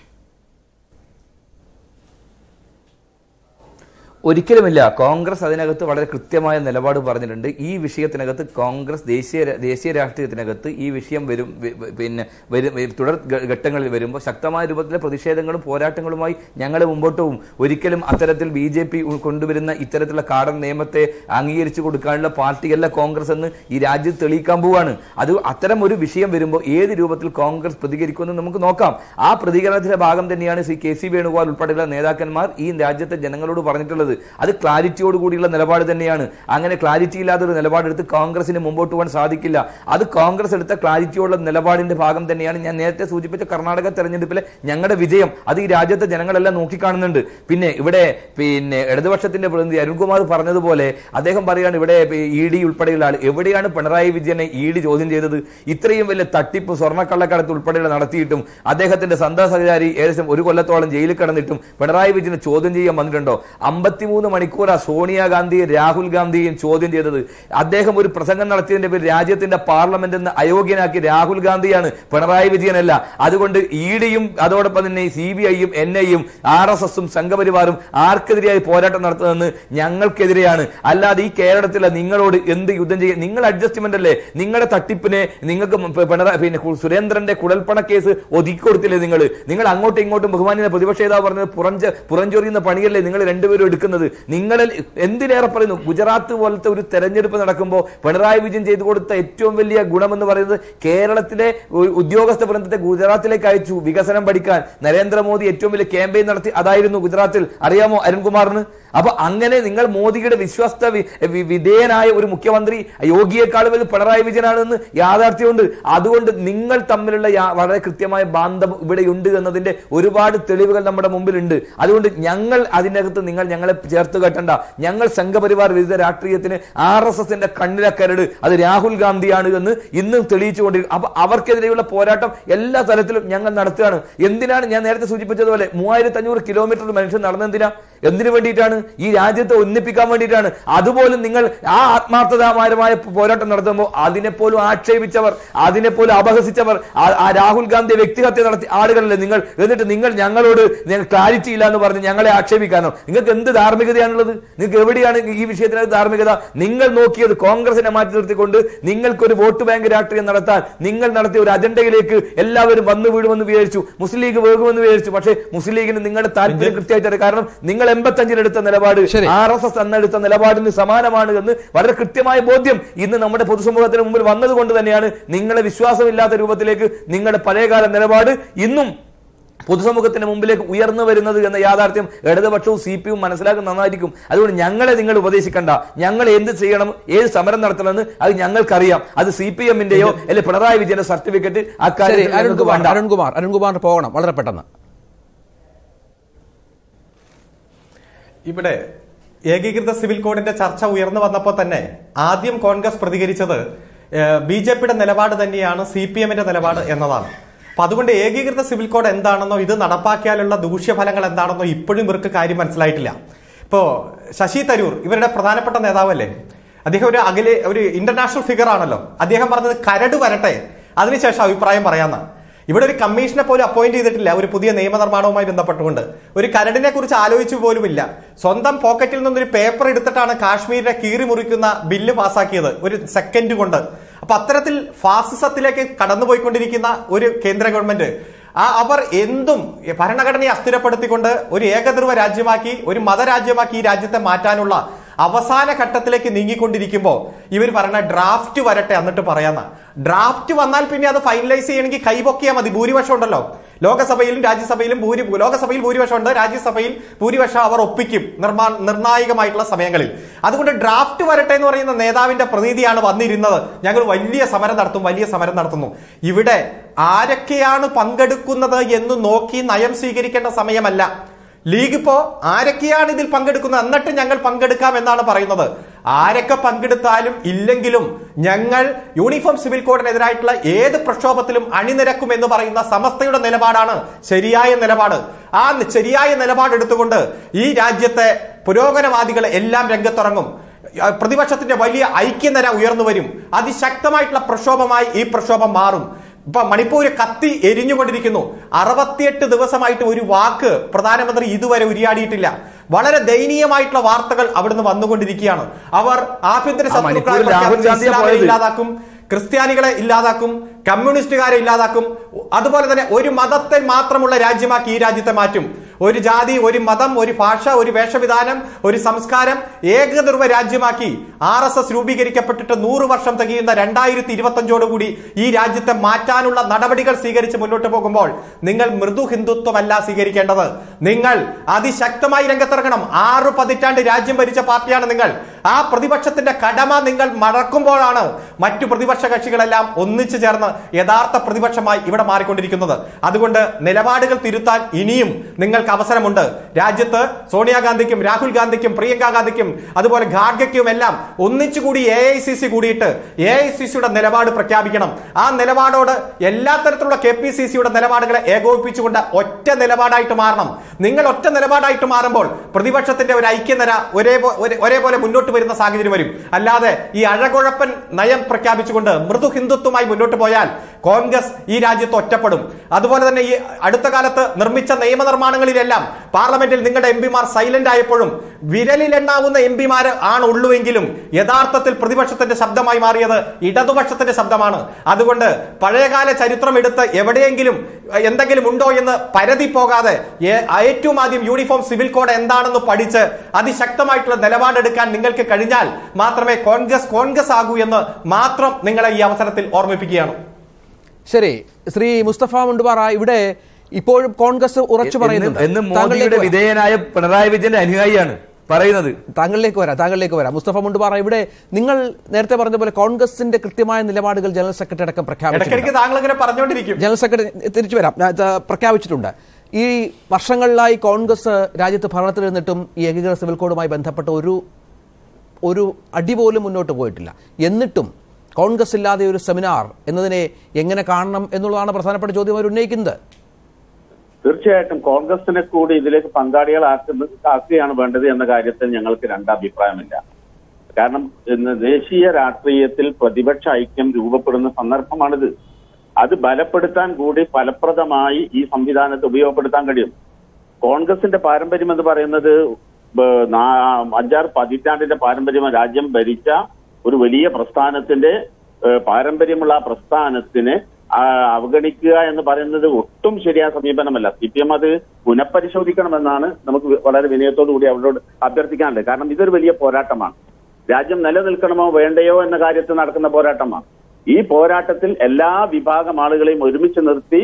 ഒരിക്കലുമില്ല കോൺഗ്രസ് അതിനകത്ത് വളരെ കൃത്യമായ നിലപാട് പറഞ്ഞിട്ടുണ്ട് ഈ വിഷയത്തിനകത്ത് കോൺഗ്രസ് ദേശീയ ദേശീയ രാഷ്ട്രീയത്തിനകത്ത് ഈ വിഷയം വരും വി- വി- പിന്നെ വരും വി- തുടർ ഘ- ഘട്ടങ്ങളിൽ വരുമ്പോൾ ശക്തമായ രൂപത്തിലെ പ്രതിഷേധങ്ങളും പോരാട്ടങ്ങളുമായി ഞങ്ങൾ മുമ്പോട്ട് പോകും ഒരിക്കലും അത്തരത്തിൽ ബി ജെ പി കൊണ്ടുവരുന്ന ഇത്തരത്തിലുള്ള കാടൻ നിയമത്തെ അംഗീകരിച്ചു കൊടുക്കാനുള്ള പാർട്ടിയല്ല കോൺഗ്രസ് എന്ന് ഈ രാജ്യത്ത് തെളിയിക്കാൻ പോവാണ് അത് അത്തരം ഒരു വിഷയം വരുമ്പോൾ ഏത് രൂപത്തിൽ കോൺഗ്രസ് പ്രതികരിക്കുമെന്ന് നമുക്ക് നോക്കാം ആ പ്രതികരണത്തിന്റെ ഭാഗം തന്നെയാണ് ശ്രീ കെ സി വേണുഗോപാൽ ഉൾപ്പെടെയുള്ള നേതാക്കന്മാർ ഈ രാജ്യത്തെ ജനങ്ങളോട് പറഞ്ഞിട്ടുള്ളത് അത് ക്ലാരിറ്റിയോട് കൂടിയുള്ള നിലപാട് തന്നെയാണ് അങ്ങനെ ക്ലാരിറ്റി ഇല്ലാത്ത ഒരു നിലപാടെടുത്ത് കോൺഗ്രസിന് മുമ്പോട്ട് പോകാൻ സാധിക്കില്ല അത് കോൺഗ്രസ് എടുത്ത ക്ലാരിറ്റിയുള്ള നിലപാടിന്റെ ഭാഗം തന്നെയാണ് ഞാൻ നേരത്തെ സൂചിപ്പിച്ച കർണാടക തെരഞ്ഞെടുപ്പിലെ ഞങ്ങളുടെ വിജയം അത് ഈ രാജ്യത്തെ ജനങ്ങളെല്ലാം നോക്കിക്കാണുന്നുണ്ട് പിന്നെ ഇവിടെ പിന്നെ ഇടതുപക്ഷത്തിന്റെ പ്രതിനിധി അരുൺകുമാർ പറഞ്ഞതുപോലെ അദ്ദേഹം പറയാണ് ഇവിടെ ഇ ഡി ഉൾപ്പെടെയുള്ള ആൾ എവിടെയാണ് പിണറായി വിജയനെ ഇ ഡി ചോദ്യം ചെയ്തത് ഇത്രയും വലിയ തട്ടിപ്പ് സ്വർണ്ണക്കള്ളക്കടത്ത് ഉൾപ്പെടെയുള്ള നടത്തിയിട്ടും അദ്ദേഹത്തിന്റെ സന്താ സഹചാരി ഏകദേശം ഒരു കൊല്ലത്തോളം ജയിലിൽ കിടന്നിട്ടും പിണറായി വിജയനെ ചോദ്യം ചെയ്യാൻ വന്നിട്ടുണ്ടോ അമ്പത്തിമൂന്ന് മണിക്കൂറാ സോണിയാഗാന്ധിയും രാഹുൽ ഗാന്ധിയും ചോദ്യം ചെയ്തത് അദ്ദേഹം ഒരു പ്രസംഗം നടത്തിയതിന്റെ പേര് രാജ്യത്തിന്റെ പാർലമെന്റ് എന്ന് അയോഗ്യനാക്കി രാഹുൽ ഗാന്ധിയാണ് പിണറായി വിജയനല്ല അതുകൊണ്ട് ഇ ഡിയും അതോടൊപ്പം തന്നെ സി ബി ഐയും എൻ ഐയും ആർ എസ് എസും സംഘപരിവാറും ആർക്കെതിരെയായി പോരാട്ടം നടത്തുന്നതെന്ന് ഞങ്ങൾക്കെതിരെയാണ് അല്ലാതെ ഈ കേരളത്തിലെ നിങ്ങളോട് എന്ത് യുദ്ധം ചെയ്യും നിങ്ങൾ അഡ്ജസ്റ്റ്മെന്റ് അല്ലേ നിങ്ങളുടെ തട്ടിപ്പിനെ നിങ്ങൾക്ക് പ- പിണറായി പിന്നെ കു- സുരേന്ദ്രന്റെ കുഴൽപ്പണ കേസ് ഒതുക്കി കൊടുത്തില്ലേ നിങ്ങൾ നിങ്ങൾ അങ്ങോട്ടും ഇങ്ങോട്ടും ബഹുമാനിയ പ്രതിപക്ഷ നേതാവ് പറഞ്ഞത് പുറഞ്ച പുറഞ്ചൊറിയുന്ന പണിയല്ലേ നിങ്ങൾ രണ്ടുപേരും എടുക്കുന്നത് നിങ്ങളിൽ എന്തിനേറെ പറയുന്നു ഗുജറാത്ത് പോലത്തെ ഒരു തെരഞ്ഞെടുപ്പ് നടക്കുമ്പോൾ പിണറായി വിജയൻ ചെയ്തു കൊടുത്ത ഏറ്റവും വലിയ ഗുണമെന്ന് പറയുന്നത് കേരളത്തിലെ ഒരു ഉദ്യോഗസ്ഥ വൃന്ദത്തെ ഗുജറാത്തിലേക്ക് അയച്ചു വികസനം പഠിക്കാൻ നരേന്ദ്രമോദി ഏറ്റവും വലിയ ക്യാമ്പയിൻ നടത്തി അതായിരുന്നു ഗുജറാത്തിൽ അറിയാമോ അരുൺകുമാറിന് അപ്പൊ അങ്ങനെ നിങ്ങൾ മോദിയുടെ വിശ്വസ്ത വി- വി- വിധേയനായ ഒരു മുഖ്യമന്ത്രി യോഗിയേക്കാൾ വലുത് പിണറായി വിജയനാണെന്ന് യാഥാർത്ഥ്യമുണ്ട് അതുകൊണ്ട് നിങ്ങൾ തമ്മിലുള്ള യാ- വളരെ കൃത്യമായ ബാന്ധം ഇവിടെയുണ്ട് എന്നതിന്റെ ഒരുപാട് തെളിവുകൾ നമ്മുടെ മുമ്പിലുണ്ട് അതുകൊണ്ട് ഞങ്ങൾ അതിനകത്ത് നിങ്ങൾ ഞങ്ങളെ ചേർത്ത് കെട്ടണ്ട ഞങ്ങൾ സംഘപരിവാർ വിരുദ്ധ രാഷ്ട്രീയത്തിന് ആർ എസ് എസിന്റെ കണ്ണിലക്കരട് അത് രാഹുൽ ഗാന്ധിയാണ് എന്ന് ഇന്നും തെളിയിച്ചുകൊണ്ടിരിക്കും അപ്പൊ അവർക്കെതിരെയുള്ള പോരാട്ടം എല്ലാ തലത്തിലും ഞങ്ങൾ നടത്തുകയാണ് എന്തിനാണ് ഞാൻ നേരത്തെ സൂചിപ്പിച്ചതുപോലെ മൂവായിരത്തി അഞ്ഞൂറ് കിലോമീറ്റർ മനുഷ്യൻ നടന്നെന്തിനാ എന്തിനു വേണ്ടിയിട്ടാണ് ഈ രാജ്യത്തെ ഒന്നിപ്പിക്കാൻ വേണ്ടിയിട്ടാണ് അതുപോലും നിങ്ങൾ ആ ആത്മാർത്ഥതാപരമായ പോരാട്ടം നടത്തുമ്പോൾ അതിനെപ്പോലും ആക്ഷേപിച്ചവർ അതിനെപ്പോലും അപഹസിച്ചവർ ആ- ആ രാഹുൽ ഗാന്ധി വ്യക്തിഹത്യ നടത്തി ആളുകളല്ലേ നിങ്ങൾ എന്നിട്ട് നിങ്ങൾ ഞങ്ങളോട് ഞങ്ങൾ ക്ലാരിറ്റി ഇല്ല എന്ന് പറഞ്ഞ് ഞങ്ങളെ ആക്ഷേപിക്കാനോ നിങ്ങൾക്ക് എന്ത് ധാർമ്മികതയാണുള്ളത് നിങ്ങൾക്ക് എവിടെയാണ് ഈ വിഷയത്തിനകത്ത് ധാർമ്മികത നിങ്ങൾ നോക്കിയത് കോൺഗ്രസിനെ മാറ്റി നിർത്തിക്കൊണ്ട് നിങ്ങൾക്കൊരു വോട്ട് ബാങ്ക് രാഷ്ട്രീയം നടത്താൻ നിങ്ങൾ നടത്തിയ ഒരു അജണ്ടയിലേക്ക് എല്ലാവരും വന്നു വീഴുമെന്ന് വിചാരിച്ചു മുസ്ലിം ലീഗ് വേകുമെന്ന് വിചാരിച്ചു പക്ഷേ മുസ്ലിം ലീഗിന് നിങ്ങളുടെ താല്പര്യം കൃത്യമായിട്ട് അറിയാം. കാരണം നിങ്ങൾ എൺപത്തഞ്ചിനെടുത്ത നിലപാട്
ശരി.
ആർ എസ് എസ് എന്നെടുത്ത നിലപാടിന് സമാനമാണ് എന്ന് വളരെ കൃത്യമായ ബോധ്യം ഇന്ന് നമ്മുടെ പൊതുസമൂഹത്തിന് മുമ്പിൽ വന്നതുകൊണ്ട് തന്നെയാണ് നിങ്ങളെ വിശ്വാസമില്ലാത്ത രൂപത്തിലേക്ക് നിങ്ങളുടെ പഴയകാല നിലപാട് ഇന്നും പൊതുസമൂഹത്തിന്റെ മുമ്പിലേക്ക് ഉയർന്നു വരുന്നത് എന്ന യാഥാർത്ഥ്യം ഇടതുപക്ഷവും സി പി യും മനസ്സിലാക്കുന്ന നന്നായിരിക്കും അതുകൊണ്ട് ഞങ്ങളെ നിങ്ങൾ ഉപദേശിക്കണ്ട ഞങ്ങൾ എന്ത് ചെയ്യണം ഏത് സമരം നടത്തണമെന്ന് അത് ഞങ്ങൾക്കറിയാം അത് സി പി എമ്മിന്റെയോ അല്ലെങ്കിൽ പിണറായി വിജയന്റെ സർട്ടിഫിക്കറ്റ്
ശരി
അക്കാര്യത്തിൽ ഞങ്ങൾക്ക്
അരുൺകുമാർ
വേണ്ട
അരുൺകുമാർ അരുൺകുമാറിന് പോകണം വളരെ പെട്ടെന്ന്
ഇവിടെ ഏകീകൃത സിവിൽ കോഡിന്റെ ചർച്ച ഉയർന്നു വന്നപ്പോൾ തന്നെ ആദ്യം കോൺഗ്രസ് പ്രതികരിച്ചത് ബി ജെ പിയുടെ നിലപാട് തന്നെയാണ് സി പി എമ്മിന്റെ നിലപാട് എന്നതാണ് അപ്പൊ അതുകൊണ്ട് ഏകീകൃത സിവിൽ കോഡ് എന്താണെന്നോ ഇത് നടപ്പാക്കിയാലുള്ള ദൂഷ്യഫലങ്ങൾ എന്താണെന്നോ ഇപ്പോഴും ഇവർക്ക് കാര്യം മനസ്സിലായിട്ടില്ല ഇപ്പോ ശശി തരൂർ ഇവരുടെ പ്രധാനപ്പെട്ട നേതാവല്ലേ അദ്ദേഹം ഒരു അകലെ ഒരു ഇന്റർനാഷണൽ ഫിഗർ ആണല്ലോ അദ്ദേഹം പറഞ്ഞത് കരട് വരട്ടെ അതിനുശേഷം അഭിപ്രായം പറയാമെന്ന് ഇവിടെ ഒരു കമ്മീഷനെ പോലും അപ്പോയിന്റ് ചെയ്തിട്ടില്ല ഒരു പുതിയ നിയമനിർമ്മാണവുമായി ബന്ധപ്പെട്ടുകൊണ്ട് ഒരു കരടിനെ കുറിച്ച് ആലോചിച്ചു പോലുമില്ല സ്വന്തം പോക്കറ്റിൽ നിന്നൊരു പേപ്പർ എടുത്തിട്ടാണ് കാശ്മീരിനെ കീറി മുറിക്കുന്ന ബില്ല് പാസാക്കിയത് ഒരു സെക്കൻഡ് കൊണ്ട് അപ്പൊ അത്തരത്തിൽ ഫാസിസത്തിലേക്ക് കടന്നുപോയിക്കൊണ്ടിരിക്കുന്ന ഒരു കേന്ദ്ര ഗവൺമെന്റ് ആ അവർ എന്തും ഭരണഘടനയെ അസ്ഥിരപ്പെടുത്തിക്കൊണ്ട് ഒരു ഏകധ്രുവ രാജ്യമാക്കി ഒരു മതരാജ്യമാക്കി ഈ രാജ്യത്തെ മാറ്റാനുള്ള അവസാന ഘട്ടത്തിലേക്ക് നീങ്ങിക്കൊണ്ടിരിക്കുമ്പോൾ ഇവർ പറയുന്ന ഡ്രാഫ്റ്റ് വരട്ടെ എന്നിട്ട് പറയാന്ന ഡ്രാഫ്റ്റ് വന്നാൽ പിന്നെ അത് ഫൈനലൈസ് ചെയ്യണമെങ്കിൽ കൈപൊക്കിയാൽ മതി ഭൂരിപക്ഷം ഉണ്ടല്ലോ ലോകസഭയിലും രാജ്യസഭയിലും ഭൂരി ലോകസഭയിൽ ഭൂരിപക്ഷം ഉണ്ട് രാജ്യസഭയിൽ ഭൂരിപക്ഷം അവർ ഒപ്പിക്കും നിർമ്മാ നിർണായകമായിട്ടുള്ള സമയങ്ങളിൽ അതുകൊണ്ട് ഡ്രാഫ്റ്റ് വരട്ടെ എന്ന് പറയുന്ന നേതാവിന്റെ പ്രതീതിയാണ് വന്നിരുന്നത് ഞങ്ങൾ വലിയ സമരം നടത്തും വലിയ സമരം നടത്തുന്നു ഇവിടെ ആരൊക്കെയാണ് പങ്കെടുക്കുന്നത് എന്ന് നോക്കി നയം സ്വീകരിക്കേണ്ട സമയമല്ല ലീഗ് ഇപ്പോ ആരൊക്കെയാണ് ഇതിൽ പങ്കെടുക്കുന്നത് എന്നിട്ട് ഞങ്ങൾ പങ്കെടുക്കാം എന്നാണ് പറയുന്നത് ആരൊക്കെ പങ്കെടുത്താലും ഇല്ലെങ്കിലും ഞങ്ങൾ യൂണിഫോം സിവിൽ കോഡിനെതിരായിട്ടുള്ള ഏത് പ്രക്ഷോഭത്തിലും അണിനിരക്കും എന്ന് പറയുന്ന സമസ്തയുടെ നിലപാടാണ് ശരിയായ നിലപാട് ആ ശരിയായ നിലപാട് എടുത്തുകൊണ്ട് ഈ രാജ്യത്തെ പുരോഗമനവാദികൾ എല്ലാം രംഗത്തിറങ്ങും പ്രതിപക്ഷത്തിന്റെ വലിയ ഐക്യനിര ഉയർന്നു വരും അതിശക്തമായിട്ടുള്ള പ്രക്ഷോഭമായി ഈ പ്രക്ഷോഭം മാറും ഇപ്പൊ മണിപ്പൂര് കത്തി എരിഞ്ഞുകൊണ്ടിരിക്കുന്നു അറുപത്തിയെട്ട് ദിവസമായിട്ട് ഒരു വാക്ക് പ്രധാനമന്ത്രി ഇതുവരെ ഉരിയാടിയിട്ടില്ല വളരെ ദയനീയമായിട്ടുള്ള വാർത്തകൾ അവിടുന്ന് വന്നുകൊണ്ടിരിക്കുകയാണ് അവർ ആഭ്യന്തര
ആ, മണിപ്പൂരിൽ
ശത്രുക്കളായി
രാഹുൽ
പ്രഖ്യാപിച്ച
ഗാന്ധിയാ
ഇസ്ലാമിനെ
പോയത്.
ഇല്ലാതാക്കും ക്രിസ്ത്യാനികളെ ഇല്ലാതാക്കും കമ്മ്യൂണിസ്റ്റുകാരെ ഇല്ലാതാക്കും അതുപോലെ തന്നെ ഒരു മതത്തെ മാത്രമുള്ള രാജ്യമാക്കി ഈ രാജ്യത്തെ മാറ്റും ഒരു ജാതി ഒരു മതം ഒരു ഭാഷ ഒരു വേഷവിധാനം ഒരു സംസ്കാരം ഏകധ്രുവ രാജ്യമാക്കി ആർ എസ് എസ് രൂപീകരിക്കപ്പെട്ടിട്ട് നൂറ് വർഷം തികയുന്ന രണ്ടായിരത്തി ഇരുപത്തഞ്ചോടുകൂടി ഈ രാജ്യത്തെ മാറ്റാനുള്ള നടപടികൾ സ്വീകരിച്ച് മുന്നോട്ട് പോകുമ്പോൾ നിങ്ങൾ മൃദു ഹിന്ദുത്വമല്ല സ്വീകരിക്കേണ്ടത് നിങ്ങൾ അതിശക്തമായി രംഗത്തിറങ്ങണം ആറ് പതിറ്റാണ്ട് രാജ്യം ഭരിച്ച പാർട്ടിയാണ് നിങ്ങൾ ആ പ്രതിപക്ഷത്തിന്റെ കടമ നിങ്ങൾ മറക്കുമ്പോഴാണ് മറ്റു പ്രതിപക്ഷ കക്ഷികളെല്ലാം ഒന്നിച്ചു ചേർന്ന് യഥാർത്ഥ പ്രതിപക്ഷമായി ഇവിടെ മാറിക്കൊണ്ടിരിക്കുന്നത് അതുകൊണ്ട് നിലപാടുകൾ തിരുത്താൻ ഇനിയും നിങ്ങൾക്ക് അവസരമുണ്ട് രാജ്യത്ത് സോണിയാഗാന്ധിക്കും രാഹുൽ ഗാന്ധിക്കും പ്രിയങ്ക ഗാന്ധിക്കും അതുപോലെ ഖാർഗയ്ക്കും എല്ലാം ഒന്നിച്ചുകൂടി എ ഐ സി സി കൂടിയിട്ട് എ ഐ സി സിയുടെ നിലപാട് പ്രഖ്യാപിക്കണം ആ നിലപാടോട് എല്ലാ തരത്തിലുള്ള കെ പി സി സിയുടെ നിലപാടുകളെ ഏകോപിപ്പിച്ചുകൊണ്ട് ഒറ്റ നിലപാടായിട്ട് മാറണം നിങ്ങൾ ഒറ്റ നിലപാടായിട്ട് മാറുമ്പോൾ പ്രതിപക്ഷത്തിന്റെ ഒരു ഐക്യനിര ഒരേ ഒരേപോലെ മുന്നോട്ട് വരുന്ന സാഹചര്യം വരും അല്ലാതെ ഈ അഴകുഴപ്പൻ നയം പ്രഖ്യാപിച്ചുകൊണ്ട് മൃദു ഹിന്ദുത്വമായി മുന്നോട്ട് പോയാൽ കോൺഗ്രസ് ഈ രാജ്യത്ത് ഒറ്റപ്പെടും അതുപോലെ തന്നെ ഈ അടുത്ത കാലത്ത് നിർമ്മിച്ച നിയമനിർമ്മാണങ്ങളിലെല്ലാം പാർലമെന്റിൽ നിങ്ങളുടെ എം പിമാർ സൈലന്റ് ആയപ്പോഴും വിരലിലെണ്ണാവുന്ന എം പിമാർ ആണ് ഉള്ളുവെങ്കിലും യഥാർത്ഥത്തിൽ പ്രതിപക്ഷത്തിന്റെ ശബ്ദമായി മാറിയത് ഇടതുപക്ഷത്തിന്റെ ശബ്ദമാണ് അതുകൊണ്ട് പഴയകാല ചരിത്രം എടുത്ത് എവിടെയെങ്കിലും എന്തെങ്കിലും ഉണ്ടോ എന്ന് പരതി പോകാതെ ഏ- ഏറ്റവും ആദ്യം യൂണിഫോം സിവിൽ കോഡ് എന്താണെന്ന് പഠിച്ച് അതിശക്തമായിട്ടുള്ള നിലപാടെടുക്കാൻ നിങ്ങൾക്ക് കഴിഞ്ഞാൽ മാത്രമേ കോൺഗ്രസ് കോൺഗ്രസ് ആകൂ എന്ന് മാത്രം നിങ്ങളെ ഈ അവസരത്തിൽ ഓർമ്മിപ്പിക്കുകയാണ്
ശരി ശ്രീ മുസ്തഫ മുണ്ടുപാറ ഇവിടെ ഇപ്പോഴും കോൺഗ്രസ് ഉറച്ചു പറയുന്നുണ്ട്
എന്ന്
താങ്കളിലേക്ക്
മോദിയുടെ
വരാം.
വിധേയനായ പിണറായി വിജയന്റെ അനുയായിയാണ് പറയുന്നത്
താങ്കളിലേക്ക് വരാം താങ്കളിലേക്ക് വരാം മുസ്തഫ മുണ്ടുപാറ ഇവിടെ നിങ്ങൾ നേരത്തെ പറഞ്ഞ പോലെ കോൺഗ്രസിന്റെ കൃത്യമായ നിലപാടുകൾ ജനറൽ സെക്രട്ടറി അടക്കം പ്രഖ്യാപിച്ചു
ഇടയ്ക്കിടയ്ക്ക് താങ്കൾ ഇങ്ങനെ പറഞ്ഞുകൊണ്ടിരിക്കും
ജനറൽ സെക്രട്ടറി തിരിച്ചു വരാം ഞാൻ ഇത് പ്രഖ്യാപിച്ചിട്ടുണ്ട് ഈ വർഷങ്ങളിലായി കോൺഗ്രസ് രാജ്യത്ത് ഭരണത്തിൽ നിന്നിട്ടും ഈ ഏകീകൃത സിവിൽ കോഡുമായി ബന്ധപ്പെട്ട ഒരു ഒരു അടി പോലും മുന്നോട്ട് പോയിട്ടില്ല എന്നിട്ടും കോൺഗ്രസ് ഇല്ലാതെ ഒരു സെമിനാർ എന്നതിനെ എങ്ങനെ കാണണം എന്നുള്ളതാണ് പ്രധാനപ്പെട്ട ചോദ്യം അവർ ഉന്നയിക്കുന്നത്
തീർച്ചയായിട്ടും കോൺഗ്രസിനെ കൂടി ഇതിലേക്ക് പങ്കാളികളാക്കുന്ന ആക്കുകയാണ് വേണ്ടത് എന്ന കാര്യത്തിൽ ഞങ്ങൾക്ക് രണ്ടഭിപ്രായമില്ല കാരണം ഇന്ന് ദേശീയ രാഷ്ട്രീയത്തിൽ പ്രതിപക്ഷ ഐക്യം രൂപപ്പെടുന്ന സന്ദർഭമാണിത് അത് ബലപ്പെടുത്താൻ കൂടി ഫലപ്രദമായി ഈ സംവിധാനത്തെ ഉപയോഗപ്പെടുത്താൻ കഴിയും കോൺഗ്രസിന്റെ പാരമ്പര്യം എന്ന് പറയുന്നത് ബ- നാ- അഞ്ചാറ് പതിറ്റാണ്ടിന്റെ പാരമ്പര്യം രാജ്യം ഭരിച്ച ഒരു വലിയ പ്രസ്ഥാനത്തിന്റെ ഏഹ്, പാരമ്പര്യമുള്ള ആ പ്രസ്ഥാനത്തിന് ആ, അവഗണിക്കുക എന്ന് പറയുന്നത് ഒട്ടും ശരിയായ സമീപനമല്ല സി പി എം അത് പുനഃപരിശോധിക്കണമെന്നാണ് നമുക്ക് വളരെ വിനയത്തോടു കൂടി അവരോട് അഭ്യർത്ഥിക്കാനുള്ളത് കാരണം ഇതൊരു വലിയ പോരാട്ടമാണ് രാജ്യം നിലനിൽക്കണമോ വേണ്ടയോ എന്ന കാര്യത്തിൽ നടക്കുന്ന പോരാട്ടമാണ് ഈ പോരാട്ടത്തിൽ എല്ലാ വിഭാഗം ആളുകളെയും ഒരുമിച്ച് നിർത്തി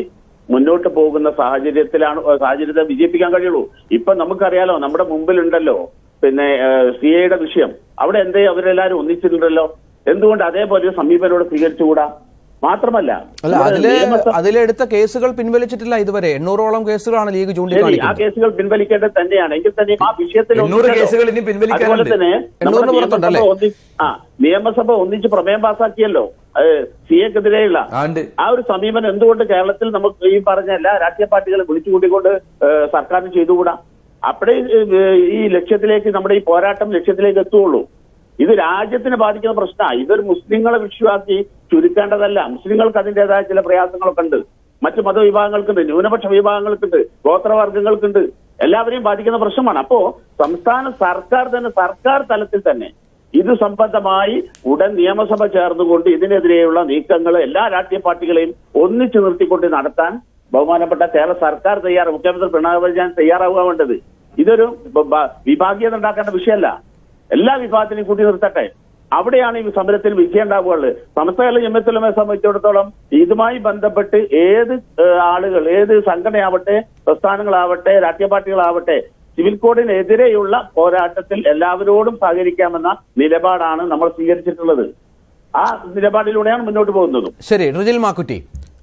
മുന്നോട്ട് പോകുന്ന സാഹചര്യത്തിലാണ് ഏഹ് സാഹചര്യത്തെ വിജയിപ്പിക്കാൻ കഴിയുള്ളൂ ഇപ്പൊ നമുക്കറിയാലോ നമ്മുടെ മുമ്പിലുണ്ടല്ലോ പിന്നെ സി ഐയുടെ വിഷയം അവിടെ എന്തേ അവരെല്ലാരും ഒന്നിച്ചിട്ടുണ്ടല്ലോ എന്തുകൊണ്ട് അതേപോലെ ഒരു സമീപനോട് സ്വീകരിച്ചുകൂടാ മാത്രമല്ല
അല്ല
നമ്മുടെ
അതില്
നിയമസഭ-
അതിലെടുത്ത കേസുകൾ പിൻവലിച്ചിട്ടില്ല ഇതുവരെ എണ്ണൂറോളം കേസുകളാണ് ലീഗ്
ശരി ആ
ചൂണ്ടിക്കാണിക്കുന്നത്
കേസുകൾ പിൻവലിക്കേണ്ടത് തന്നെയാണ് എങ്കിൽ തന്നെയും ആ വിഷയത്തിൽ
എണ്ണൂറ്
ഒന്നിച്ചല്ലോ.
കേസുകൾ ഇനി പിൻവലിക്കാനുണ്ട്.
അതുപോലെ തന്നെ
എണ്ണൂറിന്
നമ്മുടെ
പുറത്തുണ്ടല്ലേ?
നിയമസഭ ഒന്നി- ആ നിയമസഭ ഒന്നിച്ച് പ്രമേയം പാസാക്കിയല്ലോ സി എക്കെതിരെയുള്ള
ആണ്ട്
ആ ഒരു സമീപനം എന്തുകൊണ്ട് കേരളത്തിൽ നമുക്ക് ഈ പറഞ്ഞ എല്ലാ രാഷ്ട്രീയ പാർട്ടികളെ വിളിച്ചു കൂട്ടിക്കൊണ്ട് ഏഹ്, സർക്കാരിന് ചെയ്തുകൂടാ അപ്പോഴേ ഏഹ്, ഈ ലക്ഷ്യത്തിലേക്ക് നമ്മുടെ ഈ പോരാട്ടം ലക്ഷ്യത്തിലേക്ക് എത്തുകയുള്ളൂ ഇത് രാജ്യത്തിന് ബാധിക്കുന്ന പ്രശ്നമാണ് ഇതൊരു മുസ്ലിങ്ങളെ വിശ്വാസി ചുരുക്കേണ്ടതല്ല മുസ്ലിങ്ങൾക്ക് അതിന്റേതായ ചില പ്രയാസങ്ങളൊക്കെ ഉണ്ട് മറ്റു മതവിഭാഗങ്ങൾക്കുണ്ട് ന്യൂനപക്ഷ വിഭാഗങ്ങൾക്കുണ്ട് ഗോത്രവർഗങ്ങൾക്കുണ്ട് എല്ലാവരെയും ബാധിക്കുന്ന പ്രശ്നമാണ് അപ്പോ സംസ്ഥാന സർക്കാർ തന്നെ സർക്കാർ തലത്തിൽ തന്നെ ഇത് സംബന്ധമായി ഉടൻ നിയമസഭ ചേർന്നുകൊണ്ട് ഇതിനെതിരെയുള്ള നീക്കങ്ങൾ എല്ലാ രാഷ്ട്രീയ പാർട്ടികളെയും ഒന്നിച്ചു നിർത്തിക്കൊണ്ട് നടത്താൻ ബഹുമാനപ്പെട്ട കേരള സർക്കാർ തയ്യാറ് മുഖ്യമന്ത്രി പിണറായി വിജയൻ തയ്യാറാവുക വേണ്ടത് ഇതൊരു ബ- ബ- വിഭാഗീയത ഉണ്ടാക്കേണ്ട വിഷയമല്ല എല്ലാ വിഭാഗത്തിനെയും കൂട്ടി നിർത്തട്ടെ അവിടെയാണ് ഈ സമരത്തിൽ വിജയം ഉണ്ടാവുകയുള്ളത് സമസ്തകളുടെ ജമ്മത്തുലമയെ സംബന്ധിച്ചിടത്തോളം ഇതുമായി ബന്ധപ്പെട്ട് ഏത് ഏഹ്, ആളുകൾ ഏത് സംഘടനയാവട്ടെ പ്രസ്ഥാനങ്ങളാവട്ടെ രാഷ്ട്രീയ പാർട്ടികളാവട്ടെ സിവിൽ കോഡിനെതിരെയുള്ള പോരാട്ടത്തിൽ എല്ലാവരോടും സഹകരിക്കാമെന്ന നിലപാടാണ് നമ്മൾ സ്വീകരിച്ചിട്ടുള്ളത് ആ നിലപാടിലൂടെയാണ് മുന്നോട്ട് പോകുന്നതും
ശരി റുജിൽ മാക്കുറ്റി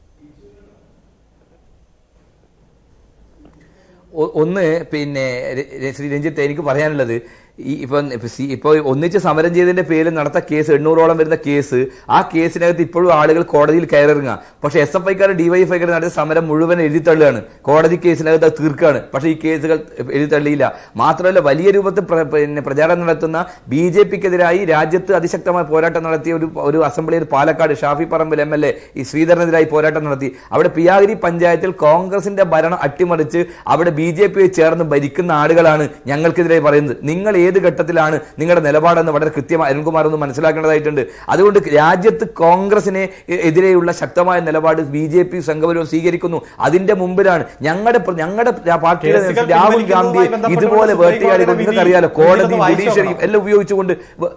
ഒ- ഒന്ന് പിന്നെ ര- ര- ശ്രീ രഞ്ജിത്ത് എനിക്ക് പറയാനുള്ളത് ഈ ഇപ്പൊ ഇപ്പൊ ഒന്നിച്ച് സമരം ചെയ്തതിന്റെ പേരിൽ നടത്ത കേസ് എണ്ണൂറോളം വരുന്ന കേസ് ആ കേസിനകത്ത് ഇപ്പോഴും ആളുകൾ കോടതിയിൽ കയറിറങ്ങുക പക്ഷെ എസ് എഫ് ഐക്കാർ ഡിവൈഎഫ്ഐക്കാർ നടത്തിയ സമരം മുഴുവൻ എഴുതിത്തള്ളുകയാണ് കോടതി കേസിനകത്ത് അത് തീർക്കുകയാണ് പക്ഷേ ഈ കേസുകൾ എഴുതിത്തള്ളിയില്ല മാത്രമല്ല വലിയ രൂപത്തിൽ പ്ര- പിന്നെ പ്രചാരണം നടത്തുന്ന ബി ജെ പിക്കെതിരായി രാജ്യത്ത് അതിശക്തമായ പോരാട്ടം നടത്തിയ ഒരു ഒരു അസംബ്ലിയിൽ Palakkad Shafi Parambil M L A ഈ ശ്രീധരനെതിരായി പോരാട്ടം നടത്തി അവിടെ പിയാഗിരി പഞ്ചായത്തിൽ കോൺഗ്രസിന്റെ ഭരണം അട്ടിമറിച്ച് അവിടെ ബി ജെ പി ചേർന്ന് ഭരിക്കുന്ന ആളുകളാണ് ഞങ്ങൾക്കെതിരെ പറയുന്നത് നിങ്ങൾ ഏത് ഘട്ടത്തിലാണ് നിങ്ങളുടെ നിലപാടെന്ന് വളരെ കൃത്യമായി അരുൺകുമാർ ഒന്ന് മനസ്സിലാക്കേണ്ടതായിട്ടുണ്ട് അതുകൊണ്ട് രാജ്യത്ത് കോൺഗ്രസിനെ എതിരെയുള്ള ശക്തമായ നിലപാട് ബി ജെ പി സംഘപരിവാർ സ്വീകരിക്കുന്നു അതിന്റെ മുമ്പിലാണ് ഞങ്ങളുടെ പ്ര- ഞങ്ങളുടെ പാർട്ടിയുടെ
കേസുകൾ
നേതൃത്വം രാഹുൽ
പിൻവലിക്കുന്നതുമായി
ഗാന്ധി
ബന്ധപ്പെട്ടുള്ള
ഇതുപോലെ
സുപ്രീം
വേട്ടയാടി
കോടതിയുടെ വിധി
നിങ്ങൾക്കറിയാലോ കോടതി
നിങ്ങളൊന്ന് വായിച്ചു
ജുഡീഷ്യറി
നോക്കണം.
എല്ലാം ഉപയോഗിച്ചുകൊണ്ട് വ-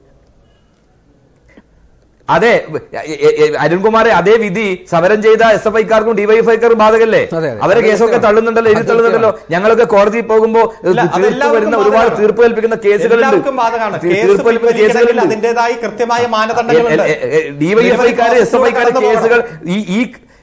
അതെ എ- എ- എ- അരുൺകുമാറെ അതേ വിധി സമരം ചെയ്ത എസ് എഫ് ഐക്കാർക്കും ഡിവൈഎഫ്ഐക്കാർക്കും ബാധകല്ലേ
അതെ, അതെ.
അവരെ
അത്
കേസൊക്കെ
സത്യമാണ്.
തള്ളുന്നുണ്ടല്ലോ എഴുതി
അത്
തള്ളുന്നുണ്ടല്ലോ ഞങ്ങളൊക്കെ കോടതിയിൽ പോകുമ്പോൾ
ഇല്ല,
തീർപ്പ്
അതെല്ലാവർക്കും
വരുന്ന ഒരുപാട്
ബാധകമാണ്.
തീർപ്പ് കൽപ്പിക്കുന്ന കേസുകളുണ്ട്
എല്ലാവർക്കും ബാധകമാണ്
തീ-
കേസ്
തീർപ്പ് കൽപ്പിക്കുന്ന
പിൻവലിക്കണമെങ്കിൽ
കേസുകളുണ്ട്
അതിന്റേതായ കൃത്യമായ മാനദണ്ഡങ്ങളുണ്ട്
ഡിവൈഎഫ്ഐക്കാര് എസ് എഫ് ഐക്കാര് കേസുകൾ ഈ ഈ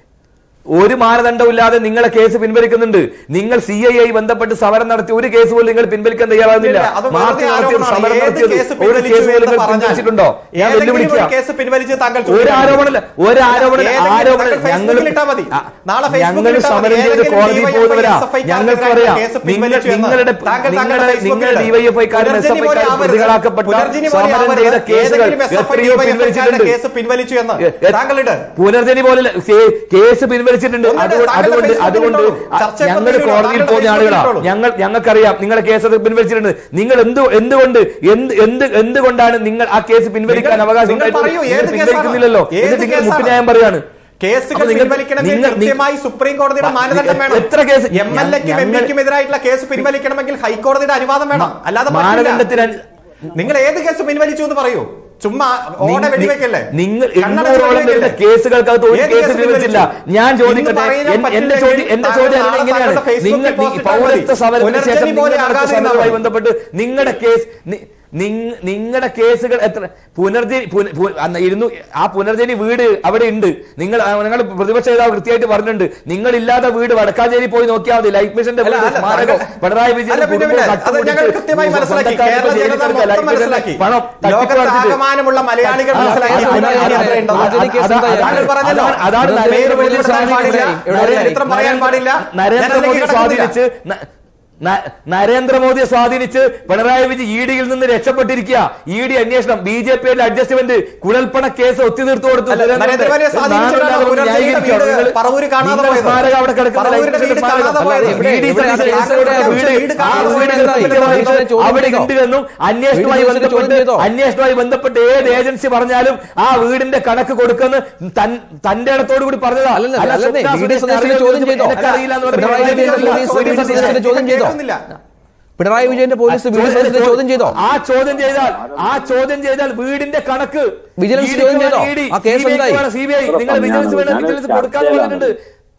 ഒരു മാനദണ്ഡമില്ലാതെ നിങ്ങളെ കേസ് പിൻവലിക്കുന്നുണ്ട് നിങ്ങൾ സി ഐ ഐ ബന്ധപ്പെട്ട് സമരം നടത്തി ഒരു കേസ് പോലും നിങ്ങൾ പിൻവലിക്കാൻ തയ്യാറാകുന്നില്ല
ഇല്ല, അത്
മാർച്ച്
വെറുതെ
നടത്തിയ
ആരോപണമാണ്.
സമരം
ഏത്
നടത്തിയത്
കേസ്
ഒരു
പിൻവലിച്ചു
കേസ് പോലും
എന്ന്
നിങ്ങൾ
പറഞ്ഞാൽ
പിൻവലിച്ചിട്ടുണ്ടോ ഞാൻ
ഏതെങ്കിലും ഒരു
വെല്ലുവിളിക്കാം
കേസ് പിൻവലിച്ച് താങ്കൾ
ഒരു
ചൂണ്ടിക്കാണിക്കും.
ആരോപണമില്ല ഒരു ആരോപണം
ഏതെങ്കിലും
ആരോപണം
താങ്കൾ
ഞങ്ങൾ
ഫേസ്ബുക്കിൽ ഇട്ടാൽ മതി. നാളെ ഫേസ്ബുക്കിൽ
ഞങ്ങൾ
ഇട്ടാൽ മതി.
സമരം ചെയ്ത്
ഏതെങ്കിലും
കോടതി
DYFI,
പോകുന്നവരാ
SFI ക്കാർക്കെതിരെ
ഞങ്ങൾക്കറിയാം
കേസ്
നിങ്ങൾ
പിൻവലിച്ചു എന്ന്
നിങ്ങളുടെ
താങ്കൾ
നിങ്ങളുടെ
താങ്കളുടെ
നിങ്ങളുടെ
ഫേസ്ബുക്കിൽ
ഡിവൈഎഫ്ഐക്കാരും എസ്
പുനർജനി
എഫ്
പോലെ
ഐക്കാരും
ആവരുത്.
പ്രതികളാക്കപ്പെട്ട
പുനർജനി പോലെ
സമരം
ആവരുത്.
ചെയ്ത കേസുകൾ
ഏതെങ്കിലും SFI,
എത്രയോ
DYFI
പിൻവലിച്ചിട്ടുണ്ട്
കേസ് പിൻവലിച്ചു എന്ന്
എ- എ-
താങ്കളുടെ
പുനർജനി പോലെ കേസ് പിൻവലിച്ചിട്ടുണ്ട്
എന്നിട്ട്
അതുകൊണ്ട്
താങ്കളുടെ
അതുകൊണ്ട്
ഫേസ്ബുക്കിൽ
അതുകൊണ്ട്
ഇട്ടോളൂ. ചർച്ചയ്ക്ക്
ഞങ്ങൾ
ഒന്നുമില്ലല്ലോ.
കോടതിയിൽ
താങ്കളുടെ
പോകുന്ന ആളുകളാ
ഫേസ്ബുക്കിൽ ഇട്ടോളൂ.
ഞങ്ങൾ ഞങ്ങൾക്കറിയാം നിങ്ങളെ കേസ് അത് പിൻവലിച്ചിട്ടുണ്ട് നിങ്ങൾ എന്ത് എന്തുകൊണ്ട് എന്ത് എന്ത് എന്തുകൊണ്ടാണ് നിങ്ങൾ ആ കേസ് പിൻവലിക്കാൻ
നിങ്ങൾ-
അവകാശം
നിങ്ങൾ
ഉണ്ടായിട്ടും
പറയൂ,
നിങ്ങൾ
ഏത്
പിൻവലിക്കുന്നില്ലല്ലോ
കേസാണ്? ഏത്
എന്നിട്ട് നിങ്ങൾ
കേസാണ്?
മുഖ്യന്യായം പറയാണ്
കേസുകൾ
അപ്പോൾ നിങ്ങൾ-
പിൻവലിക്കണമെങ്കിൽ
നിങ്ങൾ-
കൃത്യമായി സുപ്രീം കോടതിയുടെ
പ-
മാനദണ്ഡം വേണം
എത്ര കേസ്
എം എൽ എക്കും എം
ഞങ്ങൾ-
പിക്കും എതിരായിട്ടുള്ള കേസ് പിൻവലിക്കണമെങ്കിൽ ഹൈക്കോടതിയുടെ അനുവാദം വേണം അല്ലാതെ പറ്റില്ല.
മാനദണ്ഡത്തിന്
നിങ്ങൾ ഏത് കേസ് പിൻവലിച്ചു എന്ന് പറയൂ ചുമ്മാ ഓടെ
നിങ്ങൾ-
വെടിവെക്കല്ലേ
നിങ്ങൾ
കണ്ണടച്ച്
എണ്ണൂറോളം വരുന്ന
വെടിവെക്കല്ലേ?
കേസുകൾക്കകത്ത് ഒരു
ഏത്
കേസ്
കേസ്
പിൻവലിച്ചില്ല
പിൻവലിച്ചു?
ഞാൻ
ഇന്ന്
ചോദിക്കട്ടെ
പറയാൻ
എൻ- എന്റെ
പറ്റില്ലെങ്കിൽ
ചോദ്യം എന്റെ
താങ്കൾ
ചോദ്യം
നാളെ
എങ്ങനെയാണ്
താങ്കളുടെ ഫേസ്ബുക്കിൽ
നിങ്ങൾ
പോസ്റ്റ് ഇട്ടാൽ
പൗരത്വ
മതി.
സമരത്തിന് ശേഷം
പുനർജനി പോലെ
നിങ്ങൾ നടത്തിയ
ആകാതെ
സമരവുമായി
ഇരുന്നാൽ
ബന്ധപ്പെട്ട് നിങ്ങളുടെ കേസ് നി- നിങ്ങ- നിങ്ങളുടെ കേസുകൾ എത്ര പുനർജനി പുന- പു- അന്ന് ഇരുന്നു ആ പുനർജനി വീട് അവിടെ ഉണ്ട് നിങ്ങൾ നിങ്ങൾ പ്രതിപക്ഷ നേതാവ് കൃത്യമായിട്ട് പറഞ്ഞിട്ടുണ്ട് നിങ്ങൾ ഇല്ലാത്ത വീട് വടക്കാഞ്ചേരി പോയി നോക്കിയാൽ മതി ലൈഫ് മിഷന്റെ
അല്ല,
വീട്
അല്ല,
സ്മാരകം
താങ്കൾ-
പിണറായി വിജയൻ
അല്ല, പിന്നെ
കുടുംബം
പിന്നെ, അത്
കട്ടുപിടിച്ച്
ഞങ്ങൾ കൃത്യമായി മനസ്സിലാക്കി
സ്വന്തക്കാർക്ക്
കേരള
ജയിലിൽ
ജനത
കിടക്കുക, ലൈഫ്
മൊത്തം
മിഷന്റെ
മനസ്സിലാക്കി
പണം തട്ടിപ്പ് നടത്തിയിട്ട്
ലോകത്താകമാനമുള്ള മലയാളികൾ
ആ,
മനസ്സിലാക്കി
അത്
പുനർജനി
അത്
എത്രയുണ്ടെന്ന്.
അത് അത്
കേസ് എന്താ?
താങ്കൾ പറഞ്ഞല്ലോ
അതാണ് അതാണ്
പേര്
നരേന്ദ്രമോദി
വെളിപ്പെടുത്താൻ പാടില്ല
സ്വാധീനിച്ച്
ചരിത്രം പറയാൻ പാടില്ല
നരേന്ദ്രമോദി
ഞാനതിലേക്ക്
സ്വാധീനിച്ച് ന- ന- നരേന്ദ്രമോദിയെ സ്വാധീനിച്ച് പിണറായി വിജയൻ ഇ ഡിയിൽ നിന്ന് രക്ഷപ്പെട്ടിരിക്കുക ഇ ഡി അന്വേഷണം ബി ജെ പിയുടെ അഡ്ജസ്റ്റ്മെന്റ് കുഴൽപ്പണ കേസ് ഒത്തുതീർത്തു കൊടുത്തു
അല്ല,
സുരേന്ദ്രന്റെ.
നരേന്ദ്രമോദിയെ സ്വാധീനിച്ചിട്ടാണ്
നാളെ
പുനർജനിയുടെ
ന്യായീകരിക്കുകയോ?
വീട്
നിങ്ങൾ-
പറവൂര് കാണാതെ
നിങ്ങൾ
പോയത്.
സ്മാരകം അവിടെ കിടക്കുന്ന
പറവൂരിന്റെ
ലൈഫ്
വീട്
മിഷൻ
കാണാതെ
സ്മാരകം.
പോയത്.
അല്ല, ഇ ഡി
ഇവിടെ
സതീശൻ
കേസ്
ഇവിടെ
ഇവിടെ
വീട്
വീട്
ആ
കാണാതെ
വീട്
പോയത്.
കൃത്യമായിട്ട്
വീട് ചോദ്യം
അവിടെ
ചെയ്തോ?
ഉണ്ടെന്നും അന്വേഷണവുമായി
വീട് ചോദ്യം
ബന്ധപ്പെട്ട്
ചെയ്തോ?
അന്വേഷണവുമായി ബന്ധപ്പെട്ട് ഏത് ഏജൻസി പറഞ്ഞാലും ആ വീടിന്റെ കണക്ക് കൊടുക്കുന്ന തൻ- തന്റെ ഇടത്തോട് കൂടി പറഞ്ഞതാ
അല്ലല്ല,
അല്ല,
അല്ലന്നേ,
സ്വപ്ന
വി ഡി
സുരേഷിനെ
സതീശനെ ചോദ്യം ചെയ്തോ?
എനിക്കറിയില്ല എന്ന് പറഞ്ഞ്
പിണറായി
പിണറായി
വിജയൻ
വിജയൻ
പോലീസ്
ചോദ്യം
വി ഡി
ചെയ്തില്ല.
സതീശനെ ചോദ്യം ചെയ്തോ?
കേൾക്കുന്നില്ല.
പിണറായി വിജയന്റെ പോലീസ് വി ഡി സതീശനെ ചോദ്യം ചെയ്തോ
ആ ചോദ്യം ചെയ്താൽ ആ ചോദ്യം ചെയ്താൽ വീടിന്റെ കണക്ക്
വിജിലൻസ്
ED ക്ക്
ചോദ്യം ചെയ്തോ?
വേണം ED,
ആ കേസ്
CBI ക്ക്
എന്തായി?
വേണം CBI. നിങ്ങൾ വിജിലൻസ് വേണം വിജിലൻസ് കൊടുക്കാന്ന് പറഞ്ഞിട്ടുണ്ട് ആ.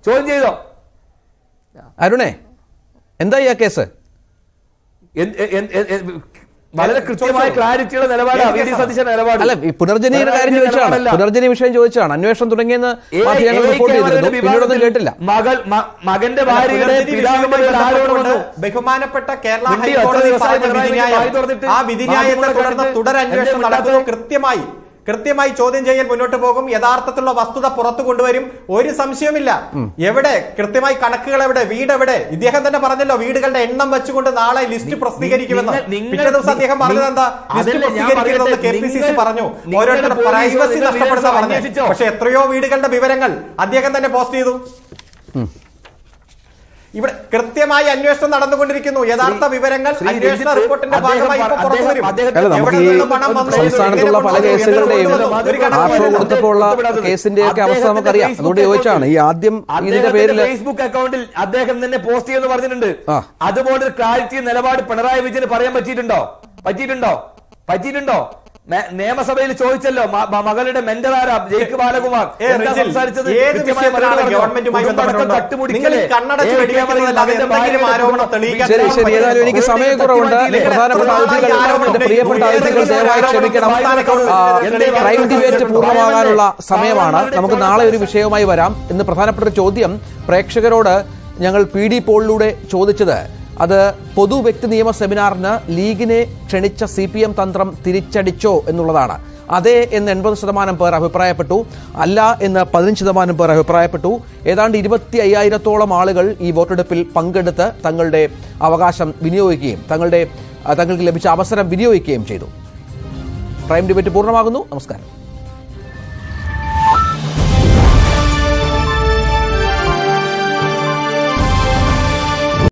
ചോദ്യം ചെയ്തോ
അരുണേ എന്തായി ആ കേസ്
എന്ത്- എന്ത്- എന്ത്- എന്ത്- വളരെ കൃത്യമായ ക്ലാരിറ്റിയുള്ള നിലപാടാണ് വി ഡി സതീശൻ നിലപാട്
അല്ല ഈ പുനർജനിയുടെ കാര്യം ചോദിച്ചാണ് പുനർജനി വിഷയം ചോദിച്ചാണ് അന്വേഷണം തുടങ്ങിയെന്ന്
ഏ-
മാധ്യമങ്ങൾ
ഏ-
റിപ്പോർട്ട് ചെയ്തിരുന്നു
വിഭാഗത്തിൽ
പിന്നീടൊന്നും കേട്ടില്ല
മകൾ മ- മകന്റെ ഭാര്യയുടെ
പുനർജനി
പിതാവിന്റെ
വിഷയവുമായി
ആരോപണം
ബന്ധപ്പെട്ടുകൊണ്ട്
വന്നു.
ബഹുമാനപ്പെട്ട കേരള
മിണ്ടിയോ?
ഹൈക്കോടതി
എത്ര ദിവസമായി
പറഞ്ഞ
പിണറായി
വിധിന്യായം
വായി തുറന്നിട്ട്
ആ വിധിന്യായത്തെ
മാധ്യമങ്ങളെ
തുടർന്ന്
കണ്ടിട്ട്
തുടരന്വേഷണം
എന്തേ
നടത്തുന്നു
മിണ്ടാത്തത്?
കൃത്യമായി കൃത്യമായി ചോദ്യം ചെയ്യൽ മുന്നോട്ട് പോകും യഥാർത്ഥത്തിലുള്ള വസ്തുത പുറത്തു കൊണ്ടുവരും ഒരു സംശയവുമില്ല എവിടെ കൃത്യമായി കണക്കുകൾ എവിടെ വീട് എവിടെ ഇദ്ദേഹം തന്നെ പറഞ്ഞല്ലോ വീടുകളുടെ എണ്ണം വെച്ചുകൊണ്ട് നാളെ ലിസ്റ്റ് പ്രസിദ്ധീകരിക്കുമെന്ന്
നിങ്ങൾ- നിങ്ങൾ-
പിറ്റേ ദിവസം അദ്ദേഹം പറഞ്ഞത് എന്താ ലിസ്റ്റ്
അതല്ല ഞാൻ
പ്രസിദ്ധീകരിക്കരുതെന്ന് കെ
പറയട്ടെ,
പി സി സി
നിങ്ങൾ-
പറഞ്ഞു
നിങ്ങളുടെ
ഓരോരുത്തരുടെ
പോലീസോ,
പ്രൈവസി
നിങ്ങൾ
നഷ്ടപ്പെടുന്ന പറഞ്ഞു
അന്വേഷിച്ചോ?
പക്ഷെ എത്രയോ വീടുകളുടെ വിവരങ്ങൾ അദ്ദേഹം തന്നെ പോസ്റ്റ് ചെയ്തു ഇവിടെ കൃത്യമായി അന്വേഷണം നടന്നുകൊണ്ടിരിക്കുന്നു യഥാർത്ഥ വിവരങ്ങൾ
ശ്രീ
അന്വേഷണ
രഞ്ജിത്ത്
റിപ്പോർട്ടിന്റെ
അദ്ദേഹം
ഭാഗമായി ഇപ്പോൾ
പറ-
പുറത്തു വരും
അദ്ദേഹം-
അല്ല നമുക്ക്
എവിടെ
ഈ
നിന്ന് പണം വന്നു?
സംസ്ഥാനത്തുള്ള പല
എങ്ങനെ
കേസുകളുടെയും
കൊണ്ടുവന്നു? ഒരു കണക്കും
ആർഷോ
ഇല്ല.
കൊടുത്തപ്പോഴുള്ള കേസിന്റെയൊക്കെ അവസ്ഥ നമുക്കറിയാം അതുകൊണ്ട് ചോദിച്ചാണ് ഈ ആദ്യം ഇതിന്റെ പേരിൽ
ഫേസ്ബുക്ക് അക്കൗണ്ടിൽ അദ്ദേഹം തന്നെ പോസ്റ്റ് ചെയ്യുമെന്ന് പറഞ്ഞിട്ടുണ്ട്
ആ.
അതുപോലൊരു ക്ലാരിറ്റി നിലപാട് പിണറായി വിജയന് പറയാൻ പറ്റിയിട്ടുണ്ടോ പറ്റിയിട്ടുണ്ടോ പറ്റിയിട്ടുണ്ടോ മേ- നിയമസഭയിൽ ചോദിച്ചല്ലോ മ- മ- മകളുടെ മെന്റർ ആരാ ജയിക്ക് ബാലകുമാർ
ഏ,
എന്താ
റിജിൽ,
സംസാരിച്ചത്
ഏത്
കൃത്യമായ
വിഷയത്തിലാണ്
മറുപടി പറഞ്ഞോ?
ഗവൺമെന്റുമായി
കുടുംബടക്കം
ബന്ധപ്പെട്ടുള്ളത്?
തട്ടുമുടിക്കല്.
നിങ്ങൾ ഈ കണ്ണടച്ച്
ഏ,
വെടിവെക്കുന്നതല്ലാതെ
മകന്റെ
എന്തെങ്കിലും
ഭാര്യയുടെ
ആരോപണം
കുടുംബം
തെളിയിക്കാൻ
ശരി ശരി
പറ്റുമോ?
ഏതായാലും എനിക്ക് സമയക്കുറവുണ്ട്
നിങ്ങൾ
പ്രധാനപ്പെട്ട
എത്ര
അതിഥികൾ
നാളായി ആരോപണം
എന്റെ പ്രിയപ്പെട്ട
ഉന്നയിക്കുന്നു?
അതിഥികൾ ദയവായി
ഏതെങ്കിലും
ക്ഷമിക്കണം
സംസ്ഥാന
ആ,
ഗവൺമെന്റ്
ക്രൈം ഡിബേറ്റ് പൂർണ്ണമാകാനുള്ള സമയമാണ് നമുക്ക് നാളെ ഒരു വിഷയവുമായി വരാം ഇന്ന് പ്രധാനപ്പെട്ട ഒരു ചോദ്യം പ്രേക്ഷകരോട് ഞങ്ങൾ പി ഡി പോളിലൂടെ ചോദിച്ചത് അത് പൊതു വ്യക്തി നിയമ സെമിനാറിന് ലീഗിനെ ക്ഷണിച്ച സി പി എം തന്ത്രം തിരിച്ചടിച്ചോ എന്നുള്ളതാണ് അതെ എന്ന് എൺപത് ശതമാനം പേർ അഭിപ്രായപ്പെട്ടു അല്ല എന്ന് പതിനഞ്ച് ശതമാനം പേർ അഭിപ്രായപ്പെട്ടു ഏതാണ്ട് ഇരുപത്തി അയ്യായിരത്തോളം ആളുകൾ ഈ വോട്ടെടുപ്പിൽ പങ്കെടുത്ത് തങ്ങളുടെ അവകാശം വിനിയോഗിക്കുകയും തങ്ങളുടെ ആ, തങ്ങൾക്ക് ലഭിച്ച അവസരം വിനിയോഗിക്കുകയും ചെയ്തു പ്രൈം ഡിബേറ്റ് പൂർണ്ണമാകുന്നു നമസ്കാരം